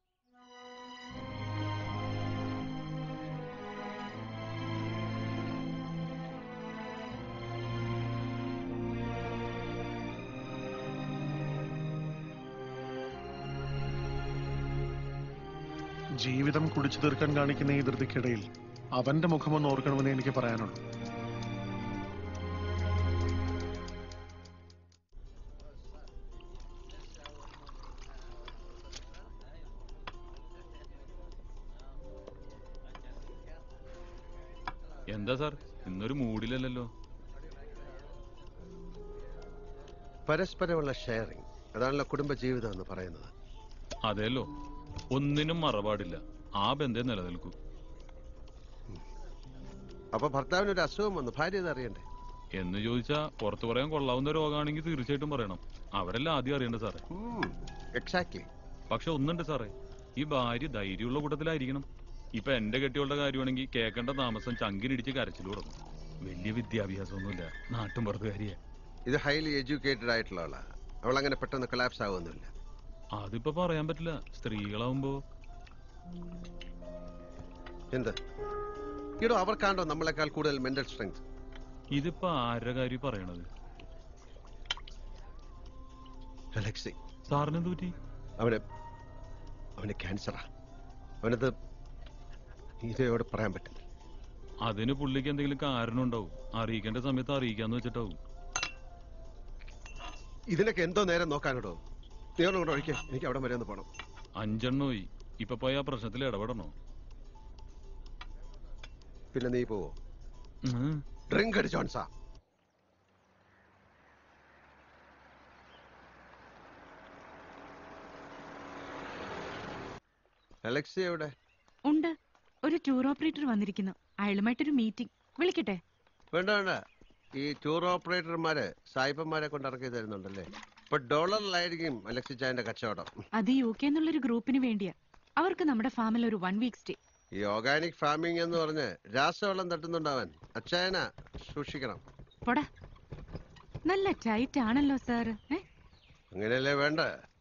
ജീവിതം കുടിച്ചു തീർക്കാൻ കാണിക്കുന്ന ഈ ധൃതിക്കിടയിൽ അവന്റെ മുഖമൊന്ന് ഓർക്കണമെന്ന് എനിക്ക് പറയാനുള്ളൂ എന്താ സാർ ഇന്നൊരു മൂഡിലല്ലല്ലോ പരസ്പരമുള്ള ഷെയറിങ് അതാണല്ലോ കുടുംബ ജീവിതം എന്ന് പറയുന്നത് അതെല്ലോ ഒന്നിനും മറപാടില്ല ആ ബന്ധം നിലനിൽക്കൂ അപ്പൊ ഭർത്താവിന് ഒരു അസുഖം വന്നു ഭാര്യ ഇത് അറിയണ്ടേ എന്ന് ചോദിച്ചാ പുറത്തു പറയാൻ കൊള്ളാവുന്ന രോഗമാണെങ്കിൽ തീർച്ചയായിട്ടും പറയണം അവരല്ല ആദ്യം അറിയണ്ട സാറേ എക്സാക്ട്ലി പക്ഷെ ഒന്നുണ്ട് സാറേ ഈ ഭാര്യ ധൈര്യമുള്ള കൂട്ടത്തിലായിരിക്കണം ഇപ്പൊ എന്റെ കെട്ടികളുടെ കാര്യമാണെങ്കിൽ കേൾക്കേണ്ട താമസം ചങ്കിനിടിച്ച് കരച്ചിൽ തുടങ്ങും വലിയ വിദ്യാഭ്യാസമൊന്നുമില്ല നാട്ടും പുറത്തുകാരിയാ ഇത് ഹൈലി എഡ്യൂക്കേറ്റഡ് ആയിട്ടുള്ള ആളാ അവൾ അങ്ങനെ പെട്ടെന്ന് കൊലാപ്സ് ആവുമൊന്നുമില്ല അതിപ്പോ പറയാൻ പറ്റില്ല സ്ത്രീകളാവുമ്പോ എന്ത് ഇടോ അവർക്കാണ്ടോ നമ്മളെക്കാൾ കൂടുതൽ മെന്റൽ സ്ട്രെങ്ത് ഇതിപ്പോ ആരുടെ കാര്യം പറയണത് അലക്സി സാറിന് തൂറ്റി അവന് അവന് ക്യാൻസറാ അവനത് ഇതയോട് പറയാൻ പറ്റില്ല അതിന് പുള്ളിക്ക് എന്തെങ്കിലും കാരണം ഉണ്ടാവും അറിയിക്കേണ്ട സമയത്ത് അറിയിക്കാന്ന് വെച്ചിട്ടാവും ഇതിനൊക്കെ എന്തോ നേരം നോക്കാനോടോ നീ ഒന്നും കൂടെ ഒഴിക്കേ എനിക്ക് അവിടെ വരെ ഒന്ന് പോണം അഞ്ചെണ്ണോയി ഇപ്പൊ പോയി ആ പ്രശ്നത്തിൽ ഇടപെടണോ പിന്നെ നീ പോവോ ഉം. ഡ്രിങ്ക് അടി ജോൺസാ അലക്സി എവിടെ ഉണ്ട് ഒരു ടൂർ ഓപ്പറേറ്റർ വന്നിരിക്കുന്നു അയാളുമായിട്ടൊരു മീറ്റിംഗ് വിളിക്കട്ടെ വേണ്ട വേണ്ട ഈ ടൂർ ഓപ്പറേറ്റർമാര് സായിപ്പന്മാരെ കൊണ്ട് ഇറക്കി തരുന്നുണ്ടല്ലേ ഇപ്പൊ ഡോളറിലായിരിക്കും അലക്സി ചായന്റെ കച്ചവടം അത് യു കെ എന്നുള്ളൊരു ഗ്രൂപ്പിന് വേണ്ടിയാ അവർക്ക് നമ്മുടെ ഫാമിൽ ഒരു വൺ വീക്ക് സ്റ്റേ ഈ ഓർഗാനിക് ഫാമിംഗ് എന്ന് പറഞ്ഞ് രാസവെള്ളം തട്ടുന്നുണ്ടാവൻ അച്ചായന സൂക്ഷിക്കണം പോടാ നല്ല ടൈറ്റ് ആണല്ലോ സാറ് ഏ അങ്ങനെയല്ലേ വേണ്ട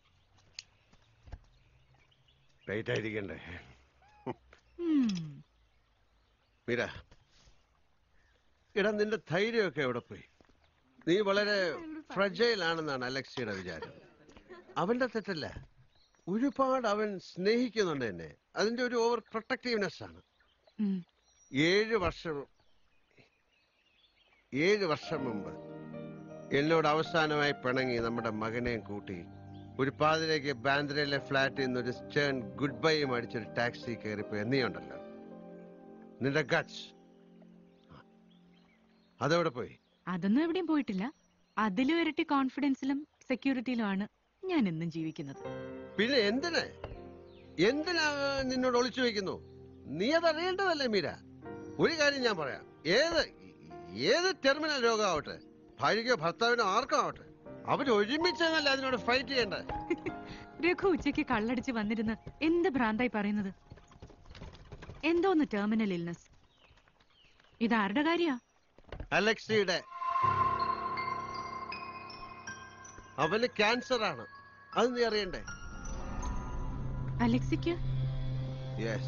ടൈറ്റ് ആയിരിക്കണ്ടേ ഉം. മീര ഇടാ നിന്റെ ധൈര്യമൊക്കെ എവിടെ പോയി നീ വളരെ ഫ്രജൈൽ ആണെന്നാണ് അലക്സിയുടെ വിചാരം അവന്റെ തെറ്റല്ല ഒരുപാട് അവൻ സ്നേഹിക്കുന്നുണ്ട് എന്നെ അതിന്റെ ഒരു ഓവർ പ്രൊട്ടക്റ്റീവ്നെസ് ആണ് ഉം. ഏഴ് വർഷം ഏഴ് വർഷം മുമ്പ് എന്നോട് അവസാനമായി പിണങ്ങി നമ്മുടെ മകനെയും കൂട്ടി ഒരു പാതിലേക്ക് ബാന്ദ്രയിലെ ഫ്ലാറ്റിൽ നിന്ന് ഒരു സ്റ്റേൺ ഗുഡ് ബൈയും അടിച്ചൊരു ടാക്സി കയറിപ്പോയി നീ ഉണ്ടല്ലോ നിന്റെ ഗട്സ് അതെവിടെ പോയി അതൊന്നും എവിടെയും പോയിട്ടില്ല അതിലും ഇരട്ടി കോൺഫിഡൻസിലും സെക്യൂരിറ്റിയിലുമാണ് ഞാൻ എന്നും ജീവിക്കുന്നത് പിന്നെ എന്തിന് എന്തിനാ നിന്നോട് ഒളിച്ചു വെക്കുന്നു നീ അത് അറിയേണ്ടതല്ലേ മീര ഒരു കാര്യം ഞാൻ പറയാം ഏത് ഏത് ടെർമിനൽ രോഗമാവട്ടെ ഭാര്യയ്ക്കോ ഭർത്താവിനോ ആർക്കോ ആവട്ടെ അവർ ഒരുമിച്ചെന്നല്ല അതിനോട് ഫൈറ്റ് ചെയ്യേണ്ടത് രഘു ഉച്ചയ്ക്ക് കള്ളടിച്ച് വന്നിരുന്ന് എന്ത് ഭ്രാന്തായി പറയുന്നത് എന്തോന്ന് ടെർമിനൽ ഇൽനസ് ഇതാരുടെ കാര്യാ അലക്സിയുടെ അവന് ക്യാൻസർ ആണ് അത് നീ അറിയണ്ടേ അലക്സിക്ക് yes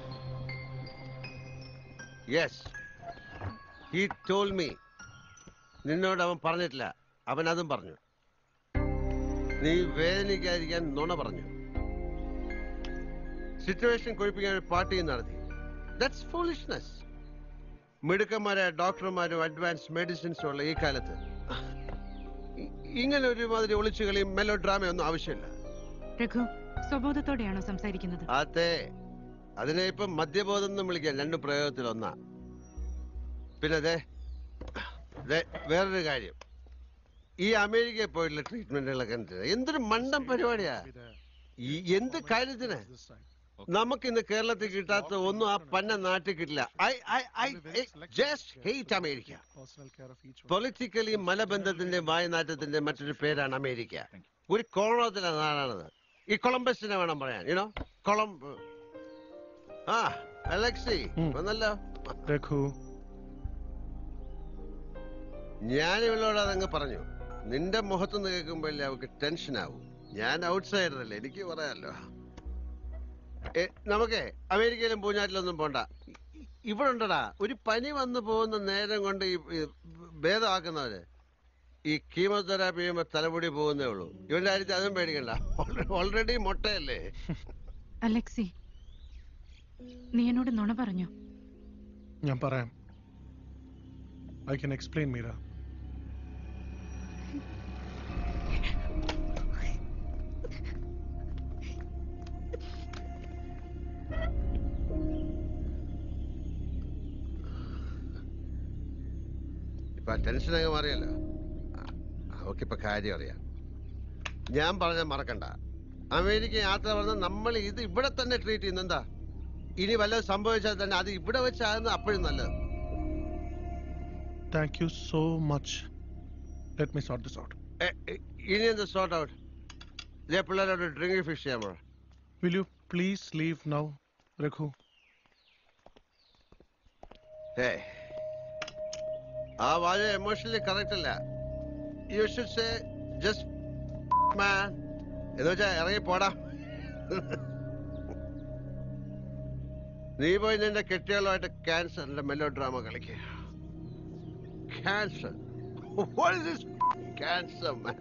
yes he told me നിന്നോട് അവൻ പറഞ്ഞിട്ടില്ല അവൻ അതും പറഞ്ഞു നീ വേദനിക്കാതിരിക്കാൻ നുണ പറഞ്ഞു സിറ്റുവേഷൻ കൊഴിപ്പിക്കാൻ ഒരു പാർട്ടിയും നടത്തി ദാറ്റ്സ് ഫോളിഷ്നെസ് മിടുക്കന്മാരായ ഡോക്ടർമാരും അഡ്വാൻസ് മെഡിസിൻസും ഉള്ള ഈ കാലത്ത് ഇ- ഇങ്ങനെ ഒരുമാതിരി ഒളിച്ചുകളിയും മെലോ ഡ്രാമയൊന്നും ആവശ്യമില്ല രഘു സ്വബോധത്തോടെയാണോ സംസാരിക്കുന്നത് അതെ അതിനെ ഇപ്പം മദ്യബോധം എന്ന് വിളിക്കാം രണ്ടു പ്രയോഗത്തിൽ ഒന്നാ പിന്നെ അതെ വേറൊരു കാര്യം ഈ അമേരിക്കയിൽ പോയിട്ടുള്ള ട്രീറ്റ്മെന്റുകളൊക്കെ എന്ത്? എന്തൊരു മണ്ടം പരിപാടിയാ ഈ എന്ത് കാര്യത്തിന് നമുക്ക് ഇന്ന് കേരളത്തിൽ കിട്ടാത്ത ഒന്നും ആ പന്ന നാട്ടിൽ കിട്ടില്ല I I I just hate America politically മലബന്ധത്തിന്റെ വായനാറ്റത്തിന്റെ മറ്റൊരു പേരാണ് അമേരിക്ക ഒരു കോളത്തിലെ നാടാണത് ഈ കൊളംബസിനെ വേണം പറയാൻ യുനോ കൊളംബ് ആ അലക്സി വന്നല്ലോ രഘു ഞാൻ ഇവളോട് അതങ്ങ് പറഞ്ഞു നിന്റെ മുഖത്തുനിന്ന് കേൾക്കുമ്പോഴല്ലേ അവൾക്ക് ടെൻഷൻ ആവും ഞാൻ ഔട്ട്സൈഡർ അല്ലേ എനിക്ക് പറയാമല്ലോ ഏ, നമുക്കേ അമേരിക്കയിലും പൂഞ്ഞാറ്റിലൊന്നും പോണ്ട ഇ- ഇവിടെ ഉണ്ടടാ ഒരു പനി വന്നു പോകുന്ന നേരം കൊണ്ട് ഈ ഈ ഭേദമാക്കുന്നവര് ഈ കീമോതെറാപ്പി ചെയ്യുമ്പോ തലമുടി പോകുന്നേ ഉള്ളൂ ഇവന്റെ കാര്യത്തിൽ അതും പേടിക്കണ്ട ഓൾറെഡി മുട്ടയല്ലേ അലക്സി നീ എന്നോട് നുണ പറഞ്ഞു ഞാൻ പറയാം ഐ കൻ എക്സ്പ്ലെയിൻ മീര ഇപ്പൊ ടെൻഷൻ അങ്ങ് മാറിയല്ലോ അവക്കിപ്പോ കാര്യം അറിയാം ഞാൻ പറഞ്ഞ മറക്കണ്ട അമേരിക്ക യാത്ര പറഞ്ഞ നമ്മൾ ഇത് ഇവിടെ തന്നെ ട്രീറ്റ് ചെയ്യുന്ന എന്താ ഇനി വല്ലതും സംഭവിച്ചാൽ തന്നെ അത് ഇവിടെ വെച്ചാകുന്ന അപ്പോഴും നല്ലത് thank you so much let me sort this out എ, എ, ഇനി എന്ത് സോർട്ട് ഔട്ട് ഇതേ പിള്ളേരോട് ഡ്രിങ്ക് ഫിഷ് ചെയ്യാൻ പറ will you please leave now Raghu ഏ ആ വാചകം എമോഷണലി കറക്റ്റ് അല്ല you should say just man എന്ന് വെച്ചാ ഇറങ്ങി പോടാ നീ പോയി നിന്റെ കെട്ടികളുമായിട്ട് ക്യാൻസറിന്റെ മെല്ലോ ഡ്രാമ കളിക്കുക cancer What is this cancer, man?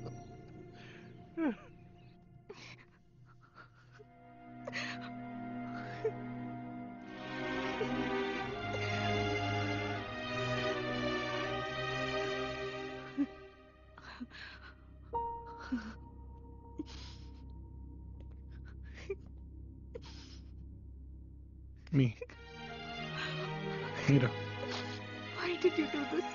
Me. Mira. Why did you do this?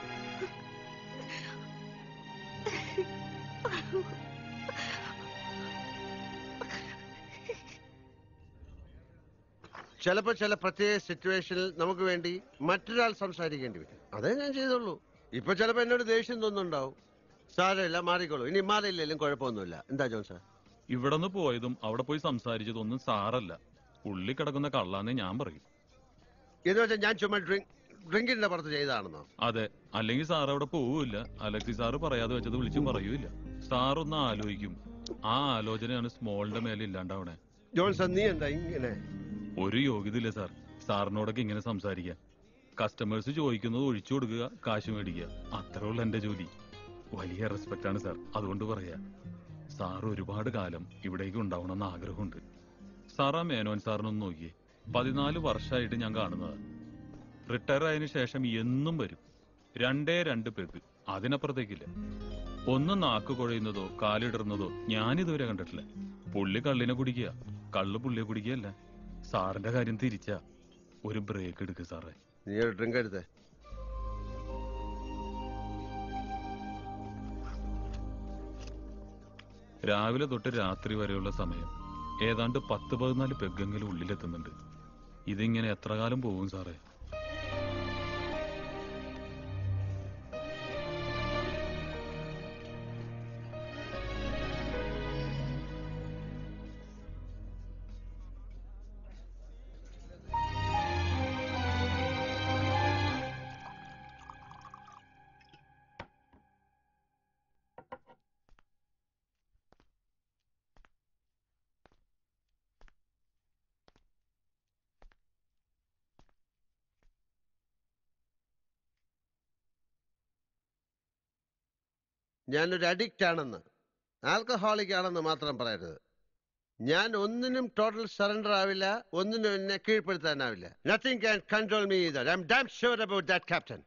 ചിലപ്പോ ചില പ്രത്യേക സിറ്റുവേഷനിൽ നമുക്ക് വേണ്ടി മറ്റൊരാൾ സംസാരിക്കേണ്ടി വരും അതേ ഞാൻ ചെയ്തുള്ളൂ ഇപ്പൊ ചിലപ്പോ എന്നോട് ദേഷ്യം തോന്നുന്നുണ്ടാവും സാരമില്ല മാറിക്കോളൂ ഇനി മാറിയില്ലെങ്കിലും കുഴപ്പമൊന്നുമില്ല എന്താ ജോൺ സാർ ഇവിടെ നിന്ന് പോയതും അവിടെ പോയി സംസാരിച്ചതൊന്നും സാറല്ല ഉള്ളി കിടക്കുന്ന കള്ളാന്നേ ഞാൻ പറയും എന്ന് വെച്ചാൽ ഞാൻ ചുമ്മാ ഡ്രിങ്ക് ഡ്രിങ്കിന്റെ പുറത്ത് ചെയ്താണെന്നോ അതെ അല്ലെങ്കിൽ സാർ അവിടെ പോവില്ല അലക്സി സാറ് പറയാതെ വെച്ചത് വിളിച്ചും പറയൂല സാർ ഒന്ന് ആലോചിക്കും ആ ആലോചനയാണ് സ്മോളിന്റെ മേലെ ഇല്ലാണ്ടാവണേ ജോൺ സാർ നീ എന്താ ഇങ്ങനെ ഒരു യോഗ്യതയില്ല സാർ സാറിനോടൊക്കെ ഇങ്ങനെ സംസാരിക്കാൻ കസ്റ്റമേഴ്സ് ചോദിക്കുന്നത് ഒഴിച്ചു കൊടുക്കുക കാശ് മേടിക്കുക അത്രേ ഉള്ളൂ എന്റെ ജോലി വലിയ റെസ്പെക്ട് ആണ് സാർ അതുകൊണ്ട് പറയാ സാർ ഒരുപാട് കാലം ഇവിടേക്ക് ഉണ്ടാവണമെന്ന് ആഗ്രഹമുണ്ട് സാർ ആ മേനോൻ സാറിനൊന്ന് നോക്കിയേ പതിനാല് വർഷമായിട്ട് ഞാൻ കാണുന്നത് റിട്ടയർ ആയതിനു ശേഷം എന്നും വരും രണ്ടേ രണ്ട് പെഗ് അതിനപ്പുറത്തേക്കില്ല ഒന്ന് നാക്ക് കുഴയുന്നതോ കാലിടുന്നതോ ഞാനിതുവരെ കണ്ടിട്ടില്ല പുള്ളി കള്ളിനെ കുടിക്കുക കള്ള് പുള്ളിയെ കുടിക്കുകയല്ല സാറിന്റെ കാര്യം തിരിച്ചാ ഒരു ബ്രേക്ക് എടുക്ക് സാറേ നീ ഒരു ഡ്രിങ്ക് എടുത്തേ രാവിലെ തൊട്ട് രാത്രി വരെയുള്ള സമയം ഏതാണ്ട് പത്ത് പതിനാല് പെഗ്ഗെങ്കിലും ഉള്ളിലെത്തുന്നുണ്ട് ഇതിങ്ങനെ എത്ര കാലം പോകും സാറേ ഞാനൊരു അഡിക്റ്റ് ആണെന്ന് ആൽക്കഹോളിക് ആണെന്ന് മാത്രം പറയരുത് ഞാൻ ഒന്നിനും ടോട്ടൽ സറണ്ടർ ആവില്ല ഒന്നിനും എന്നെ കീഴ്പ്പെടുത്താനാവില്ല nothing can control me either I'm damn sure about that captain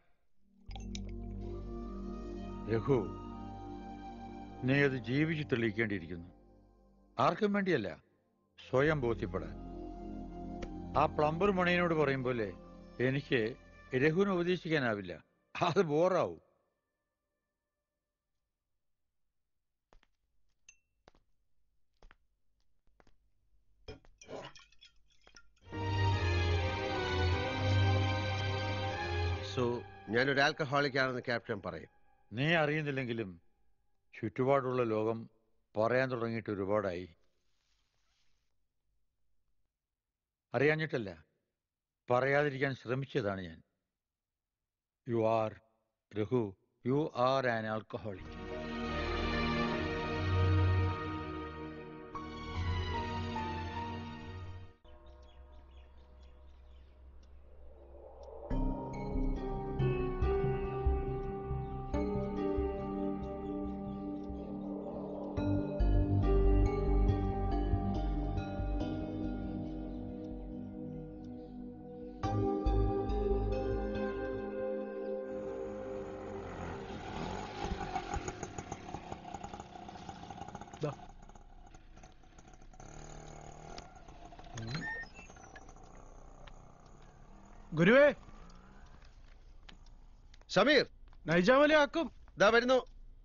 Raghu നീ അത് ജീവിച്ചു തെളിയിക്കേണ്ടിയിരിക്കുന്നു ആർക്കും വേണ്ടിയല്ല സ്വയം ബോധ്യപ്പെടാൻ ആ പ്ലംബർ മണിയനോട് പറയും പോലെ എനിക്ക് രഘുവിനെ ഉപദേശിക്കാനാവില്ല അത് ബോറാവും സോ ഞാനൊരു ആൽക്കഹോളിക് ആണെന്ന് ക്യാപ്റ്റൻ പറയും നീ അറിയുന്നില്ലെങ്കിലും ചുറ്റുപാടുള്ള ലോകം പറയാൻ തുടങ്ങിയിട്ട് ഒരുപാടായി അറിയാഞ്ഞിട്ടല്ല പറയാതിരിക്കാൻ ശ്രമിച്ചതാണ് ഞാൻ you are Raghu you are an alcoholic ഗുരുവേ സമീർ നൈജാമലി ആക്കും ദാ വരുന്നു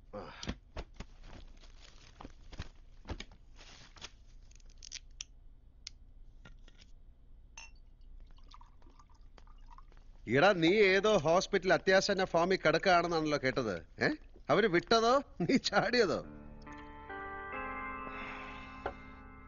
ഇടാ നീ ഏതോ ഹോസ്പിറ്റൽ അത്യാസന്ന ഫോമിൽ കിടക്കുകയാണെന്നാണല്ലോ കേട്ടത് ഏ അവര് വിട്ടതോ നീ ചാടിയതോ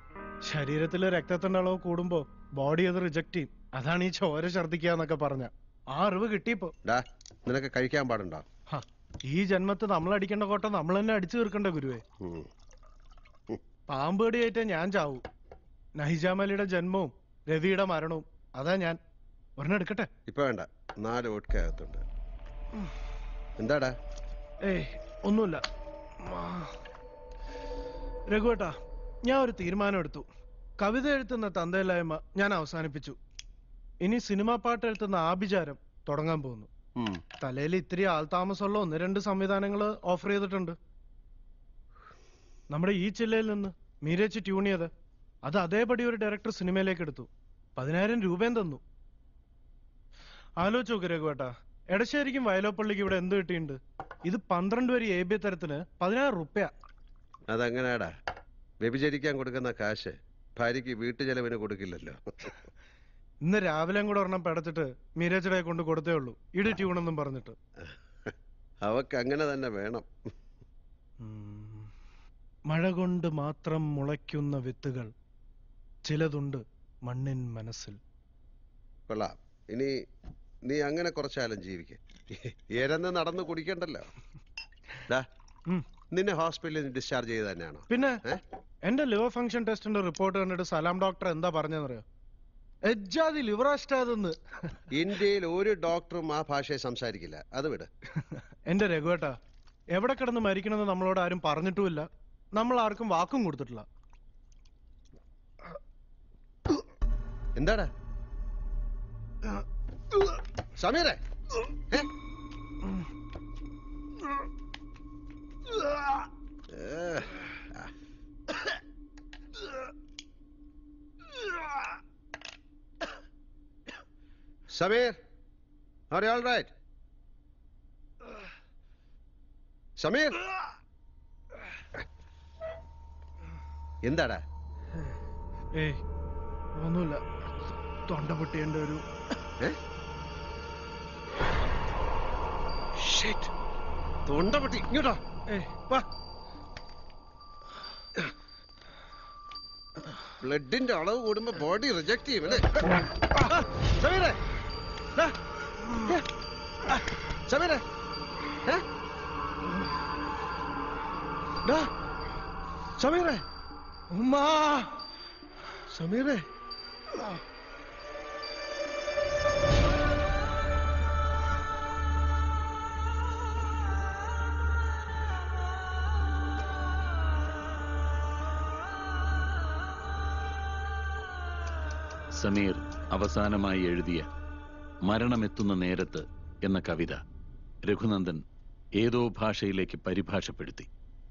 ശരീരത്തിലെ രക്തത്തിന്റെ അളവ് കൂടുമ്പോ ബോഡി അത് റിജക്ട് ചെയ്യും അതാണ് ഈ ചോര ഛർദിക്കുക എന്നൊക്കെ പറഞ്ഞ ആ അറിവ് കിട്ടിയപ്പോ ഡാ നിനക്ക് കഴിക്കാൻ പാടുണ്ടോ ഹ, ഈ ജന്മത്ത് നമ്മൾ അടിക്കേണ്ട കോട്ട നമ്മൾ തന്നെ അടിച്ചു തീർക്കണ്ട ഗുരുവേ ഉം. പാമ്പേടിയായിട്ട് ഞാൻ ചാവൂ നഹിജാമലിയുടെ ജന്മവും രവിയുടെ മരണവും അതാ ഞാൻ ഒരെണ്ണം എടുക്കട്ടെ ഇപ്പൊ വേണ്ട നാല് വോട്ട് അകത്തുണ്ട് എന്താടാ ഏയ് ഒന്നുമില്ല ആ. രഘുവേട്ടാ ഞാൻ ഒരു തീരുമാനം എടുത്തു കവിത എഴുതുന്ന തന്തയില്ലായ്മ ഞാൻ അവസാനിപ്പിച്ചു ഇനി സിനിമാ പാട്ട് എഴുതുന്ന ആഭിചാരം തുടങ്ങാൻ പോകുന്നു ഉം. തലയിൽ ഇത്തിരി ആൾതാമസമുള്ള ഒന്ന് രണ്ട് സംവിധാനങ്ങൾ ഓഫർ ചെയ്തിട്ടുണ്ട് നമ്മുടെ ഈ ജില്ലയിൽ നിന്ന് മീരച്ച് ട്യൂൺ ചെയ്ത് അത് അതേപടി ഒരു ഡയറക്ടർ സിനിമയിലേക്ക് എടുത്തു പതിനായിരം രൂപയും തന്നു ആലോചിച്ച് നോക്ക് രഘുവേട്ടാ എടശ്ശേരിക്കും വയലോപ്പള്ളിക്കും ഇവിടെ എന്ത് കിട്ടിയിട്ടുണ്ട് ഇത് പന്ത്രണ്ട് വരി എ ബി തരത്തിന് പതിനായിരം റുപ്യ അതെങ്ങനെയാടാ വ്യഭിചരിക്കാൻ കൊടുക്കുന്ന കാശ് ഭാര്യയ്ക്ക് വീട്ടു ചെലവിന് കൊടുക്കില്ലല്ലോ ഇന്ന് രാവിലെയും കൂടെ ഒരെണ്ണം പെടച്ചിട്ട് മീരച്ചടെ കൊണ്ട് കൊടുത്തേ ഉള്ളൂ ഇടി ട്യൂണെന്നും പറഞ്ഞിട്ട് അവക്ക് അങ്ങനെ തന്നെ വേണം മഴ കൊണ്ട് മാത്രം മുളയ്ക്കുന്ന വിത്തുകൾ ചിലതുണ്ട് മണ്ണിൻ മനസ്സിൽ കൊള്ളാം ഇനി നീ അങ്ങനെ കുറച്ചാലും ജീവിക്ക എരന്ന് നടന്ന് കുടിക്കണ്ടല്ലോ ഡാ നിന്നെ ഹോസ്പിറ്റലിൽ ഡിസ്ചാർജ് ചെയ്ത് തന്നെയാണോ പിന്നെ എന്റെ ലിവർ ഫംഗ്ഷൻ ടെസ്റ്റിന്റെ റിപ്പോർട്ട് കണ്ടിട്ട് സലാം ഡോക്ടർ എന്താ പറഞ്ഞെന്നറിയോ എജ്ജാതി ലിവർ അതെന്ന് ഇന്ത്യയിൽ ഒരു ഡോക്ടറും ആ ഭാഷയെ സംസാരിക്കില്ല അത് വിട് എന്റെ രഘുവേട്ടാ എവിടെ കിടന്ന് മരിക്കണമെന്ന് നമ്മളോട് ആരും പറഞ്ഞിട്ടുമില്ല നമ്മൾ ആർക്കും വാക്കും കൊടുത്തിട്ടില്ല എന്താടാ സമീറെ ഏ? ഏ, ആ. Sameer are you all right Sameer എന്താടാ ഏയ് ഒന്നുമില്ല തൊണ്ട പൊട്ടിയന്റെ ഒരു തൊണ്ട പൊട്ടി ഇങ്ങോട്ടോ ഏയ് വാ ബ്ലഡിന്റെ അളവ് കൂടുമ്പോ ബോഡി റിജക്ട് ചെയ്യും അല്ലേ ആ, സമീറെ ദാ. ആ, സമീറെ ഏ? ദാ. സമീറെ ഉമ്മാ സമീറെ സമീർ അവസാനമായി എഴുതിയ മരണമെത്തുന്ന നേരത്ത് എന്ന കവിത രഘുനന്ദൻ ഏതോ ഭാഷയിലേക്ക് പരിഭാഷപ്പെടുത്തി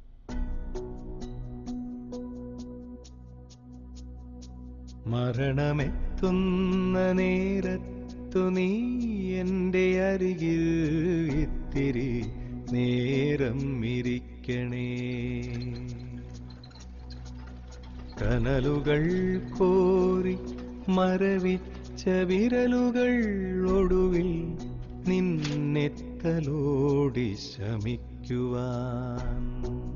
മരണമെത്തുന്ന നേരത്തു നീ എൻ്റെ അരികിൽ ഇത്തിരി നേരം ഇരിക്കണേ കനലുകൾ കോരി മരവിച്ച വിരലുകൾ ഒടുവിൽ നിന്നെത്തലോടി ശമിക്കുവാൻ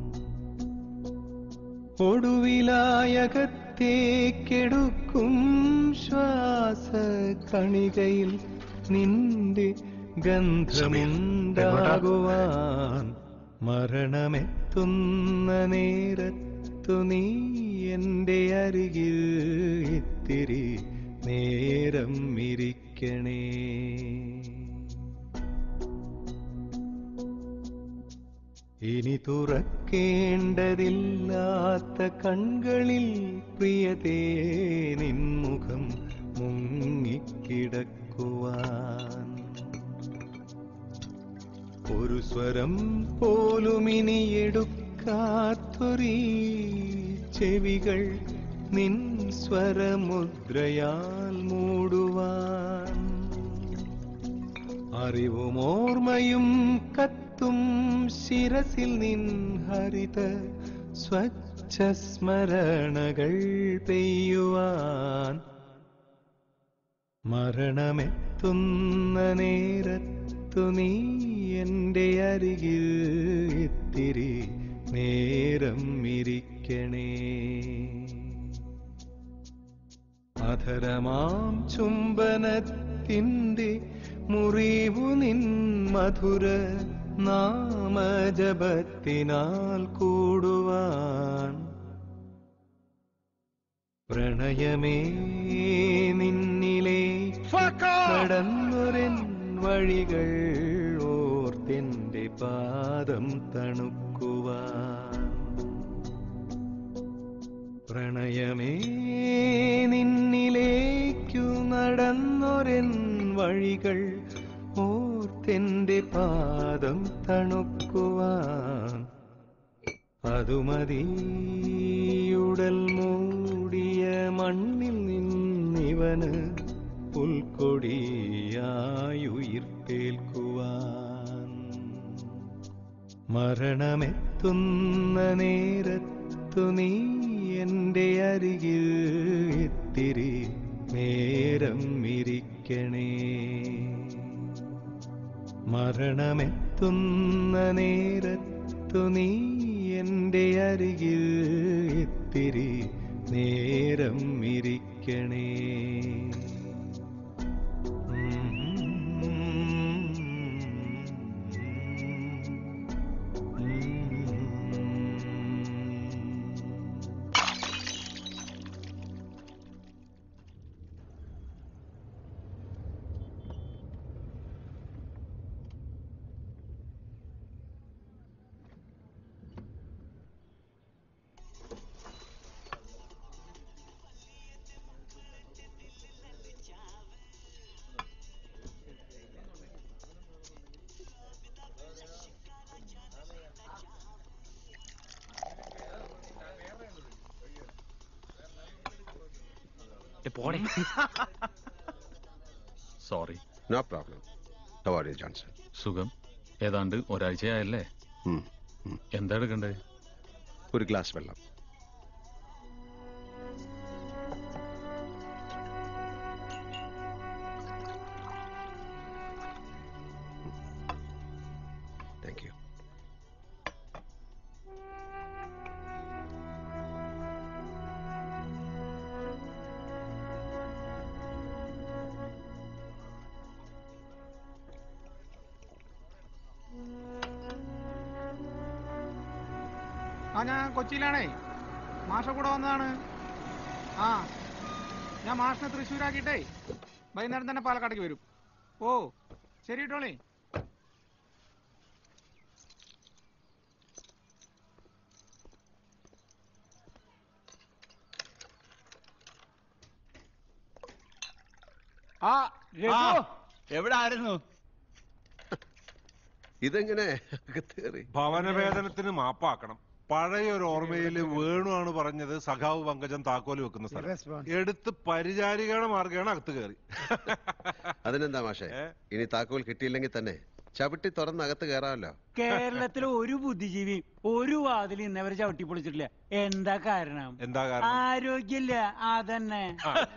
ഒടുവിലായകത്തേക്കെടുക്കും ശ്വാസ കണികയിൽ നിന്റെ ഗന്ധമുണ്ടാകുവാൻ മരണമെത്തുന്ന നേരത്തു നീ എൻ്റെ അരികിൽ ഇത്തിരി നേരം ഇരിക്കണേ ഇനി തുറക്കേണ്ടതില്ലാത്ത കൺകളിൽ പ്രിയതേ നിൻമുഖം മുങ്ങിക്കിടക്കുവാൻ ഒരു സ്വരം പോലും ഇനി എടുക്കാത്തൊരീ ചെവികൾ നിൻ സ്വരമുദ്രയാൽ മൂടുവാൻ അറിവും ഓർമ്മയും കത്തും ശിരസിൽ നിൻ ഹരിത സ്വച്ഛ സ്മരണകൾ പെയ്യുവാൻ മരണമെത്തുന്ന നേരത്തു നീ എൻ്റെ അരികിൽ ഇത്തിരി നേരം ഇരിക്കണേ അധരമാം ചുംബനത്തിൻ്റെ മുറിവു നിൻ മധുര നാമജപത്തിനാൽ കൂടുവാൻ പ്രണയമേ നിന്നിലെ കടന്നൊരൻ വഴികൾ ഓർത്തെന്റെ പാദം തണുക്കുവാൻ പ്രണയമേ നിന്നിലേക്കു നടന്നൊരൻ വഴികൾ ഓർത്തെന്റെ പാദം തണുക്കുവാൻ അതുമതിയുടൽ മൂടിയ മണ്ണിൽ നിന്നിവന് പുൽക്കൊടിയായുയിർപ്പേൽക്കുവാൻ മരണമെത്തുന്ന നേരത്തു നീ എന്റെ അരികിൽ ഇത്തിരി നേരം ഇരിക്കണേ മരണമെത്തുന്ന നേരത്തു നീ എന്റെ അരികിൽ ഇത്തിരി നേരം ഇരിക്കണേ പോടെ സോറി നോ പ്രോബ്ലം ഹവാരി ജോൺസൺ സുഖം ഏതാണ്ട് ഒരാഴ്ചയായല്ലേ എന്താ എടുക്കണ്ടേ ഒരു ഗ്ലാസ് വെള്ളം താങ്ക് യു ആ ഞാൻ കൊച്ചിയിലാണേ മാഷ കൂടെ വന്നതാണ് ആ ഞാൻ മാഷിനെ തൃശ്ശൂരാക്കിയിട്ടേ വൈകുന്നേരം തന്നെ പാലക്കാടേക്ക് വരും ഓ ശരി ടോളി ആ രഘു എവിടെ ആയിരുന്നു ഇതെങ്ങനെ അകത്ത് കയറി ഭവനവേദനത്തിന് മാപ്പാക്കണം പഴയ ഒരു ഓർമ്മയിൽ വേണുവാണ് പറഞ്ഞത് സഖാവ് പങ്കജം താക്കോല് വെക്കുന്ന സ്ഥലം എടുത്ത് പരിചാരികയുടെ മാർഗമാണ് അകത്ത് കയറി അതിനെന്താ മാഷേ ഇനി താക്കോൽ കിട്ടിയില്ലെങ്കിൽ തന്നെ ചവിട്ടി തുറന്ന് അകത്ത് കയറാമല്ലോ കേരളത്തിലെ ഒരു ബുദ്ധിജീവി ഒരു വാതിൽ ഇന്നവരെ ചവിട്ടി പൊളിച്ചിട്ടില്ല എന്താ കാരണം എന്താ കാരണം ആരോഗ്യമില്ല അതന്നെ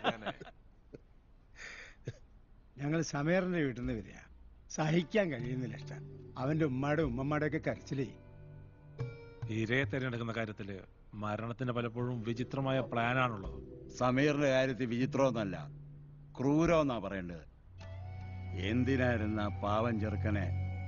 ഞങ്ങൾ സമീറിന്റെ വീട്ടിൽ നിന്ന് വരിക സഹിക്കാൻ കഴിയുന്നില്ല ഇഷ്ടം അവന്റെ ഉമ്മയുടെ ഉമ്മമ്മയുടെ ഒക്കെ കരച്ചിലേ ഇരയെ തിരഞ്ഞെടുക്കുന്ന കാര്യത്തില് മരണത്തിന് പലപ്പോഴും വിചിത്രമായ പ്ലാനാണുള്ളത് സമീറിന്റെ കാര്യത്തിൽ വിചിത്രമൊന്നല്ല ക്രൂരമെന്നാ പറയേണ്ടത് എന്തിനായിരുന്ന പാവം ചെറുക്കനെ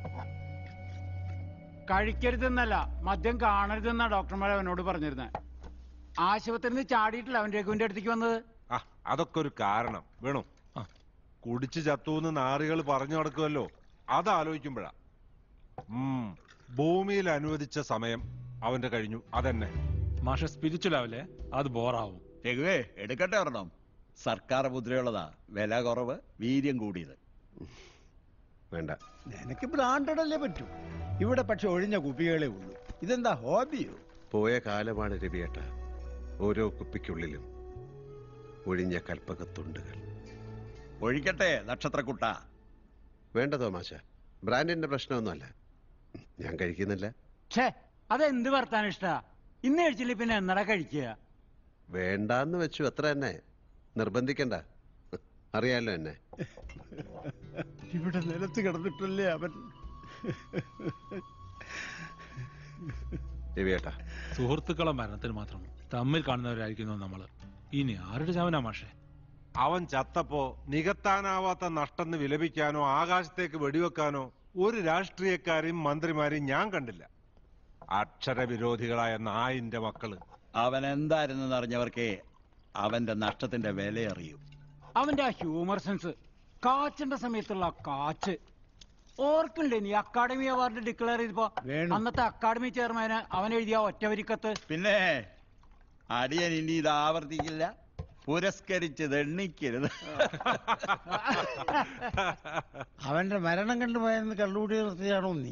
കഴിക്കരുതെന്നല്ല മദ്യം കാണരുതെന്നാ ഡോക്ടർമാർ അവനോട് പറഞ്ഞിരുന്നത് ആശുപത്രിയിൽ നിന്ന് ചാടിയിട്ടില്ല അവൻ രഘുവിന്റെ അടുത്തേക്ക് വന്നത് ആ അതൊക്കെ ഒരു കാരണം വേണു കുടിച്ച് ചത്തൂന്ന് നാറികൾ പറഞ്ഞു നടക്കുമല്ലോ അത് ആലോചിക്കുമ്പോഴാ ഉം ഭൂമിയിൽ അനുവദിച്ച സമയം അവന്റെ കഴിഞ്ഞു അതെന്നെ മാഷ സ്പിരിച്വൽ ആവില്ലേ അത് ബോറാവും രഘുവേ എടുക്കട്ടെ ഒരെണ്ണം സർക്കാർ മുദ്രയുള്ളതാ വില കുറവ് വീര്യം കൂടിയത് വേണ്ട നിനക്ക് ബ്രാൻഡഡ് അല്ലേ പറ്റൂ ഇവിടെ പക്ഷെ ഒഴിഞ്ഞ കുപ്പികളേ ഉള്ളൂ ഇതെന്താ ഹോബിയോ പോയ കാലമാണ് രവിയേട്ട ഓരോ കുപ്പിക്കുള്ളിലും ഒഴിഞ്ഞ കൽപ്പകത്തുണ്ടുകൾ ഒഴിക്കട്ടെ നക്ഷത്രക്കുട്ട വേണ്ട തോമാശ ബ്രാൻഡിന്റെ പ്രശ്നമൊന്നുമല്ല ഞാൻ കഴിക്കുന്നില്ല ഛേ അതെന്ത് വർത്താൻ ഇഷ്ടാ ഇന്ന് കഴിച്ചില്ലേ പിന്നെ എന്നടാ കഴിക്കുക വേണ്ടാന്ന് വെച്ചു അത്ര തന്നെ നിർബന്ധിക്കണ്ട അറിയാലോ എന്നെ ഇവിടെ നിലത്ത് കിടന്നിട്ടല്ലേ അവൻ രവിയേട്ടാ സുഹൃത്തുക്കളെ മരണത്തിന് മാത്രം തമ്മിൽ കാണുന്നവരായിരിക്കുന്നു നമ്മള് ഇനി ആരുടെ ചാവനാ മാഷേ അവൻ ചത്തപ്പോ നികത്താനാവാത്ത നഷ്ടം വിലപിക്കാനോ ആകാശത്തേക്ക് വെടിവെക്കാനോ ഒരു രാഷ്ട്രീയക്കാരെയും മന്ത്രിമാരെയും ഞാൻ കണ്ടില്ല അക്ഷരവിരോധികളായ നായിന്റെ മക്കള് അവൻ എന്തായിരുന്നെന്ന് അറിഞ്ഞവർക്കേ അവന്റെ നഷ്ടത്തിന്റെ വില അറിയൂ അവന്റെ ആ ഹ്യൂമർ സെൻസ് കാച്ചിന്റെ സമയത്തുള്ള ആ കാച്ച് ഓർക്കണ്ടേ നീ അക്കാഡമി അവാർഡ് ഡിക്ലെയർ ചെയ്തപ്പോ വേണു. അന്നത്തെ അക്കാഡമി ചെയർമാന് അവൻ എഴുതിയ ഒറ്റവരിക്കത്ത് പിന്നെ അടിയൻ ഇനി ഇത് ആവർത്തിക്കില്ല പുരസ്കരിച്ചത് എണ്ണിക്കരുത് അവന്റെ മരണം കണ്ടുപോയെന്ന് കള്ളുകൂടി നിർത്തിയാണോ നീ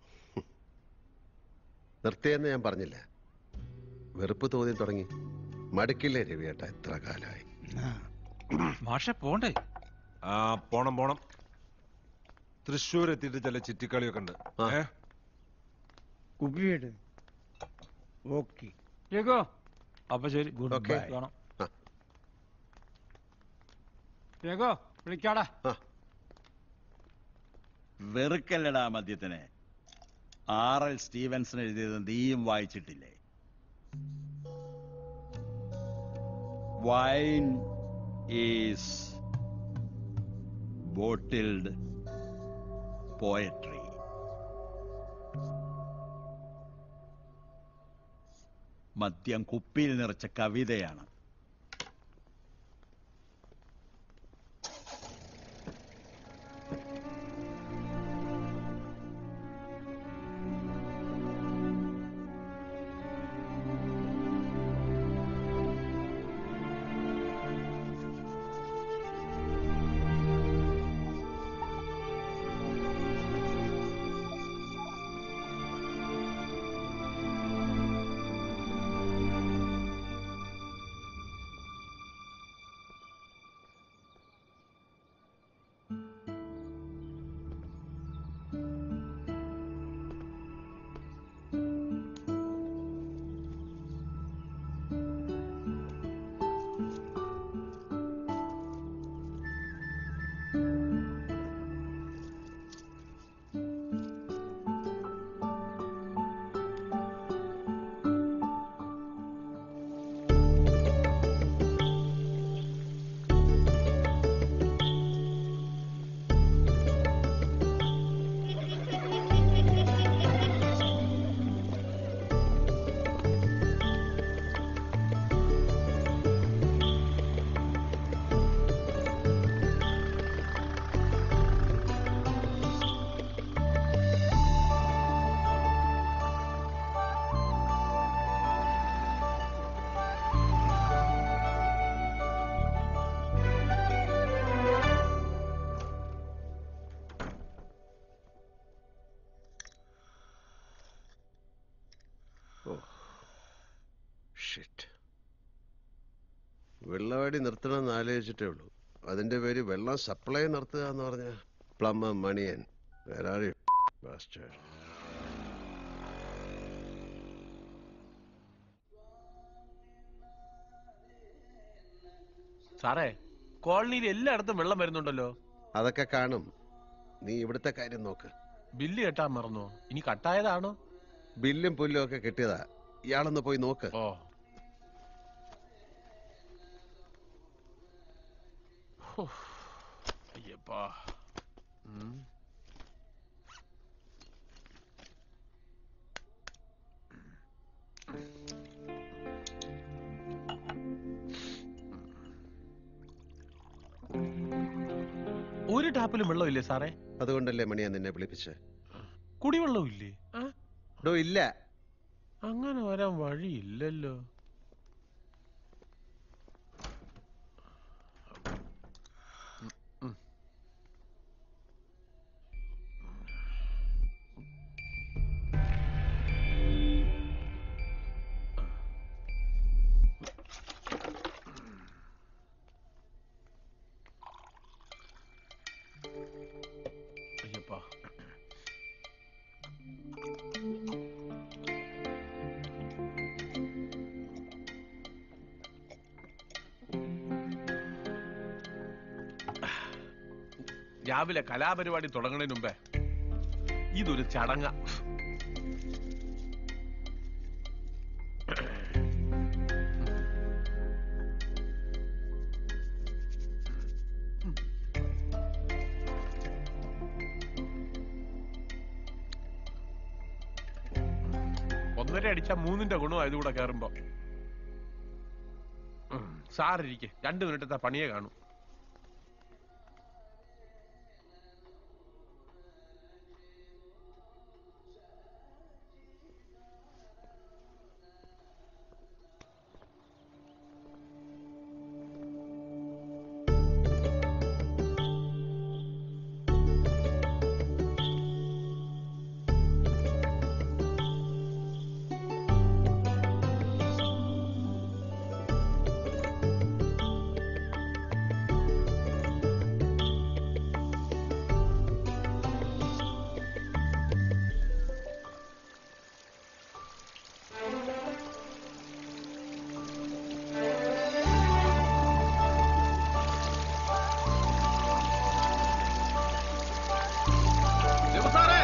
നിർത്തിയെന്ന് ഞാൻ പറഞ്ഞില്ല വെറുപ്പ് തോന്നി തുടങ്ങി മടുക്കില്ലേ രവിയേട്ട എത്ര കാലമായി മാഷെ പോണ്ടേ ആ പോണം പോണം തൃശ്ശൂർ എത്തിയിട്ട് ചില ചിറ്റിക്കളിയൊക്കെ ഉണ്ട് ഏ കുപ്പിയേട് ഓക്കെ രഘു അപ്പൊ ശരി ഗുഡ് Okay. ബൈ കാണാം രഘു വിളിക്കാടാ വെറുക്കല്ലടാ മദ്യത്തിനെ ആർ എൽ സ്റ്റീവൻസൺ എഴുതിയത് നീയും വായിച്ചിട്ടില്ലേ വൈൻ ഈസ് ബോട്ടിൽഡ് പോയട്രി മദ്യം കുപ്പിയിൽ നിറച്ച കവിതയാണ് ഷിറ്റ് വെള്ളവാടി നിർത്തണമെന്ന് ആലോചിച്ചിട്ടേ ഉള്ളൂ അതിന്റെ പേര് വെള്ളം സപ്ലൈ നിർത്തുക എന്ന് പറഞ്ഞ പ്ലമ്മ മണിയൻ വേറെ ആരെയും bastard. സാറേ കോളനിയിൽ എല്ലായിടത്തും വെള്ളം വരുന്നുണ്ടല്ലോ അതൊക്കെ കാണും നീ ഇവിടുത്തെ കാര്യം നോക്ക് ബില്ല് കെട്ടാൻ മറന്നോ ഇനി കട്ടായതാണോ ബില്ലും പുല്ലും ഒക്കെ കിട്ടിയതാ ഇയാളൊന്ന് പോയി നോക്ക് ഓ അയ്യപ്പാ ഉം. ഒരു ടാപ്പിലും വെള്ളമില്ലേ സാറേ അതുകൊണ്ടല്ലേ മണിയാ നിന്നെ വിളിപ്പിച്ച് കുടിവെള്ളവും ഇല്ലേ ആ? ഡോ ഇല്ല അങ്ങനെ വരാൻ വഴിയില്ലല്ലോ അയ്യപ്പാ രാവിലെ കലാപരിപാടി തുടങ്ങുന്നതിന് മുമ്പേ ഇതൊരു ചടങ്ങ ഒറ്റ അടിച്ച മൂന്നിന്റെ ഗുണം ഇതുകൂടെ കയറുമ്പോ ഉം, സാറിരിക്കെ രണ്ട് മിനിറ്റത്തെ പണിയെ കാണൂ സാറേ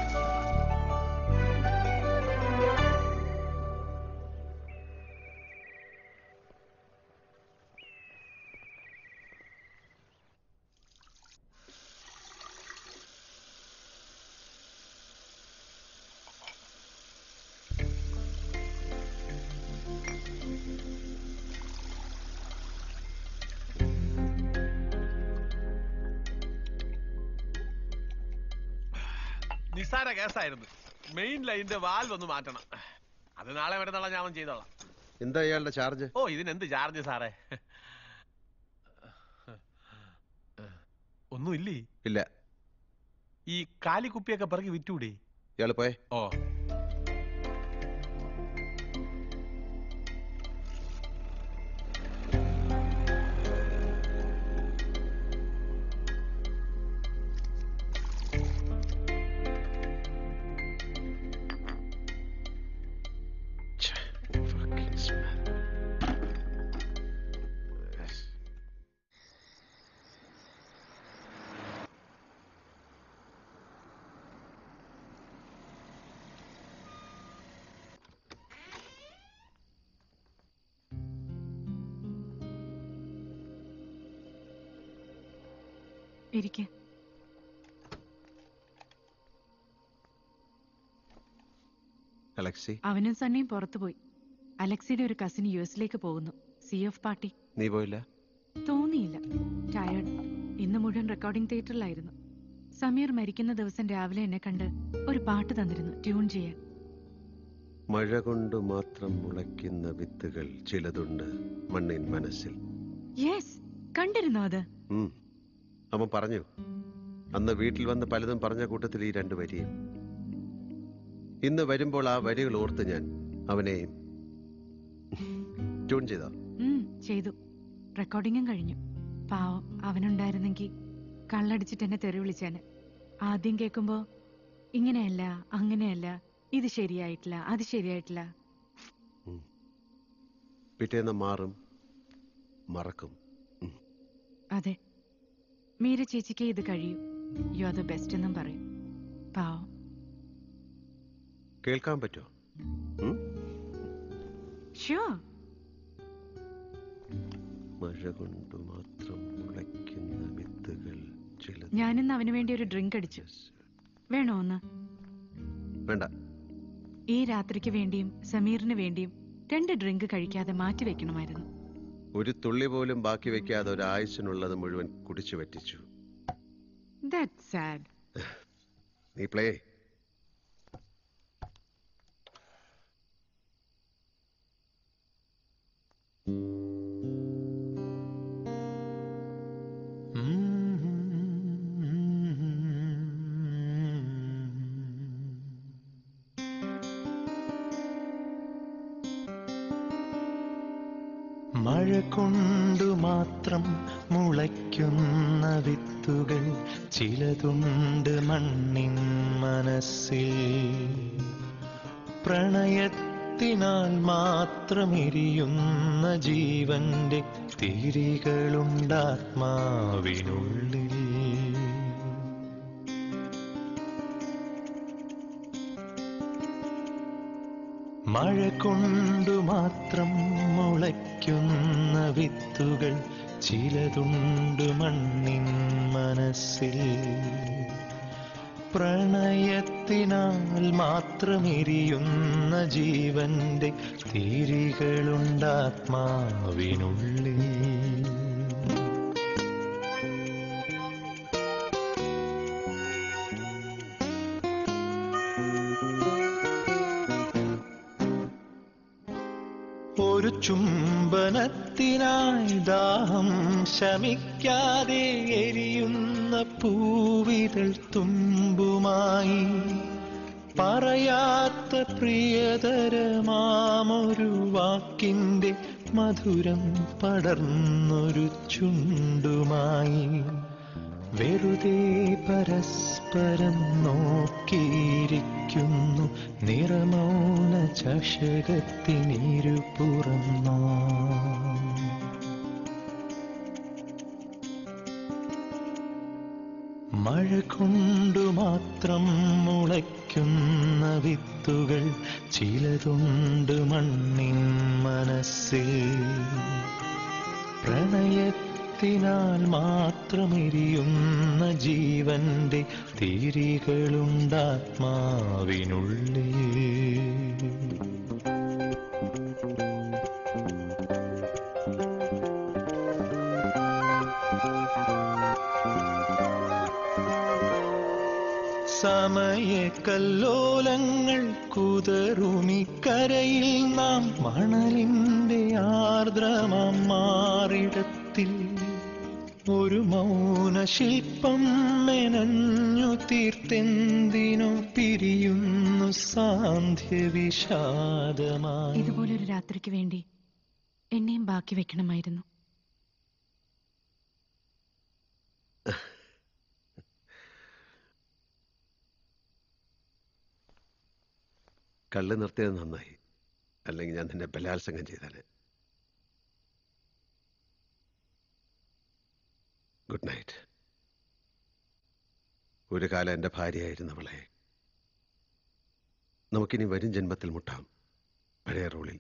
നിസ്സാര കേസായിരുന്നു മെയിൻ ലൈനിന്റെ വാൽവ് ഒന്ന് മാറ്റണം അത് നാളെ വരുന്നുള്ള ഞാൻ ഒന്ന് ചെയ്തോളാം എന്താ ഇയാളുടെ ചാർജ് ഓ ഇതിനെന്ത് ചാർജ് സാറേ ഒന്നുമില്ലേ ഇല്ല ഈ കാലിക്കുപ്പിയൊക്കെ പിറകി വിറ്റൂടെ ഇയാള് പോയെ ഓ ഇരിക്കെ അലക്സി അവനും സണ്ണിയും പുറത്തുപോയി അലക്സിയുടെ ഒരു കസിൻ യു എസിലേക്ക് പോകുന്നു സി എഫ് പാർട്ടി നീ പോയില്ല തോന്നിയില്ല ടയേർഡ് ഇന്ന് മുഴുവൻ റെക്കോർഡിംഗ് തിയേറ്ററിലായിരുന്നു സമീർ മരിക്കുന്ന ദിവസം രാവിലെ എന്നെ കണ്ട് ഒരു പാട്ട് തന്നിരുന്നു ട്യൂൺ ചെയ്യാൻ മഴ കൊണ്ട് മാത്രം മുളയ്ക്കുന്ന വിത്തുകൾ ചിലതുണ്ട് മണ്ണിൻ മനസ്സിൽ യെസ് കണ്ടിരുന്നോ അത് ഉം. അവൻ പറഞ്ഞു അന്ന് വീട്ടിൽ വന്ന് പലതും പറഞ്ഞ കൂട്ടത്തിൽ ഈ രണ്ട് വരിയും ഇന്ന് വരുമ്പോൾ ആ വരികൾ ഓർത്ത് ഞാൻ അവനെയും ട്യൂൺ ചെയ്തോ ഉം, ചെയ്തു റെക്കോർഡിങ്ങും കഴിഞ്ഞു പാവം അവനുണ്ടായിരുന്നെങ്കിൽ കള്ളടിച്ചിട്ട് എന്നെ തെറി വിളിച്ചേനെ ആദ്യം കേൾക്കുമ്പോ ഇങ്ങനെയല്ല അങ്ങനെയല്ല ഇത് ശരിയായിട്ടില്ല അത് ശരിയായിട്ടില്ല പിറ്റേന്ന് മാറും മറക്കും അതെ മീര ചേച്ചിക്ക് ഇത് കഴിയൂ യു ആർ ദ ബെസ്റ്റ് എന്നും പറയും പാവം കേൾക്കാൻ പറ്റുമോ ഷ്യൂർ മഴ കൊണ്ട് മാത്രം മുളയ്ക്കുന്ന വിത്തുകൾ ചിലത് ഞാനിന്ന് അവന് വേണ്ടി ഒരു ഡ്രിങ്ക് അടിച്ചു വേണോ ഒന്ന് വേണ്ട ഈ രാത്രിക്ക് വേണ്ടിയും സമീറിന് വേണ്ടിയും രണ്ട് ഡ്രിങ്ക് കഴിക്കാതെ മാറ്റി വെക്കണമായിരുന്നു ഒരു തുള്ളി പോലും ബാക്കി വെക്കാതെ ഒരു ആയുസിനുള്ളത് മുഴുവൻ കുടിച്ചു പറ്റിച്ചു ദാറ്റ് സാഡ് നീ പ്ലേ മഴ കൊണ്ടു മാത്രം മുളയ്ക്കുന്ന വിത്തുകൾ ചിലതുണ്ട് മണ്ണിൻ മനസ്സിൽ പ്രണയത്തിനാൽ മാത്രം എരിയുന്ന ജീവന്റെ തിരികളുണ്ടാത്മാവിനുള്ളിൽ മഴ കൊണ്ടു മാത്രം മുളയ്ക്കുന്ന വിത്തുകൾ ചിലതുണ്ട് മണ്ണിൻ മനസ്സിൽ പ്രണയത്തിനാൽ മാത്രമെരിയുന്ന ജീവന്റെ തിരികളുണ്ടാത്മാവിനുള്ളിൽ ഒരു ചുംബനത്തിനായി ദാഹം ശമിക്കാതെ എരിയുന്ന പൂവിതൾ തുമ്പുമായി പറയാത്ത പ്രിയതരമാമൊരു വാക്കിന്റെ മധുരം പടർന്നൊരു ചുണ്ടുമായി വെറുതെ പരസ്പരം നോക്കിയിരിക്കുന്നു നിറമൗന ചഷകത്തിനിരുപുറം നാം മഴ കൊണ്ടു മാത്രം മുളയ്ക്കുന്ന വിത്തുകൾ ചിലതുണ്ട് മണ്ണിൻ മനസ്സിൽ പ്രണയത്തിനാൽ മാത്രമെരിയുന്ന ജീവന്റെ തിരികളുണ്ടാത്മാവിനുള്ളിൽ സമയക്കല്ലോലങ്ങൾ കുതറുമിക്കരയിൽ നാം മണലിന്റെ ആർദ്രമം മാറിടത്തിൽ ഒരു മൗന ശില്പം മെനഞ്ഞു തീർത്തെന്തിനു പിരിയുന്നു സാന്ധ്യ വിഷാദമായി ഇതുപോലൊരു രാത്രിക്ക് വേണ്ടി എന്നെയും ബാക്കി വെക്കണമായിരുന്നു കള്ള് നിർത്തിയത് നന്നായി അല്ലെങ്കിൽ ഞാൻ നിന്നെ ബലാത്സംഗം ചെയ്താല് ഗുഡ് നൈറ്റ് ഒരു കാലം എൻ്റെ ഭാര്യയായിരുന്നവളെ നമുക്കിനി വരും ജന്മത്തിൽ മുട്ടാം പഴയ റോളിൽ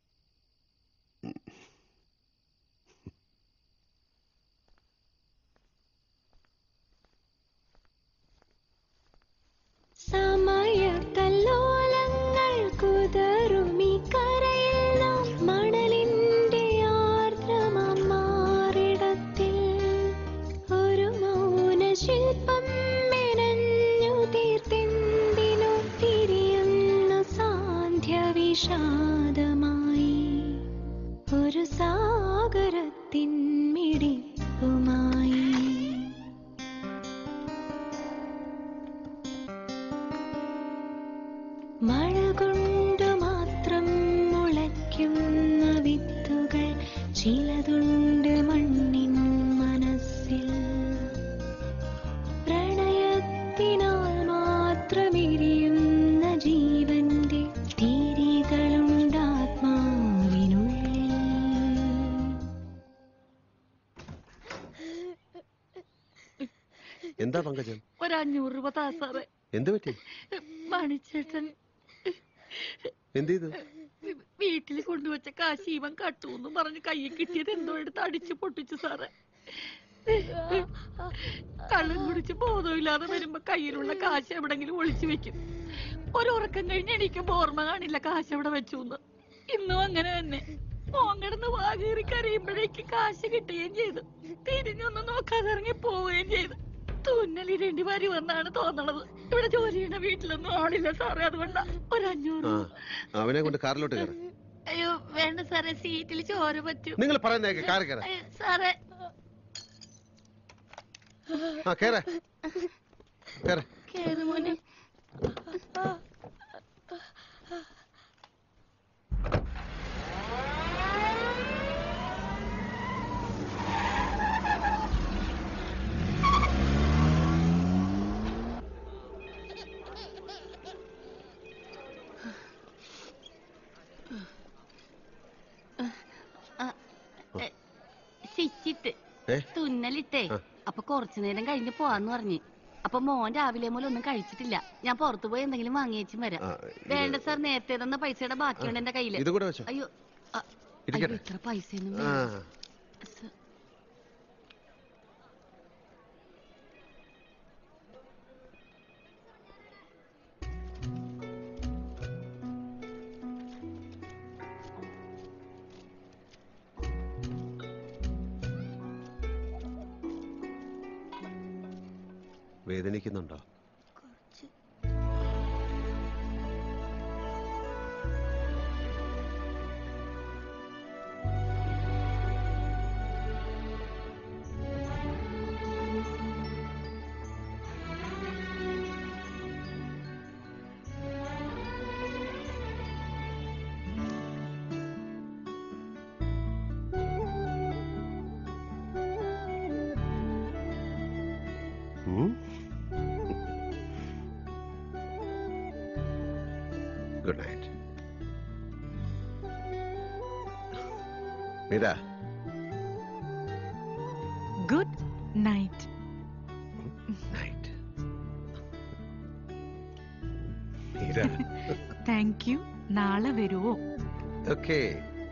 സമയ കല്ലോലങ്ങൾ കുതറുമി കരയിൽ നാം മണലിന്റെ ആർദ്രമം മാറിടത്തിൽ ഒരു മൗന ശില്പം മെനഞ്ഞു തീർത്തെന്തിനു തിരിയുന്ന സാന്ധ്യ വിഷാദമായി ഒരു സാഗരത്തിൻ മിടിപ്പുമായി മഴ കൊണ്ട് മാത്രം മുളയ്ക്കുന്ന വിത്തുകൾ ചിലതുണ്ട് മണ്ണിൻ മനസ്സിൽ പ്രണയത്തിനാൽ മാത്രമെരിയുന്ന ജീവന്റെ തിരികളുണ്ടാത്മാവിനുള്ളിൽ എന്താ പങ്കജം ഒരു അഞ്ഞൂറ് രൂപ താ സാറേ എന്ത് പറ്റി മണിച്ചേട്ടൻ എന്ത് ചെയ്തു വീട്ടിൽ കൊണ്ടുവച്ച കാശ് ഇവൻ കട്ടൂന്ന് പറഞ്ഞ് കയ്യിൽ കിട്ടിയത് എന്തോ എടുത്ത് അടിച്ചു പൊട്ടിച്ചു സാറേ കള്ളം കുടിച്ച് ബോധമില്ലാതെ വരുമ്പോ കയ്യിലുള്ള കാശ് എവിടെങ്കിലും ഒളിച്ചു വെക്കും ഒരു ഉറക്കം കഴിഞ്ഞ് എണീക്കുമ്പോ ഓർമ്മ കാണില്ല കാശ് എവിടെ വെച്ചു എന്ന് ഇന്നും അങ്ങനെ തന്നെ മോൻ കിടന്ന് വാകേറി കരയുമ്പോഴേക്ക് കാശ് കിട്ടുകയും ചെയ്തു തിരിഞ്ഞൊന്നും നോക്കാതെ ഇറങ്ങി പോവുകയും ചെയ്തു തുന്നലിരണ്ടി വാരി വന്നാണ് തോന്നണത് ഇവിടെ ജോലി ചെയ്യുന്ന വീട്ടിലൊന്നും ആളില്ല സാറേ അതുകൊണ്ടാ ഒരു അഞ്ഞൂറ് ആ അവനെ കൊണ്ട് കാറിലോട്ട് കയറി അയ്യോ വേണ്ട സാറേ സീറ്റിൽ ചോര പറ്റൂ നിങ്ങൾ പറയുന്നേക്ക് കാറി കയറാൻ അയ്യോ, സാറേ ആ കേറ കേറ കേറ് മോനെ സ്റ്റിച്ചിട്ട് ഏ? തുന്നലിട്ടേ ആ. അപ്പൊ കുറച്ചു നേരം കഴിഞ്ഞ് പോവാന്ന് പറഞ്ഞ് അപ്പൊ മോൻ രാവിലെ മുതൽ ഒന്നും കഴിച്ചിട്ടില്ല ഞാൻ പുറത്തു പോയി എന്തെങ്കിലും വാങ്ങിയേച്ചും വരാം ആ, ഇത് വേണ്ട സാർ നേരത്തെ തന്ന പൈസയുടെ ബാക്കിയുണ്ട് എന്റെ കയ്യില് ഇത് കൂടെ വെച്ചോ. അയ്യോ ആ, ഇരിക്കട്ടെ. അയ്യോ, ഇത്ര പൈസയൊന്നും ആ വേണ്ട. സ- വേദനിക്കുന്നുണ്ടോ good night Meera good night night Meera thank you നാളെ വരുവോ ഓക്കെ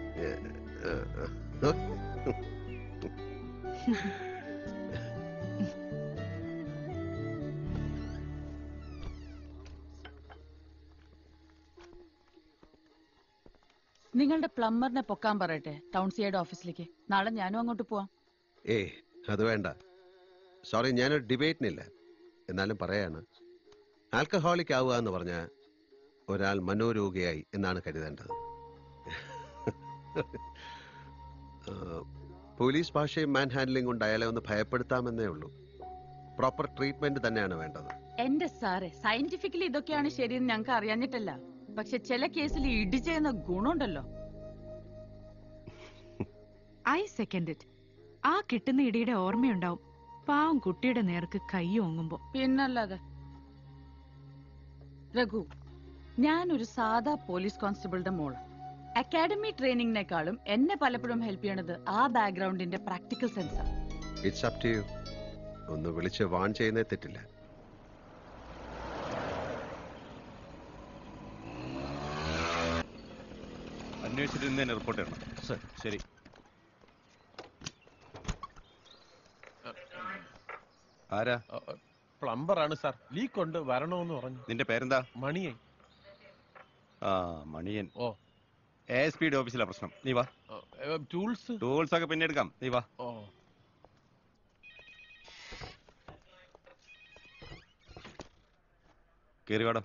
നിങ്ങളുടെ പ്ലംബറിനെ പൊക്കാൻ പറയട്ടെ ടൗൺ സിയുടെ ഓഫീസിലേക്ക് നാളെ ഞാനും അങ്ങോട്ട് പോവാം ഏ അത് വേണ്ട സോറി ഞാനൊരു ഡിബേറ്റിനില്ല എന്നാലും പറയാണ് ആൽക്കഹോളിക് ആവുക എന്ന് പറഞ്ഞാൽ ഒരാൾ മനോരോഗിയായി എന്നാണ് കരുതേണ്ടത് ആ, പോലീസ് ഭാഷയും മാൻ ഹാൻഡ്ലിംഗ് കൊണ്ട് അയാളെ ഒന്ന് ഭയപ്പെടുത്താമെന്നേ ഉള്ളൂ പ്രോപ്പർ ട്രീറ്റ്മെന്റ് തന്നെയാണ് വേണ്ടത് എന്റെ സാറേ സയന്റിഫിക്കലി ഇതൊക്കെയാണ് ശരിയെന്ന് ഞങ്ങൾക്ക് അറിയാഞ്ഞിട്ടല്ല പക്ഷെ ചില കേസിൽ ഇടി ചെയ്യുന്ന ഗുണമുണ്ടല്ലോ ഐ സെക്കൻഡ് ഇറ്റ് ആ കിട്ടുന്ന ഇടിയുടെ ഓർമ്മയുണ്ടാവും പാവം കുട്ടിയുടെ നേർക്ക് കൈ ഓങ്ങുമ്പോ പിന്നല്ലാതെ രഘു ഞാനൊരു സാധാ പോലീസ് കോൺസ്റ്റബിളുടെ മോള് അക്കാഡമി ട്രെയിനിങ്ങിനേക്കാളും എന്നെ പലപ്പോഴും ഹെൽപ്പ് ചെയ്യണത് ആ ബാക്ക്ഗ്രൗണ്ടിന്റെ പ്രാക്ടിക്കൽ സെൻസാണ് ഇറ്റ്സ് അപ് ടു യു ഒന്ന് വിളിച്ച് വാൺ ചെയ്യുന്നേ തെറ്റില്ല അന്വേഷിച്ചിട്ട് ഇന്ന് തന്നെ റിപ്പോർട്ട് ചെയ്യണം സർ ശരി ആരാ പ്ലംബർ ആണ് സാർ ലീക്ക് ഉണ്ട് വരണമെന്ന് പറഞ്ഞു നിന്റെ പേരെന്താ മണിയെ ആ മണിയൻ ഓ എ എസ് പിയുടെ ഓഫീസിലാ പ്രശ്നം നീ വാ ടൂൾസ് ടൂൾസ് ഒക്കെ പിന്നെ എടുക്കാം നീ വാ ഓ കേറി വാടോ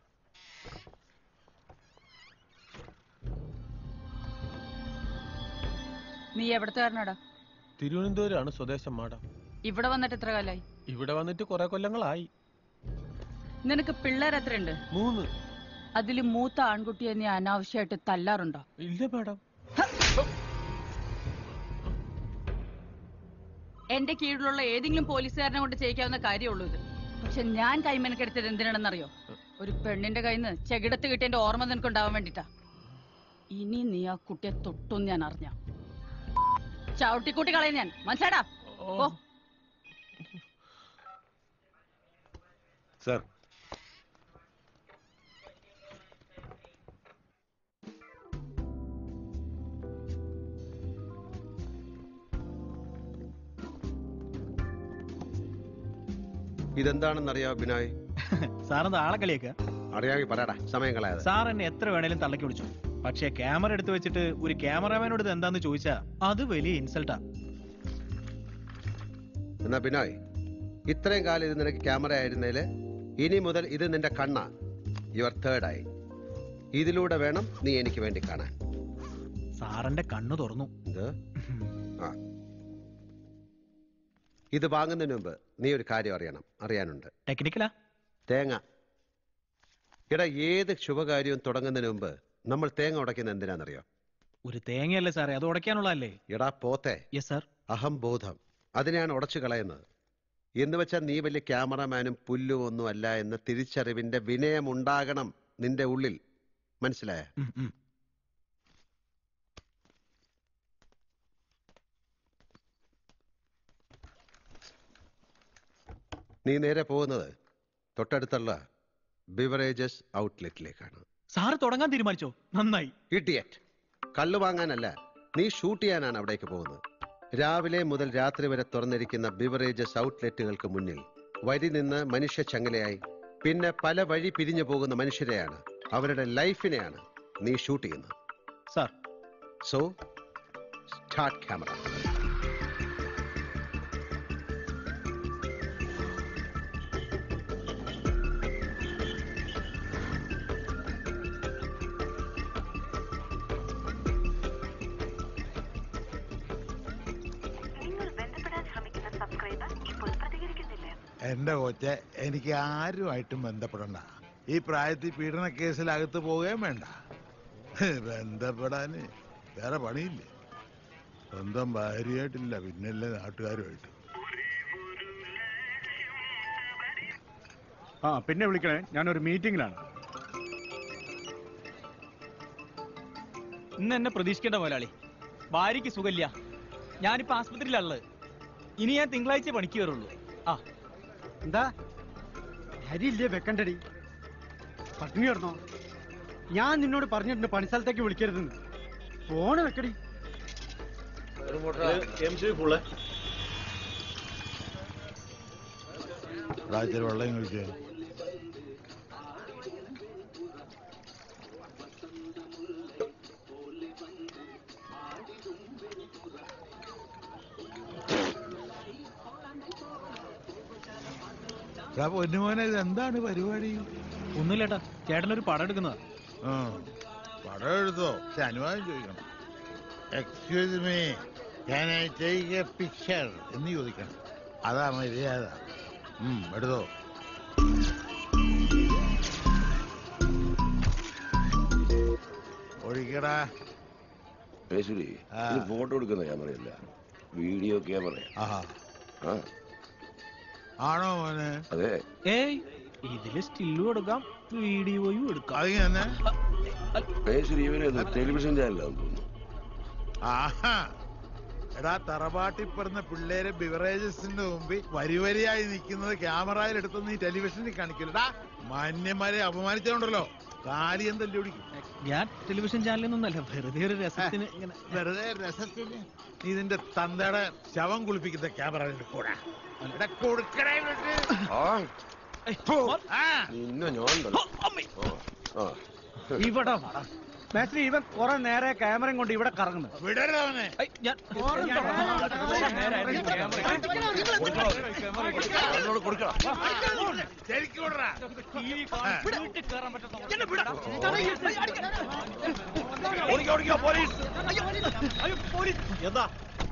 നീ എവിടത്തെ കാരനാടാ തിരുവനന്തപുരമാണ് സ്വദേശം മാഡം ഇവിടെ വന്നിട്ട് എത്ര കാലായി ഇവിടെ വന്നിട്ട് കുറെ കൊല്ലങ്ങളായി നിനക്ക് പിള്ളേർ എത്രയുണ്ട് മൂന്ന് അതിൽ മൂത്ത ആൺകുട്ടിയെ നീ അനാവശ്യമായിട്ട് തല്ലാറുണ്ടോ ഇല്ല മാഡം എന്റെ കീഴിലുള്ള ഏതെങ്കിലും പോലീസുകാരനെ കൊണ്ട് ചെയ്യിക്കാവുന്ന കാര്യമുള്ളൂ ഇത് പക്ഷെ ഞാൻ കൈമെനക്കെടുത്തത് എന്തിനാണെന്നറിയോ ഒരു പെണ്ണിന്റെ കയ്യിൽ നിന്ന് ചെകിടത്ത് കിട്ടിയതിന്റെ ഓർമ്മ നിനക്കുണ്ടാവാൻ വേണ്ടിട്ടാ ഇനി നീ ആ കുട്ടിയെ തൊട്ടും ഞാൻ അറിഞ്ഞ ചവിട്ടിക്കൂട്ടി കളയും ഞാൻ മനസ്സിലാടാ ഓ സർ ഇതെന്താണെന്നറിയാം ബിനോയ് സാറെന്താ ആളെ കളിയാക്കുക അറിയാമെങ്കിൽ പറയടാ സമയം കളയാതെ സാർ എന്നെ എത്ര വേണേലും തള്ളക്കി വിളിച്ചു പക്ഷേ ക്യാമറ എടുത്ത് വെച്ചിട്ട് ഒരു ക്യാമറാമാനോട് ഇത് എന്താന്ന് ചോദിച്ചാ അത് വലിയ ഇൻസൾട്ടാ എന്നാ ബിനോയ് ഇത്രയും കാലം ഇത് നിനക്ക് ക്യാമറ ആയിരുന്നേല് ഇനി മുതൽ ഇത് നിന്റെ കണ്ണാ യുവർ തേർഡ് ആയി ഇതിലൂടെ വേണം നീ എനിക്ക് വേണ്ടി കാണാൻ സാറിന്റെ കണ്ണു തുറന്നു എന്ത് ആ ഇത് വാങ്ങുന്നതിന് മുമ്പ് നീ ഒരു കാര്യം അറിയണം അറിയാനുണ്ട് ടെക്നിക്കലാ തേങ്ങ എടാ ഏത് ശുഭകാര്യവും തുടങ്ങുന്നതിന് മുമ്പ് നമ്മൾ തേങ്ങ ഉടയ്ക്കുന്ന എന്തിനാണെന്നറിയോ ഒരു തേങ്ങയല്ലേ സാറേ അത് ഉടയ്ക്കാനുള്ളതല്ലേ എടാ പോത്തെ യെസ് സാർ അഹംബോധം അതിനെയാണ് ഉടച്ചു കളയുന്നത് എന്ന് വെച്ചാൽ നീ വലിയ ക്യാമറമാനും പുല്ലും ഒന്നും അല്ല എന്ന തിരിച്ചറിവിന്റെ വിനയം ഉണ്ടാകണം നിന്റെ ഉള്ളിൽ മനസ്സിലായ നീ നേരെ പോകുന്നത് തൊട്ടടുത്തുള്ള ബിവറേജസ് ഔട്ട്ലെറ്റിലേക്കാണ് സാറ് തുടങ്ങാൻ തീരുമാനിച്ചോ നന്നായി ഇഡിയറ്റ് കള്ളു വാങ്ങാനല്ല നീ ഷൂട്ട് ചെയ്യാനാണ് അവിടേക്ക് പോകുന്നത് രാവിലെ മുതൽ രാത്രി വരെ തുറന്നിരിക്കുന്ന ബിവറേജസ് ഔട്ട്ലെറ്റുകൾക്ക് മുന്നിൽ വരി നിന്ന് മനുഷ്യ ചങ്ങലയായി പിന്നെ പല വഴി പിരിഞ്ഞു പോകുന്ന മനുഷ്യരെയാണ് അവരുടെ ലൈഫിനെയാണ് നീ ഷൂട്ട് ചെയ്യുന്നത് സാർ സോ സ്റ്റാർട്ട് ക്യാമറ എന്റെ കൊച്ചെ എനിക്ക് ആരുമായിട്ടും ബന്ധപ്പെടണ്ട ഈ പ്രായത്തിൽ പീഡന കേസിൽ അകത്ത് പോവുകയും വേണ്ട ബന്ധപ്പെടാന് വേറെ പണിയില്ലേ സ്വന്തം ഭാര്യയായിട്ടില്ല പിന്നല്ലേ നാട്ടുകാരുമായിട്ട് ആ പിന്നെ വിളിക്കണേ ഞാനൊരു മീറ്റിംഗിലാണ് ഇന്ന് എന്നെ പ്രതീക്ഷിക്കേണ്ട മുതലാളി ഭാര്യയ്ക്ക് സുഖമില്ല ഞാനിപ്പോ ആസ്പത്രിയിലുള്ളത് ഇനി ഞാൻ തിങ്കളാഴ്ച പണിക്ക് കയറുള്ളൂ ആ എന്താ അരിയില്ലേ വെക്കണ്ടടി പട്ടിണി കിടന്നോ ഞാൻ നിന്നോട് പറഞ്ഞിട്ടുണ്ട് പണിസ്ഥലത്തേക്ക് വിളിക്കരുതെന്ന് ഫോണ് വെക്കടി എടാ, ഇച്ചിരി വെള്ളം കഴിക്കുക എടാ പൊന്നുമോനെ ഇത് എന്താണ് പരിപാടി ഒന്നുമില്ലേട്ടാ ചേട്ടനൊരു പടം എടുക്കുന്നതാ ആ പടം എടുത്തോ പക്ഷെ അനുവാദം ചോദിക്കണം എക്സ്ക്യൂസ് മീ ഞാൻ ഐ ടേക്ക് എ പിക്ചർ എന്ന് ചോദിക്കണം അതാ മര്യാദ ഉം, എടുത്തോ ഒഴിക്കടാ പേശുരി ആ. ഇത് ഫോട്ടോ എടുക്കുന്ന ക്യാമറയല്ല വീഡിയോ ക്യാമറ ആഹാ ആ ആണോ മോനെ അതെ ഏയ് ഇതില് സ്റ്റില്ലും എടുക്കാം വീഡിയോയും എടുക്കാം അതിങ്ങനെ പേശുരി ഇവര് ടെലിവിഷൻ ചാനലാന്ന് തോന്നുന്നു ആഹാ എടാ തറവാട്ടി പറഞ്ഞ പിള്ളേര് ബിവറേജസിന്റെ മുമ്പിൽ വരി വരിയായി നിൽക്കുന്നത് ക്യാമറയിൽ എടുത്ത് നീ ടെലിവിഷനിൽ കാണിക്കില്ലടാ മാന്യന്മാരെ അപമാനിച്ചോണ്ടല്ലോ കാലിയം തല്ലി പിടിക്കും ഞാൻ ടെലിവിഷൻ ചാനലിൽ നിന്നല്ല വെറുതെ ഒരു രസത്തിന് ഇങ്ങനെ വെറുതെ രസത്തിന് നീ ഇതിന്റെ തന്തയുടെ ശവം കുളിപ്പിക്കുന്ന ക്യാമറ കൂടെ എടാ, കൊടുക്കടാ ഇങ്ങോട്ട്. ആ. നിന്നെ ഞാൻ ഉണ്ടല്ലോ. ആ. ആ. ഇവിടെ മേസ്ത്രി ഇവൻ കുറെ നേരെ ക്യാമറയും കൊണ്ട് ഇവിടെ കറങ്ങുന്നു വിടരവനെ ശരിക്കും വിടറാ. എന്താ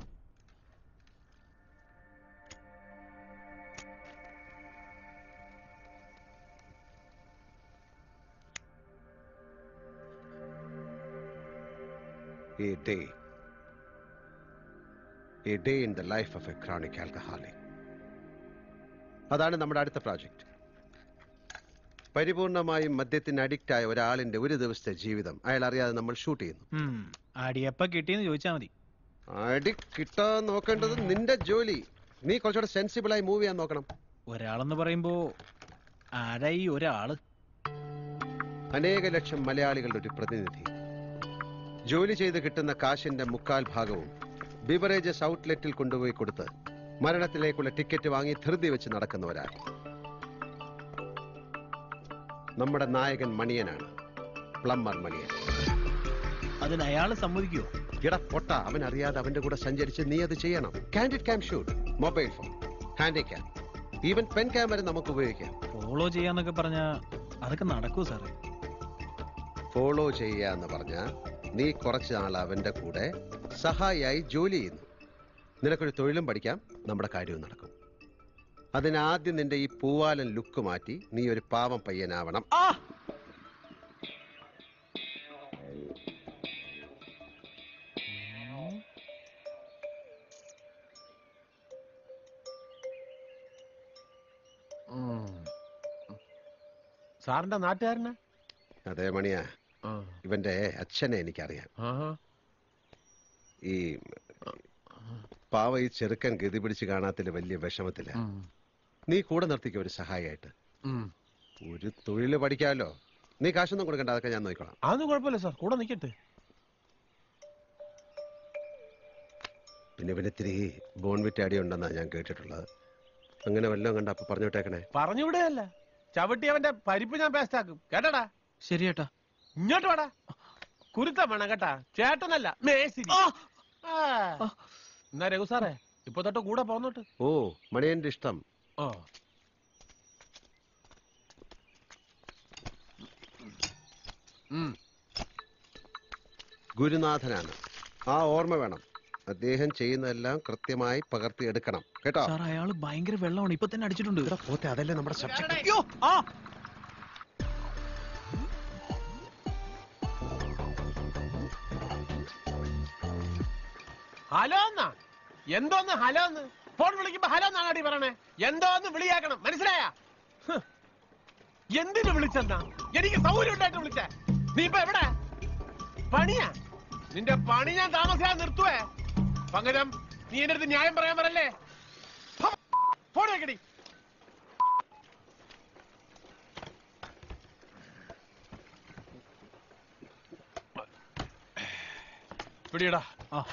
A day. A day in the life of a chronic alcoholic. അതാണ് നമ്മുടെ അടുത്ത പ്രോജക്റ്റ് പരിപൂർണമായും മദ്യത്തിന് അഡിക്റ്റ് ആയ ഒരാളിന്റെ ഒരു ദിവസത്തെ ജീവിതം അയാൾ അറിയാതെ നമ്മൾ ഷൂട്ട് ചെയ്യുന്നു ഉം. അടിയപ്പ കിട്ടിയെന്ന് ചോദിച്ചാ മതി അടി കിട്ടാൻ നോക്കേണ്ടത് നിന്റെ ജോലി നീ കുറച്ചുകൂടെ സെൻസിബിൾ ആയി മൂവ് ചെയ്യാൻ നോക്കണം ഒരാളെന്ന് പറയുമ്പോ ആരാ ഈ ഒരാള് അനേക ലക്ഷം മലയാളികളുടെ ഒരു പ്രതിനിധി ജോലി ചെയ്ത് കിട്ടുന്ന കാശിന്റെ മുക്കാൽ ഭാഗവും ബിവറേജസ് ഔട്ട്ലെറ്റിൽ കൊണ്ടുപോയി കൊടുത്ത് മരണത്തിലേക്കുള്ള ടിക്കറ്റ് വാങ്ങി ധൃതി വെച്ച് നടക്കുന്ന ഒരാൾ നമ്മുടെ നായകൻ മണിയനാണ് പ്ലംബർ മണിയൻ അതിന് അയാള് സമ്മതിക്കുവോ എടാ പൊട്ട അവൻ അറിയാതെ അവന്റെ കൂടെ സഞ്ചരിച്ച് നീ അത് ചെയ്യണം candid cam shoot mobile phone handy cam even pen camera നമുക്ക് ഉപയോഗിക്കാം ഫോളോ ചെയ്യാന്നൊക്കെ പറഞ്ഞ അതൊക്കെ നടക്കൂ സാറേ ഫോളോ ചെയ്യുക എന്ന് പറഞ്ഞ നീ കുറച്ച് നാൾ അവന്റെ കൂടെ സഹായിയായി ജോലി ചെയ്യുന്നു നിനക്കൊരു തൊഴിലും പഠിക്കാം നമ്മുടെ കാര്യവും നടക്കും അതിനാദ്യം നിന്റെ ഈ പൂവാലൻ ലുക്ക് മാറ്റി നീ ഒരു പാവം പയ്യനാവണം സാറിന്റെ നാട്ടുകാരനാ അതേ മണിയാ ഇവന്റെ അച്ഛനെ എനിക്കറിയാം ഈ പാവ ഈ ചെറുക്കൻ ഗതി പിടിച്ച് കാണാത്തില് വലിയ വിഷമത്തില്ല നീ കൂടെ നിർത്തിക്കോ ഒരു സഹായിയായിട്ട് ഒരു തൊഴില് പഠിക്കാമല്ലോ നീ കാശൊന്നും കൊടുക്കണ്ട അതൊക്കെ ഞാൻ നോക്കിക്കോളാം അതൊന്നും കുഴപ്പമില്ല സാർ കൂടെ നിൽക്കട്ടെ പിന്നെ പിന്നെ ഇത്തിരി ബോൺവിറ്റ് അടി ഉണ്ടെന്നാ ഞാൻ കേട്ടിട്ടുള്ളത് അങ്ങനെ വല്ലതും കണ്ട അപ്പൊ പറഞ്ഞു വിട്ടേക്കണേ പറഞ്ഞുവിടുകയല്ല ചവിട്ടി അവന്റെ പരിപ്പ് ഞാൻ പേസ്റ്റ് ആക്കും കേട്ടടാ ശരിയേട്ടാ ഇങ്ങോട്ട് വാടാ കുരുത്തം വേണം കേട്ടാ ചേട്ടനല്ല മേസിരി ആ. എന്നാ രഘു സാറേ ഇപ്പൊ തൊട്ട് കൂടെ പോന്നോട്ട് ഓ മണിയന്റെ ഇഷ്ടം ഓ ഗുരുനാഥനാണ് ആ ഓർമ്മ വേണം അദ്ദേഹം ചെയ്യുന്നതെല്ലാം കൃത്യമായി പകർത്തിയെടുക്കണം കേട്ടോ സാർ അയാള് ഭയങ്കര വെള്ളമാണ് ഇപ്പൊ തന്നെ അടിച്ചിട്ടുണ്ട് പോത്തെ അതല്ലേ നമ്മുടെ സബ്ജക്ട് അയ്യോ ആ ഹലോ എന്നാ എന്തോന്ന് ഹലോ എന്ന് ഫോൺ വിളിക്കുമ്പോ ഹലോ എന്നാണ് അടി പറയണേ എന്തോന്ന് വിളിയാക്കണം മനസ്സിലായ എന്തിനു വിളിച്ചെന്നാ എനിക്ക് സൗകര്യം ഉണ്ടായിട്ട് വിളിച്ചേ നീ ഇപ്പൊ എവിടെ പണിയാ നിന്റെ പണി ഞാൻ താമസിയാതെ നിർത്തുവേ പകരം നീ എന്റെ അടുത്ത് ന്യായം പറയാൻ പറയല്ലേ ഫോൺ വെക്കടി പിടിയടാ ആ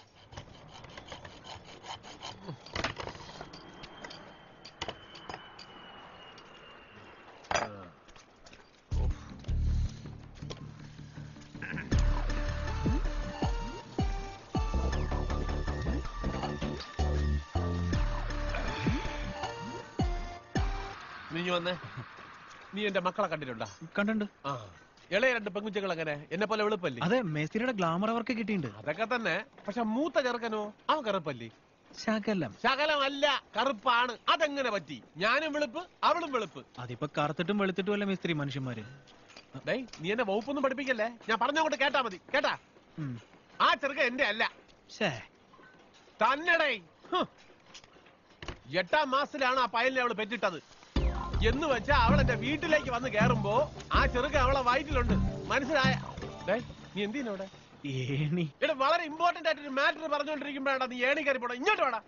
നീ ഇങ്ങ് വന്നേ നീ എന്റെ മക്കളെ കണ്ടിട്ടുണ്ടാ കണ്ടുണ്ട് ആ ഇളയ രണ്ട് പെൺകുച്ചകൾ എങ്ങനെ എന്നെ പോലെ വെളുപ്പല്ലേ അതെ മേസ്തിരിയുടെ ഗ്ലാമർ അവർക്ക് കിട്ടിയിട്ടുണ്ട് അതൊക്കെ തന്നെ പക്ഷെ മൂത്ത ചെറുക്കനോ അവൻ കറുപ്പല്ലേ ശകലം ശകലമല്ല കറുപ്പാണ് അതെങ്ങനെ പറ്റി ഞാനും വെളുപ്പ് അവളും വെളുപ്പ് അതിപ്പോ കറുത്തിട്ടും വെളുത്തിട്ടും അല്ല മേസ്തിരി മനുഷ്യന്മാര് ഡേയ് നീ എന്നെ വകുപ്പൊന്നും പഠിപ്പിക്കല്ലേ ഞാൻ പറഞ്ഞങ്ങോട്ട് കേട്ടാ മതി കേട്ടാ ഉം. ആ ചെറുക്കൻ എന്റെ അല്ല ശ്ശേ. തന്നെടേ ഹ്. എട്ടാം മാസത്തിലാണ് ആ പയലിനെ അവള് പെറ്റിട്ടത് എന്ന് വെച്ചാ അവൾ എന്റെ വീട്ടിലേക്ക് വന്ന് കേറുമ്പോ ആ ചെറുക്കൻ അവളെ വയറ്റിലുണ്ട് മനസ്സിലായ ഡേയ് നീ എന്തിനോടെ ഏണി ഇവിടെ വളരെ ഇമ്പോർട്ടന്റ് ആയിട്ട് ഒരു മാറ്റർ പറഞ്ഞുകൊണ്ടിരിക്കുമ്പോഴാണ് നീ ഏണി കയറി പോടാ ഇങ്ങോട്ട് വേടാ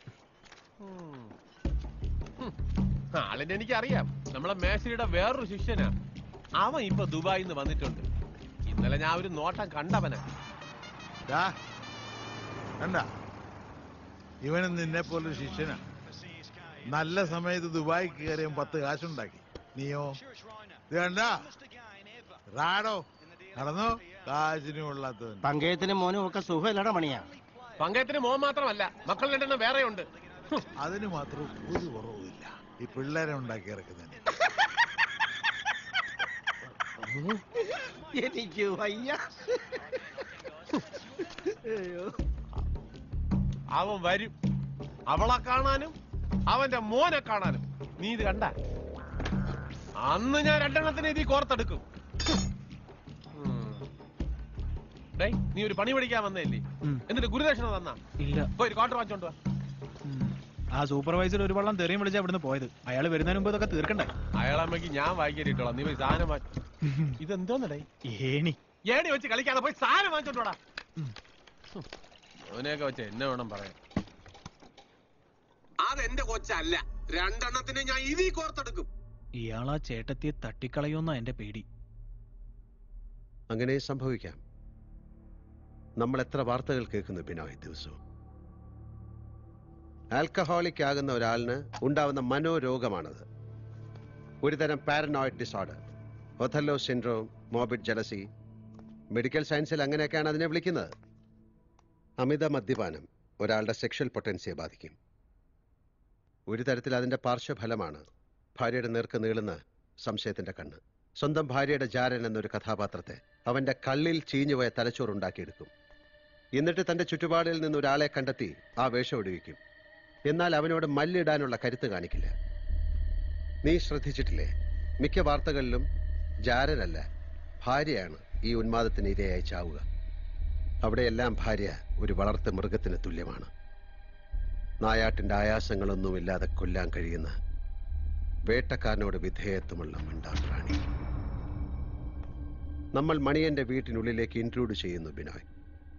ആളിനെ എനിക്കറിയാം നമ്മളെ മേശയുടെ വേറൊരു ശിഷ്യനാ അവൻ ഇപ്പൊ ദുബായിൽ നിന്ന് വന്നിട്ടുണ്ട് ഇന്നലെ ഞാൻ ഒരു നോട്ടം കണ്ടവനാ ദാ, കണ്ട ഇവനും നിന്നെ പോലൊരു ശിഷ്യനാ നല്ല സമയത്ത് ദുബായി കയറിയും പത്ത് കാശുണ്ടാക്കി നീയോ ഇത് കണ്ട റാഡോ നടന്നോ കാശിനും കൊള്ളാത്തവൻ പങ്കയത്തിന് മോനും ഒക്കെ സുഖമില്ലട മണിയാ പങ്കയത്തിന് മോൻ മാത്രമല്ല മക്കൾ രണ്ടെണ്ണം വേറെ ഉണ്ട് അതിന് മാത്രം ഒരു കുറവുമില്ല ഈ പിള്ളേരെ ഉണ്ടാക്കി ഇറക്കുന്നതിന് എനിക്ക് വയ്യ അവൻ വരും അവളെ കാണാനും അവന്റെ മോനെ കാണാനും നീ ഇത് കണ്ട അന്ന് ഞാൻ രണ്ടെണ്ണത്തിന് ഇതി കോർത്തെടുക്കും ഉം. ഡേയ് നീ ഒരു പണി പഠിക്കാൻ വന്നതല്ലേ ഉം. എന്നിട്ട് ഗുരുദക്ഷിണ തന്നാ ഇല്ല പോയി ഒരു ക്വാർട്ടർ വാങ്ങിച്ചോണ്ട് വാ ഉം. ആ സൂപ്പർവൈസർ ഒരു വള്ളം തെറിയും വിളിച്ചാ ഇവിടുന്ന് പോയത് അയാൾ വരുന്നതിന് മുമ്പ് ഇതൊക്കെ തീർക്കണ്ടേ അയാളമ്മയ്ക്ക് ഞാൻ വായിക്കേറിട്ടോളാം നീ പോയി സാധനം വാ ഇതെന്തോന്നടേ ഏണി ഏണി വെച്ച് കളിക്കാതെ പോയി സാധനം വാങ്ങിച്ചോണ്ട് വാടാ അവനെയൊക്കെ വെച്ച് എന്നെ വേണം പറയാൻ അതെന്റെ കൊച്ചല്ല രണ്ടെണ്ണത്തിന് ഞാൻ ഇതി കോർത്തെടുക്കും ഇയാളാ ചേട്ടത്തിയെ തട്ടിക്കളയോന്നാ എന്റെ പേടി അങ്ങനെ സംഭവിക്കാം നമ്മൾ എത്ര വാർത്തകൾ കേൾക്കുന്നു ബിനോയ് ദിവസവും ആൽക്കഹോളിക് ആകുന്ന ഒരാളിന് ഉണ്ടാവുന്ന മനോരോഗമാണത് ഒരുതരം paranoid disorder Othello syndrome morbid jealousy medical സയൻസിൽ അങ്ങനെയൊക്കെയാണ് അതിനെ വിളിക്കുന്നത് അമിത മദ്യപാനം ഒരാളുടെ സെക്ഷൽ പൊട്ടൻസിയെ ബാധിക്കും ഒരു തരത്തിൽ അതിന്റെ പാർശ്വഫലമാണ് ഭാര്യയുടെ നേർക്ക് നീളുന്ന സംശയത്തിന്റെ കണ്ണ് സ്വന്തം ഭാര്യയുടെ ജാരൻ എന്നൊരു കഥാപാത്രത്തെ അവന്റെ കള്ളിൽ ചീഞ്ഞുപോയ തലച്ചോറുണ്ടാക്കിയെടുക്കും എന്നിട്ട് തന്റെ ചുറ്റുപാടിൽ നിന്ന് ഒരാളെ കണ്ടെത്തി ആ വേഷം ഒടുവിക്കും എന്നാൽ അവനോട് മല്ലിടാനുള്ള കരുത്ത് കാണിക്കില്ല നീ ശ്രദ്ധിച്ചിട്ടില്ലേ മിക്ക വാർത്തകളിലും ജാരനല്ല ഭാര്യയാണ് ഈ ഉന്മാദത്തിന് ഇരയായി ചാവുക അവിടെയെല്ലാം ഭാര്യ ഒരു വളർത്ത മൃഗത്തിന് തുല്യമാണ് നായാട്ടിന്റെ ആയാസങ്ങളൊന്നുമില്ലാതെ കൊല്ലാൻ കഴിയുന്ന വേട്ടക്കാരനോട് വിധേയത്വമുള്ള മിണ്ടാപ്രാണി നമ്മൾ മണിയന്റെ വീട്ടിനുള്ളിലേക്ക് ഇൻട്രൂഡ് ചെയ്യുന്നു ബിനോയ്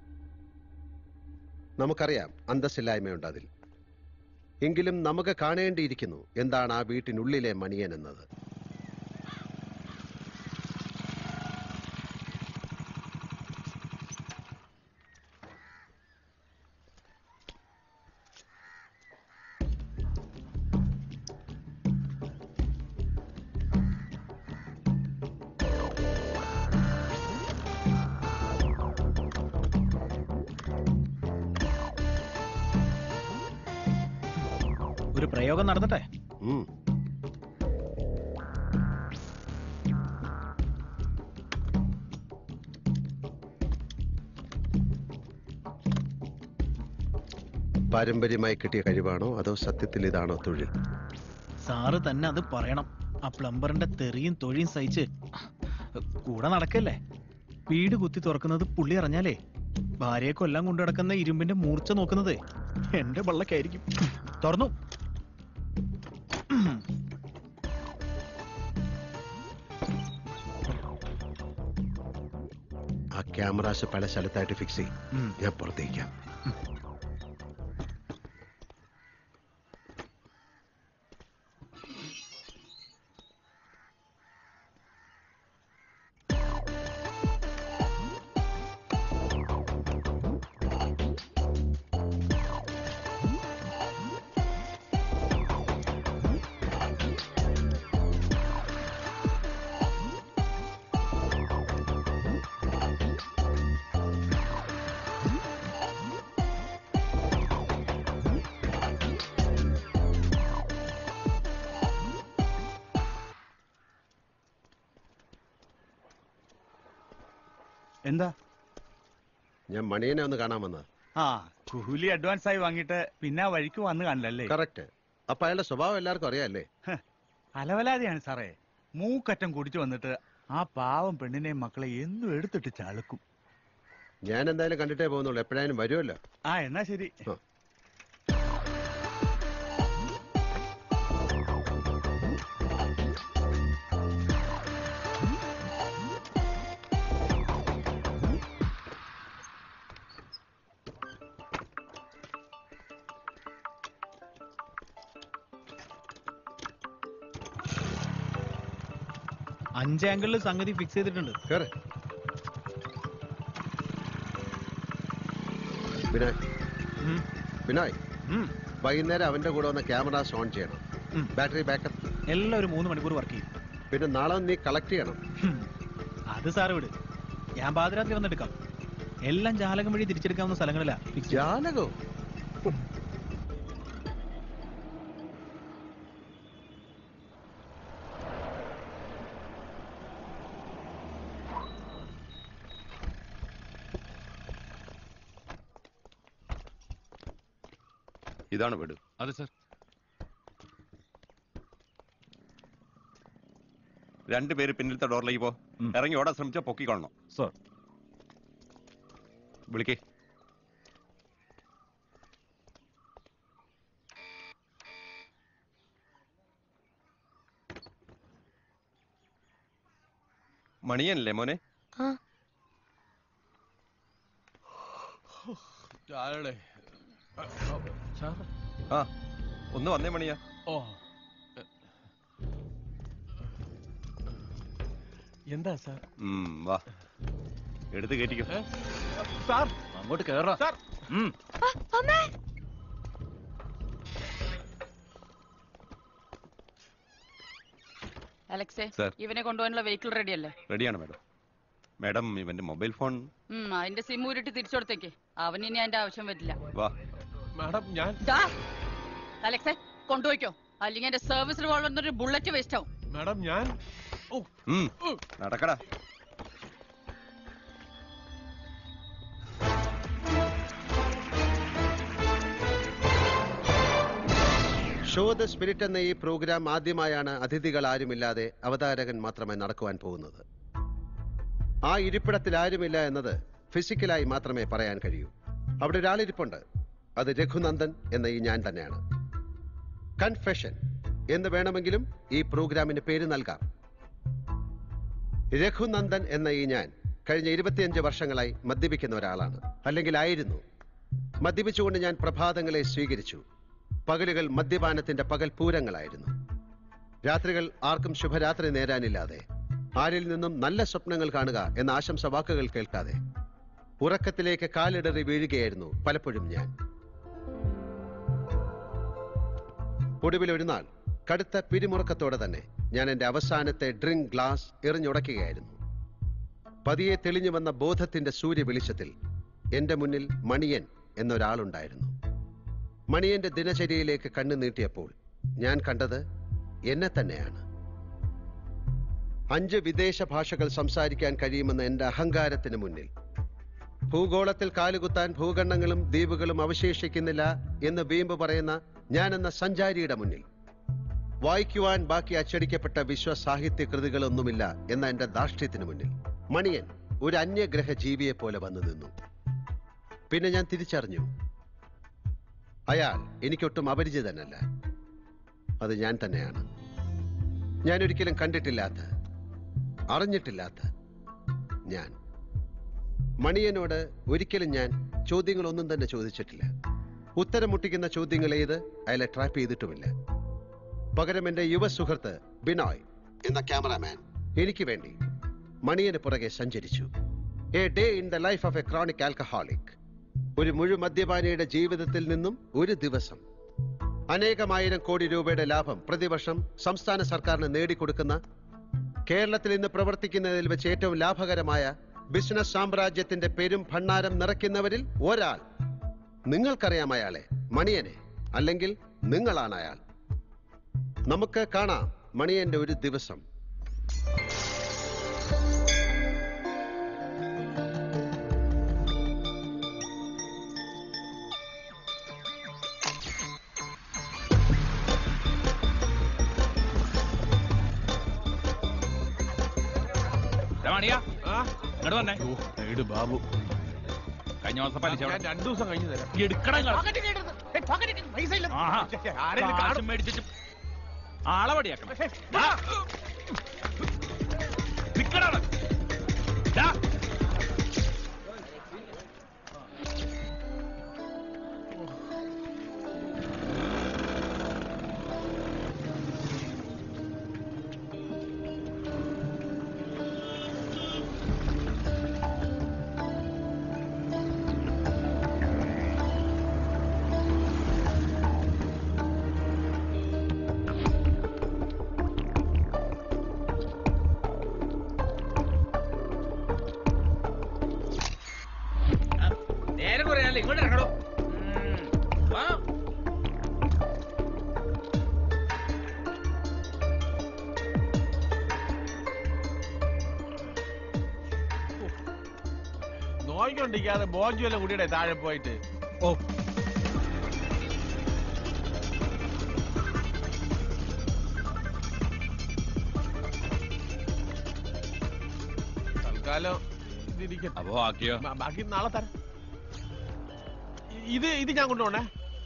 നമുക്കറിയാം അന്തസ്സില്ലായ്മയുണ്ട് അതിൽ എങ്കിലും നമുക്ക് കാണേണ്ടിയിരിക്കുന്നു എന്താണ് ആ വീട്ടിനുള്ളിലെ മണിയൻ എന്നത് ഒരു പ്രയോഗം നടത്തട്ടെ ഉം. പാരമ്പര്യമായി കിട്ടിയ കഴിവാണോ അതോ സത്യത്തിൽ ഇതാണോ തൊഴിൽ സാറ് തന്നെ അത് പറയണം ആ പ്ലംബറിന്റെ തെറിയും തൊഴിയും സഹിച്ച് കൂടെ നടക്കല്ലേ വീട് കുത്തി തുറക്കുന്നത് പുള്ളി അറിഞ്ഞാലേ ഭാര്യയെ കൊല്ലാൻ കൊണ്ടു നടക്കുന്ന ഇരുമ്പിന്റെ മൂർച്ച നോക്കുന്നത് എന്റെ പള്ളക്കായിരിക്കും തുറന്നു ആ ക്യാമറാസ് പല സ്ഥലത്തായിട്ട് ഫിക്സ് ചെയ്യും ഉം. ഞാൻ പുറത്തേക്കാം എന്താ ഞാൻ മണിയനെ ഒന്ന് കാണാൻ വന്നത് ആ കൂലി അഡ്വാൻസ് ആയി വാങ്ങിയിട്ട് പിന്നെ ആ വഴിക്ക് വന്ന് കാണില്ലല്ലേ കറക്റ്റ് അപ്പൊ അയാളുടെ സ്വഭാവം എല്ലാവർക്കും അറിയാല്ലേ അലവലാതെയാണ് സാറേ മൂക്കറ്റം കുടിച്ചു വന്നിട്ട് ആ പാവം പെണ്ണിനെയും മക്കളെ എന്നും എടുത്തിട്ട് ചളുക്കും ഞാൻ എന്തായാലും കണ്ടിട്ടേ പോകുന്നുള്ളൂ എപ്പോഴായാലും വരുമല്ലോ ആ എന്നാ ശരി അഞ്ച് ആംഗിളിൽ സംഗതി ഫിക്സ് ചെയ്തിട്ടുണ്ട് ബിനായ് ബിനായ് വൈകുന്നേരം അവന്റെ കൂടെ വന്ന ക്യാമറാസ് ഓൺ ചെയ്യണം ബാറ്ററി ബാക്കപ്പ് എല്ലാം ഒരു മൂന്ന് മണിക്കൂർ വർക്ക് ചെയ്യും പിന്നെ നാളെ നീ കളക്ട് ചെയ്യണം അത് സാറ് വിട് ഞാൻ പാതിരാത്രി വന്നെടുക്കാം എല്ലാം ജാലകം വഴി തിരിച്ചെടുക്കാവുന്ന സ്ഥലങ്ങളിലാ ജാലകോ ഇതാണ് വീട് അതെ സർ രണ്ടുപേര് പിന്നിലത്തെ ഡോറിലേക്ക് പോ ഇറങ്ങി ഓടാൻ ശ്രമിച്ചാൽ പൊക്കിക്കൊള്ളണം സർ വിളിക്കേ മണിയനല്ലേ മോനെ ആ ഒന്ന് വന്നേ മണിയാ ഓ എന്താ സാർ ഉം, വാ എടുത്ത് കയറ്റിക്കോ സാർ അങ്ങോട്ട് കേറാ സാർ അലക്സേ Sir. ഇവനെ കൊണ്ടുപോകാനുള്ള വെഹിക്കിൾ റെഡി അല്ലേ റെഡിയാണ് മാഡം മാഡം ഇവന്റെ മൊബൈൽ ഫോൺ ഉം അതിന്റെ സിം ഊരിട്ട് തിരിച്ചു കൊടുത്തേക്ക് അവന് ഇനി അതിന്റെ ആവശ്യം വരില്ല വാ മാഡം ഞാൻ ദാ, അലക്സേ കൊണ്ടുപോയിക്കോ അല്ലെങ്കിൽ എന്റെ സർവീസ് റിവോൾവറിന്റെ ഒരു ബുള്ളറ്റ് വേസ്റ്റ് ആവും മാഡം ഞാൻ ഉം, നടക്കടാ ഷോ ദ സ്പിരിറ്റ് എന്ന ഈ പ്രോഗ്രാം ആദ്യമായാണ് അതിഥികൾ ആരുമില്ലാതെ അവതാരകൻ മാത്രമായി നടക്കുവാൻ പോകുന്നത് ആ ഇരിപ്പിടത്തിൽ ആരുമില്ല എന്നത് ഫിസിക്കലായി മാത്രമേ പറയാൻ കഴിയൂ അവിടെ ഒരാളിരിപ്പുണ്ട് അത് രഘുനന്ദൻ എന്ന ഈ ഞാൻ തന്നെയാണ് കൺഫെഷൻ എന്ന് വേണമെങ്കിലും ഈ പ്രോഗ്രാമിന് പേര് നൽകാം രഘുനന്ദൻ എന്ന ഈ ഞാൻ കഴിഞ്ഞ ഇരുപത്തിയഞ്ച് വർഷങ്ങളായി മദ്യപിക്കുന്ന ഒരാളാണ് അല്ലെങ്കിൽ ആയിരുന്നു മദ്യപിച്ചുകൊണ്ട് ഞാൻ പ്രഭാതങ്ങളെ സ്വീകരിച്ചു പകലുകൾ മദ്യപാനത്തിന്റെ പകൽ പൂരങ്ങളായിരുന്നു രാത്രികൾ ആർക്കും ശുഭരാത്രി നേരാനില്ലാതെ ആരിൽ നിന്നും നല്ല സ്വപ്നങ്ങൾ കാണുക എന്ന ആശംസ വാക്കുകൾ കേൾക്കാതെ ഉറക്കത്തിലേക്ക് കാലിടറി വീഴുകയായിരുന്നു പലപ്പോഴും ഞാൻ ഒടുവിൽ ഒരു നാൾ കടുത്ത പിരിമുറുക്കത്തോടെ തന്നെ ഞാൻ എന്റെ അവസാനത്തെ ഡ്രിങ്ക് ഗ്ലാസ് എറിഞ്ഞുടയ്ക്കുകയായിരുന്നു പതിയെ തെളിഞ്ഞു വന്ന ബോധത്തിന്റെ സൂര്യ വെളിച്ചത്തിൽ എന്റെ മുന്നിൽ മണിയൻ എന്നൊരാളുണ്ടായിരുന്നു മണിയന്റെ ദിനചര്യയിലേക്ക് കണ്ണു നീട്ടിയപ്പോൾ ഞാൻ കണ്ടത് എന്നെ തന്നെയാണ് അഞ്ച് വിദേശ ഭാഷകൾ സംസാരിക്കാൻ കഴിയുമെന്ന എന്റെ അഹങ്കാരത്തിന് മുന്നിൽ ഭൂഗോളത്തിൽ കാലുകുത്താൻ ഭൂഖണ്ഡങ്ങളും ദ്വീപുകളും അവശേഷിക്കുന്നില്ല എന്ന് വീമ്പ് പറയുന്ന ഞാനെന്ന സഞ്ചാരിയുടെ മുന്നിൽ വായിക്കുവാൻ ബാക്കി അച്ചടിക്കപ്പെട്ട വിശ്വസാഹിത്യ കൃതികളൊന്നുമില്ല എന്ന എന്റെ ധാർഷ്ട്യത്തിന് മുന്നിൽ മണിയൻ ഒരു അന്യഗ്രഹ ജീവിയെ പോലെ വന്നു നിന്നു പിന്നെ ഞാൻ തിരിച്ചറിഞ്ഞു അയാൾ എനിക്കൊട്ടും അപരിചിതനല്ല അത് ഞാൻ തന്നെയാണ് ഞാൻ ഒരിക്കലും കണ്ടിട്ടില്ലാത്ത അറിഞ്ഞിട്ടില്ലാത്ത ഞാൻ മണിയനോട് ഒരിക്കലും ഞാൻ ചോദ്യങ്ങളൊന്നും തന്നെ ചോദിച്ചിട്ടില്ല ഉത്തരം മുട്ടിക്കുന്ന ചോദ്യങ്ങൾ ഏത് അയാളെ ട്രാപ്പ് ചെയ്തിട്ടുമില്ല പകരം എന്റെ യുവ സുഹൃത്ത് ബിനോയ് എന്ന ക്യാമറാമാൻ എനിക്ക് വേണ്ടി മണിയന് പുറകെ സഞ്ചരിച്ചു a day in the life of a chronic alcoholic ഒരു മുഴു മദ്യപാനിയുടെ ജീവിതത്തിൽ നിന്നും ഒരു ദിവസം അനേകമായിരം കോടി രൂപയുടെ ലാഭം പ്രതിവർഷം സംസ്ഥാന സർക്കാരിന് നേടിക്കൊടുക്കുന്ന കേരളത്തിൽ ഇന്ന് പ്രവർത്തിക്കുന്നതിൽ വെച്ച് ഏറ്റവും ലാഭകരമായ ബിസിനസ് സാമ്രാജ്യത്തിന്റെ പെരും ഭണ്ണാരം നിറയ്ക്കുന്നവരിൽ ഒരാൾ നിങ്ങൾക്കറിയാം അയാളെ മണിയനെ അല്ലെങ്കിൽ നിങ്ങളാണ് അയാൾ നമുക്ക് കാണാം മണിയന്റെ ഒരു ദിവസം മണിയാ ഇങ്ങോട്ട് വന്നേ എട് ബാബു കഴിഞ്ഞ മാസം പലിശ ഞാൻ രണ്ടു ദിവസം കഴിഞ്ഞു തരാം എടുക്കണം ഇങ്ങള്. ആഹാ. ആരെങ്കിലും കാശും കാണും. മേടിച്ചിട്ട് ആളെ പടിയാക്കണം ദാ. നിക്കടാ അവിടെ. ദാ. നേരെ കുറയാനല്ലേ ഇങ്ങോട്ട് ഇറങ്ങടോ ഉം. വാ നോയിക്കൊണ്ടിരിക്കാതെ ബോജുവെല്ലാം കുടിയുടെ താഴെ പോയിട്ട് ഓ തൽക്കാലം ഇതിരിക്കട്ടെ അപ്പൊ ബാക്കിയോ ബ- ബാക്കി നാളെ തരാം ഇ- ഇത് ഇത് ഞാൻ കൊണ്ടുപോണേ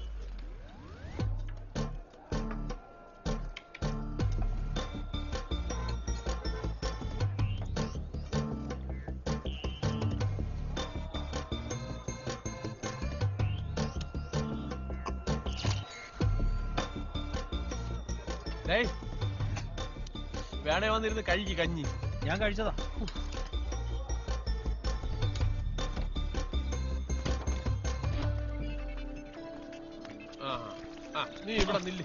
ഡേയ് വേണേ വന്നിരുന്ന് കഴിക്ക് കഞ്ഞി ഞാൻ കഴിച്ചതാ ആ ആ നീ ഇവിടെ നില്ല്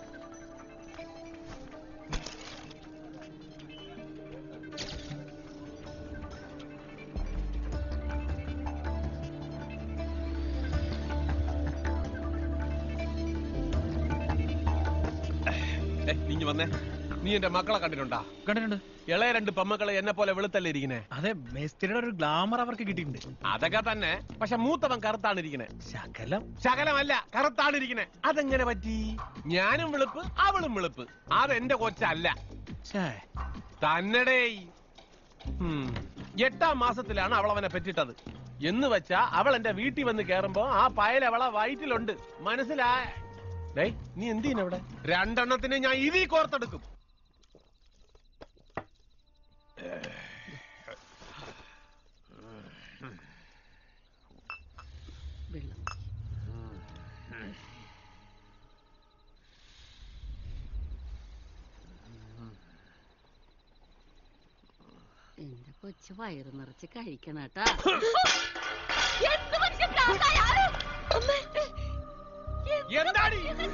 ഏ, നീ ഇങ്ങ് വന്നേ നീ എന്റെ മക്കളെ കണ്ടിട്ടുണ്ടാ കണ്ടിട്ടുണ്ട് ഇളയ രണ്ട് പെമ്മക്കളെ എന്നെ പോലെ വെളുത്തല്ലേ ഇരിക്കണേ അതെ മേസ്തിരിയുടെ ഒരു ഗ്ലാമർ അവർക്ക് കിട്ടിയിട്ടുണ്ട് അതൊക്കെ തന്നെ പക്ഷെ മൂത്തവൻ കറുത്താണ് ഇരിക്കണേ ശകലം ശകലമല്ല കറുത്താണ് ഇരിക്കണേ അതെങ്ങനെ പറ്റി ഞാനും വെളുപ്പ് അവളും വെളുപ്പ് അതെന്റെ കൊച്ചല്ല തന്നടേ ഉം. എട്ടാം മാസത്തിലാണ് അവൾ അവനെ പറ്റിട്ടത് എന്ന് വെച്ചാ അവൾ എന്റെ വീട്ടിൽ വന്ന് കേറുമ്പോ ആ പയൽ അവളെ വയറ്റിലുണ്ട് മനസ്സിലായ ഡേയ് നീ എന്തിനവിടെ രണ്ടെണ്ണത്തിന് ഞാൻ ഇതീ കോർത്തെടുക്കും എന്റെ കൊച്ചു വയറ് നിറച്ച് കഴിക്കണം കേട്ടാ എന്താടി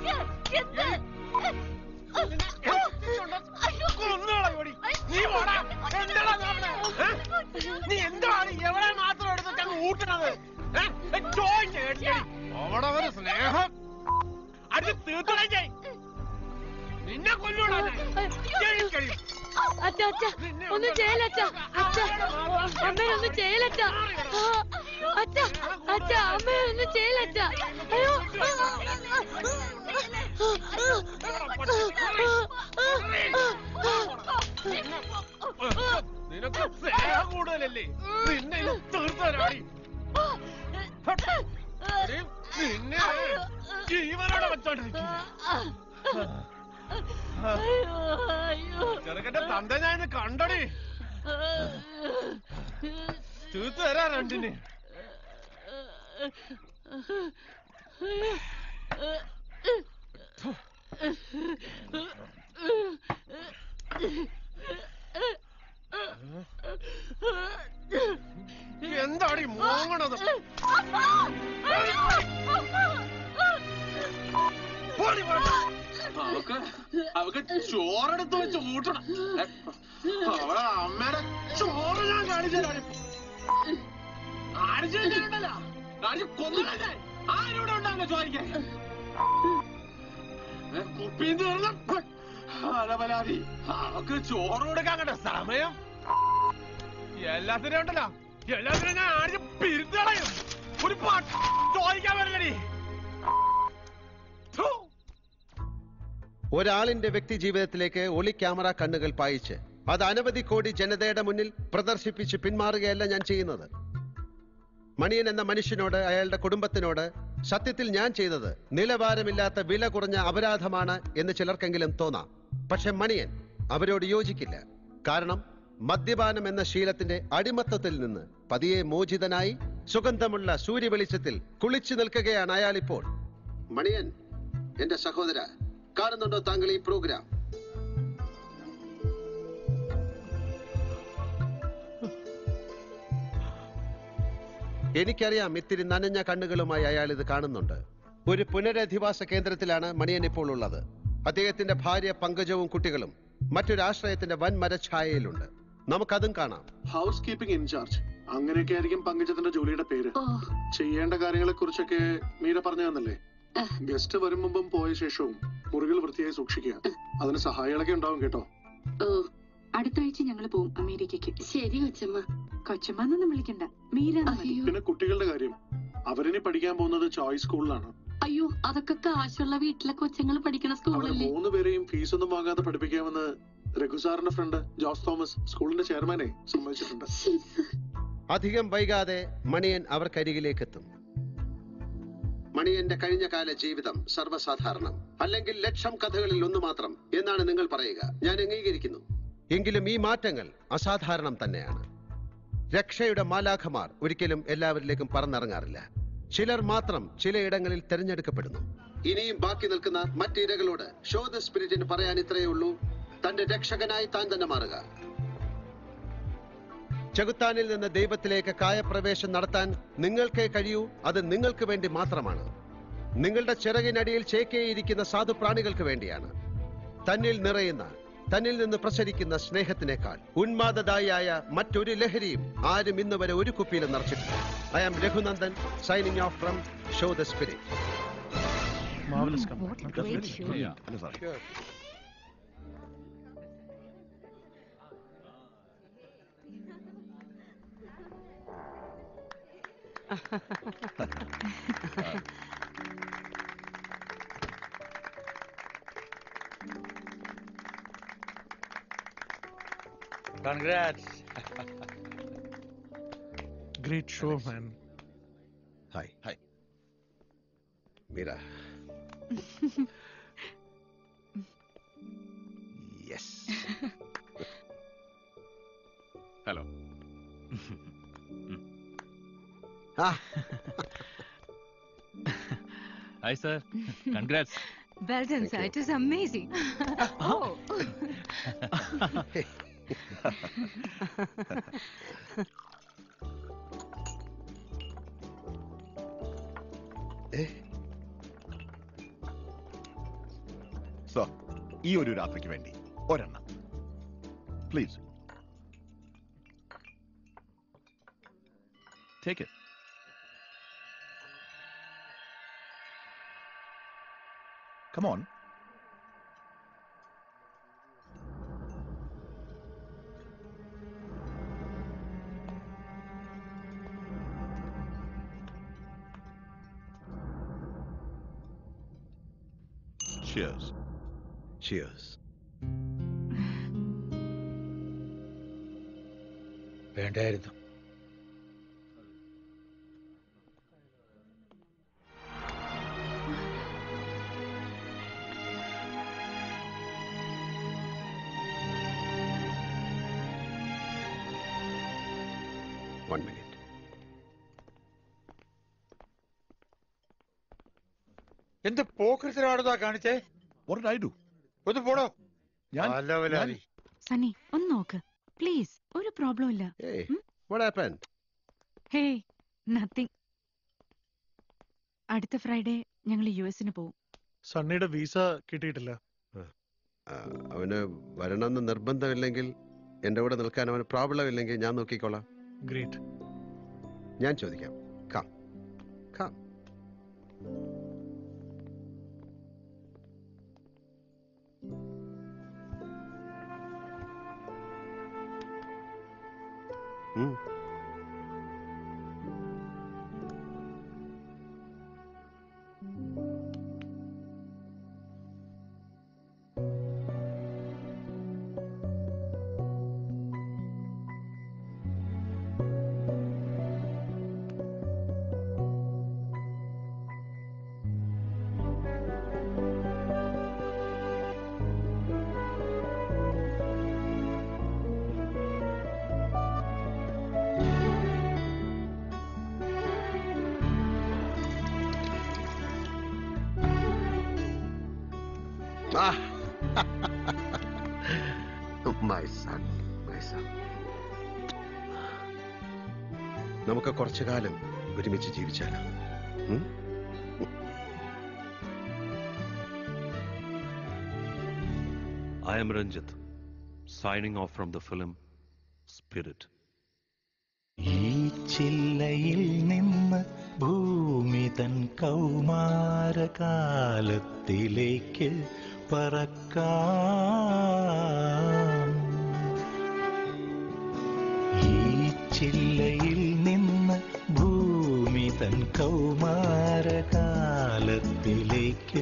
നീ പോടാ. എന്തെടാ നോക്കണെ? ഏ? നീ എന്താണ് എവിടെ മാത്രം എടുത്തിട്ട് അങ്ങ് ഊട്ടണത് ഏ? ഏ, ചോദിച്ച് കേട്ടില്ലേ? അവിടെ ഒരു സ്നേഹം അത് തീർത്തടേ നിന്നെ കൊല്ലൂടാ ഞാൻ. കഴിയും, കഴിയും. അച്ഛ അച്ഛ ഒന്നും ചെയ്യലച്ച അച്ഛ അമ്മ ഒന്നും ചെയ്യലച്ച അച്ഛ അച്ഛ അമ്മയൊന്നും ചെയ്യില്ല അച്ഛ അയ്യോ നിനക്ക് സ്നേഹം കൂടുതലല്ലേ നിന്നെ ഇത് തീർത്തരാടി എടീ, നിന്നെ ജീവനോടെ വെച്ചോണ്ടിരിക്കും ചെറുക്കന്റെ തന്ത ഞാൻ ഇന്ന് കണ്ടടി തീർത്ത് തരാ രണ്ടിന് എന്താടി മോങ്ങണത് പോടി പോടി. അവക്ക് അവക്ക് ചോറെടുത്ത് വെച്ച് മൂട്ടണം അവളെ അമ്മയുടെ ചോറ് ഞാൻ കാണിച്ചു തരാം കാണിച്ചു തരാണ്ടല്ലോ കാണിച്ച് കൊന്നല്ലേ ആരോടെ ഉണ്ടാകുന്ന ചോദിക്കാൻ കുപ്പിയും തീർന്നു അലപലാതി അവക്ക് ചോറ് കൊടുക്കാൻ കണ്ട സമയം എല്ലാത്തിനും ഉണ്ടല്ലോ എല്ലാത്തിനും ഞാൻ ആദ്യം പിരിത്തളയും ഒരു പാട്ട് ചോദിക്കാൻ വരില്ലടി ഒരാളിന്റെ വ്യക്തി ജീവിതത്തിലേക്ക് ഒളി ക്യാമറ കണ്ണുകൾ പായിച്ച് അത് അനവധി കോടി ജനതയുടെ മുന്നിൽ പ്രദർശിപ്പിച്ച് പിന്മാറുകയല്ല ഞാൻ ചെയ്യുന്നത് മണിയൻ എന്ന മനുഷ്യനോട് അയാളുടെ കുടുംബത്തിനോട് സത്യത്തിൽ ഞാൻ ചെയ്തത് നിലവാരമില്ലാത്ത വില കുറഞ്ഞ അപരാധമാണ് എന്ന് ചിലർക്കെങ്കിലും തോന്നാം പക്ഷെ മണിയൻ അവരോട് യോജിക്കില്ല കാരണം മദ്യപാനം എന്ന ശീലത്തിന്റെ അടിമത്തത്തിൽ നിന്ന് പതിയെ മോചിതനായി സുഗന്ധമുള്ള സൂര്യവെളിച്ചത്തിൽ കുളിച്ചു നിൽക്കുകയാണ് അയാൾ ഇപ്പോൾ മണിയൻ എന്റെ സഹോദര കാണുന്നുണ്ടോ താങ്കൾ ഈ പ്രോഗ്രാം എനിക്കറിയാം ഇത്തിരി നനഞ്ഞ കണ്ണുകളുമായി അയാൾ ഇത് കാണുന്നുണ്ട് ഒരു പുനരധിവാസ കേന്ദ്രത്തിലാണ് മണിയൻ ഇപ്പോൾ ഉള്ളത് അദ്ദേഹത്തിന്റെ ഭാര്യ പങ്കജവും കുട്ടികളും മറ്റൊരു ആശ്രയത്തിന്റെ വൻ മരഛായയിലുണ്ട് നമുക്കതും കാണാം ഹൗസ് കീപ്പിംഗ് ഇൻചാർജ് അങ്ങനെയൊക്കെ ആയിരിക്കും പങ്കജത്തിന്റെ ജോലിയുടെ പേര് ചെയ്യേണ്ട കാര്യങ്ങളെ കുറിച്ചൊക്കെ മീര പറഞ്ഞു തന്നല്ലേ ഗസ്റ്റ് വരും മുമ്പും പോയ ശേഷവും മുറികൾ വൃത്തിയായി സൂക്ഷിക്കുക അതിന് സഹായികളൊക്കെ ഉണ്ടാവും കേട്ടോ അടുത്ത ആഴ്ച ഞങ്ങൾ പോവും അമേരിക്കക്ക് ശരി കൊച്ചമ്മ കൊച്ചമ്മ എന്നൊന്നും വിളിക്കണ്ട മീര പിന്നെ കുട്ടികളുടെ കാര്യം അവരിനി പഠിക്കാൻ പോകുന്നത് ചോയ്സ് സ്കൂളിലാണ് അയ്യോ അതൊക്കെ കാശുള്ള വീട്ടിലെ കൊച്ചുങ്ങൾ പഠിക്കണ അവിടെ സ്കൂളല്ലേ മൂന്ന് പേരെയും ഫീസ് ഒന്നും വാങ്ങാതെ പഠിപ്പിക്കാമെന്ന് രഘു സാറിന്റെ ഫ്രണ്ട് ജോസ് തോമസ് സ്കൂളിന്റെ ചെയർമാനെ സമ്മതിച്ചിട്ടുണ്ട് അധികം വൈകാതെ മണിയൻ അവർക്കരികിലേക്ക് എത്തും മണിയന്റെ കഴിഞ്ഞ കാല ജീവിതം സർവ്വസാധാരണം അല്ലെങ്കിൽ ലക്ഷം കഥകളിൽ ഒന്ന് മാത്രം എന്നാണ് നിങ്ങൾ പറയുക ഞാൻ അംഗീകരിക്കുന്നു എങ്കിലും ഈ മാറ്റങ്ങൾ അസാധാരണം തന്നെയാണ് രക്ഷയുടെ മാലാഖമാർ ഒരിക്കലും എല്ലാവരിലേക്കും പറന്നിറങ്ങാറില്ല ചിലർ മാത്രം ചിലയിടങ്ങളിൽ തിരഞ്ഞെടുക്കപ്പെടുന്നു ഇനിയും ബാക്കി നിൽക്കുന്ന മറ്റിരകളോട് ഷോ ദ സ്പിരിറ്റിന് പറയാൻ ഇത്രയേ ഉള്ളൂ തന്റെ രക്ഷകനായി താൻ തന്നെ മാറുക ചെകുത്താനിൽ നിന്ന് ദൈവത്തിലേക്ക് കായപ്രവേശം നടത്താൻ നിങ്ങൾക്കേ കഴിയൂ അത് നിങ്ങൾക്ക് വേണ്ടി മാത്രമാണ് നിങ്ങളുടെ ചിറകിനടിയിൽ ചേക്കേയിരിക്കുന്ന സാധു പ്രാണികൾക്ക് വേണ്ടിയാണ് തന്നിൽ നിറയുന്ന തന്നിൽ നിന്ന് പ്രസരിക്കുന്ന സ്നേഹത്തിനേക്കാൾ ഉന്മാദദായിയായ മറ്റൊരു ലഹരിയും ആരും ഇന്ന് വരെ ഒരു കുപ്പിയിലും നിറച്ചിട്ടില്ല I am Raghunandan signing off from show the spirit Marvelous What a great show. Congrats. Great show, man. Hi. Hi. Mira. yes. Hello Ah. Hi, sir. Congrats. Well done, sir. It was amazing. oh. So ഈ ഒരു രാത്രിക്ക് വേണ്ടി ഒരെണ്ണം please take it Come on. Cheers. Cheers. വേണ്ടായിരുന്നു One minute. എന്ത് പോക്കരത്തിലാടുതാ കാണിച്ചേ What did I do? ഒന്ന് പോടോ ഞാൻ- അലവലാതി സണ്ണി ഒന്ന് നോക്ക് പ്ലീസ് ഒരു പ്രോബ്ലം ഇല്ല Hey, what happened? Hey nothing അടുത്ത ഫ്രൈഡേ ഞങ്ങൾ യു എസിന് പോവും സണ്ണിയുടെ വീസ കിട്ടിയിട്ടില്ല ആ, അവന് വരണമെന്ന് നിർബന്ധമില്ലെങ്കിൽ എൻ്റെ കൂടെ നിൽക്കാൻ അവന് പ്രോബ്ലം ഇല്ലെങ്കിൽ ഞാൻ നോക്കിക്കോളാം ഗ്രേറ്റ് ഞാൻ ചോദിക്കാം കം കം ഉം. Ah. my son, my son. നമുക്ക് കുറച്ചു കാലം ഒരുമിച്ച് ജീവിച്ചാലോ ഉം? I am Ranjit, signing off from the film Spirit. ഈ ചില്ലയിൽ നിന്ന് ഭൂമി തൻ കൗമാരകാലത്തിലേക്ക് പറക്കാം ഈ ചില്ലയിൽ നിന്ന് ഭൂമി തൻ കൗമാരകാലത്തിലേക്ക്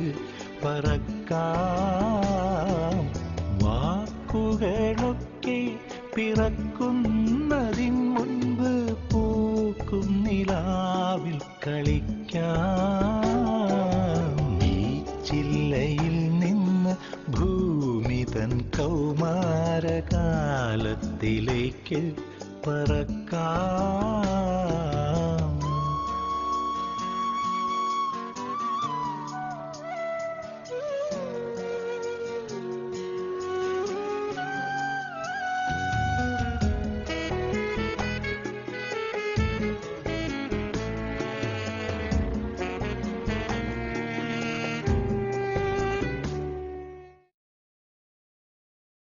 പറക്കാം വാക്കുകളൊക്കെ പിറക്കുന്നതിൻ മുൻപ് പൂക്കും നിലാവിൽ കളിക്കാം ഈ ചില്ലയിൽ നിന്ന് ഭൂമി തൻ കൗമാരകാലത്തിലേക്ക് പറക്കാം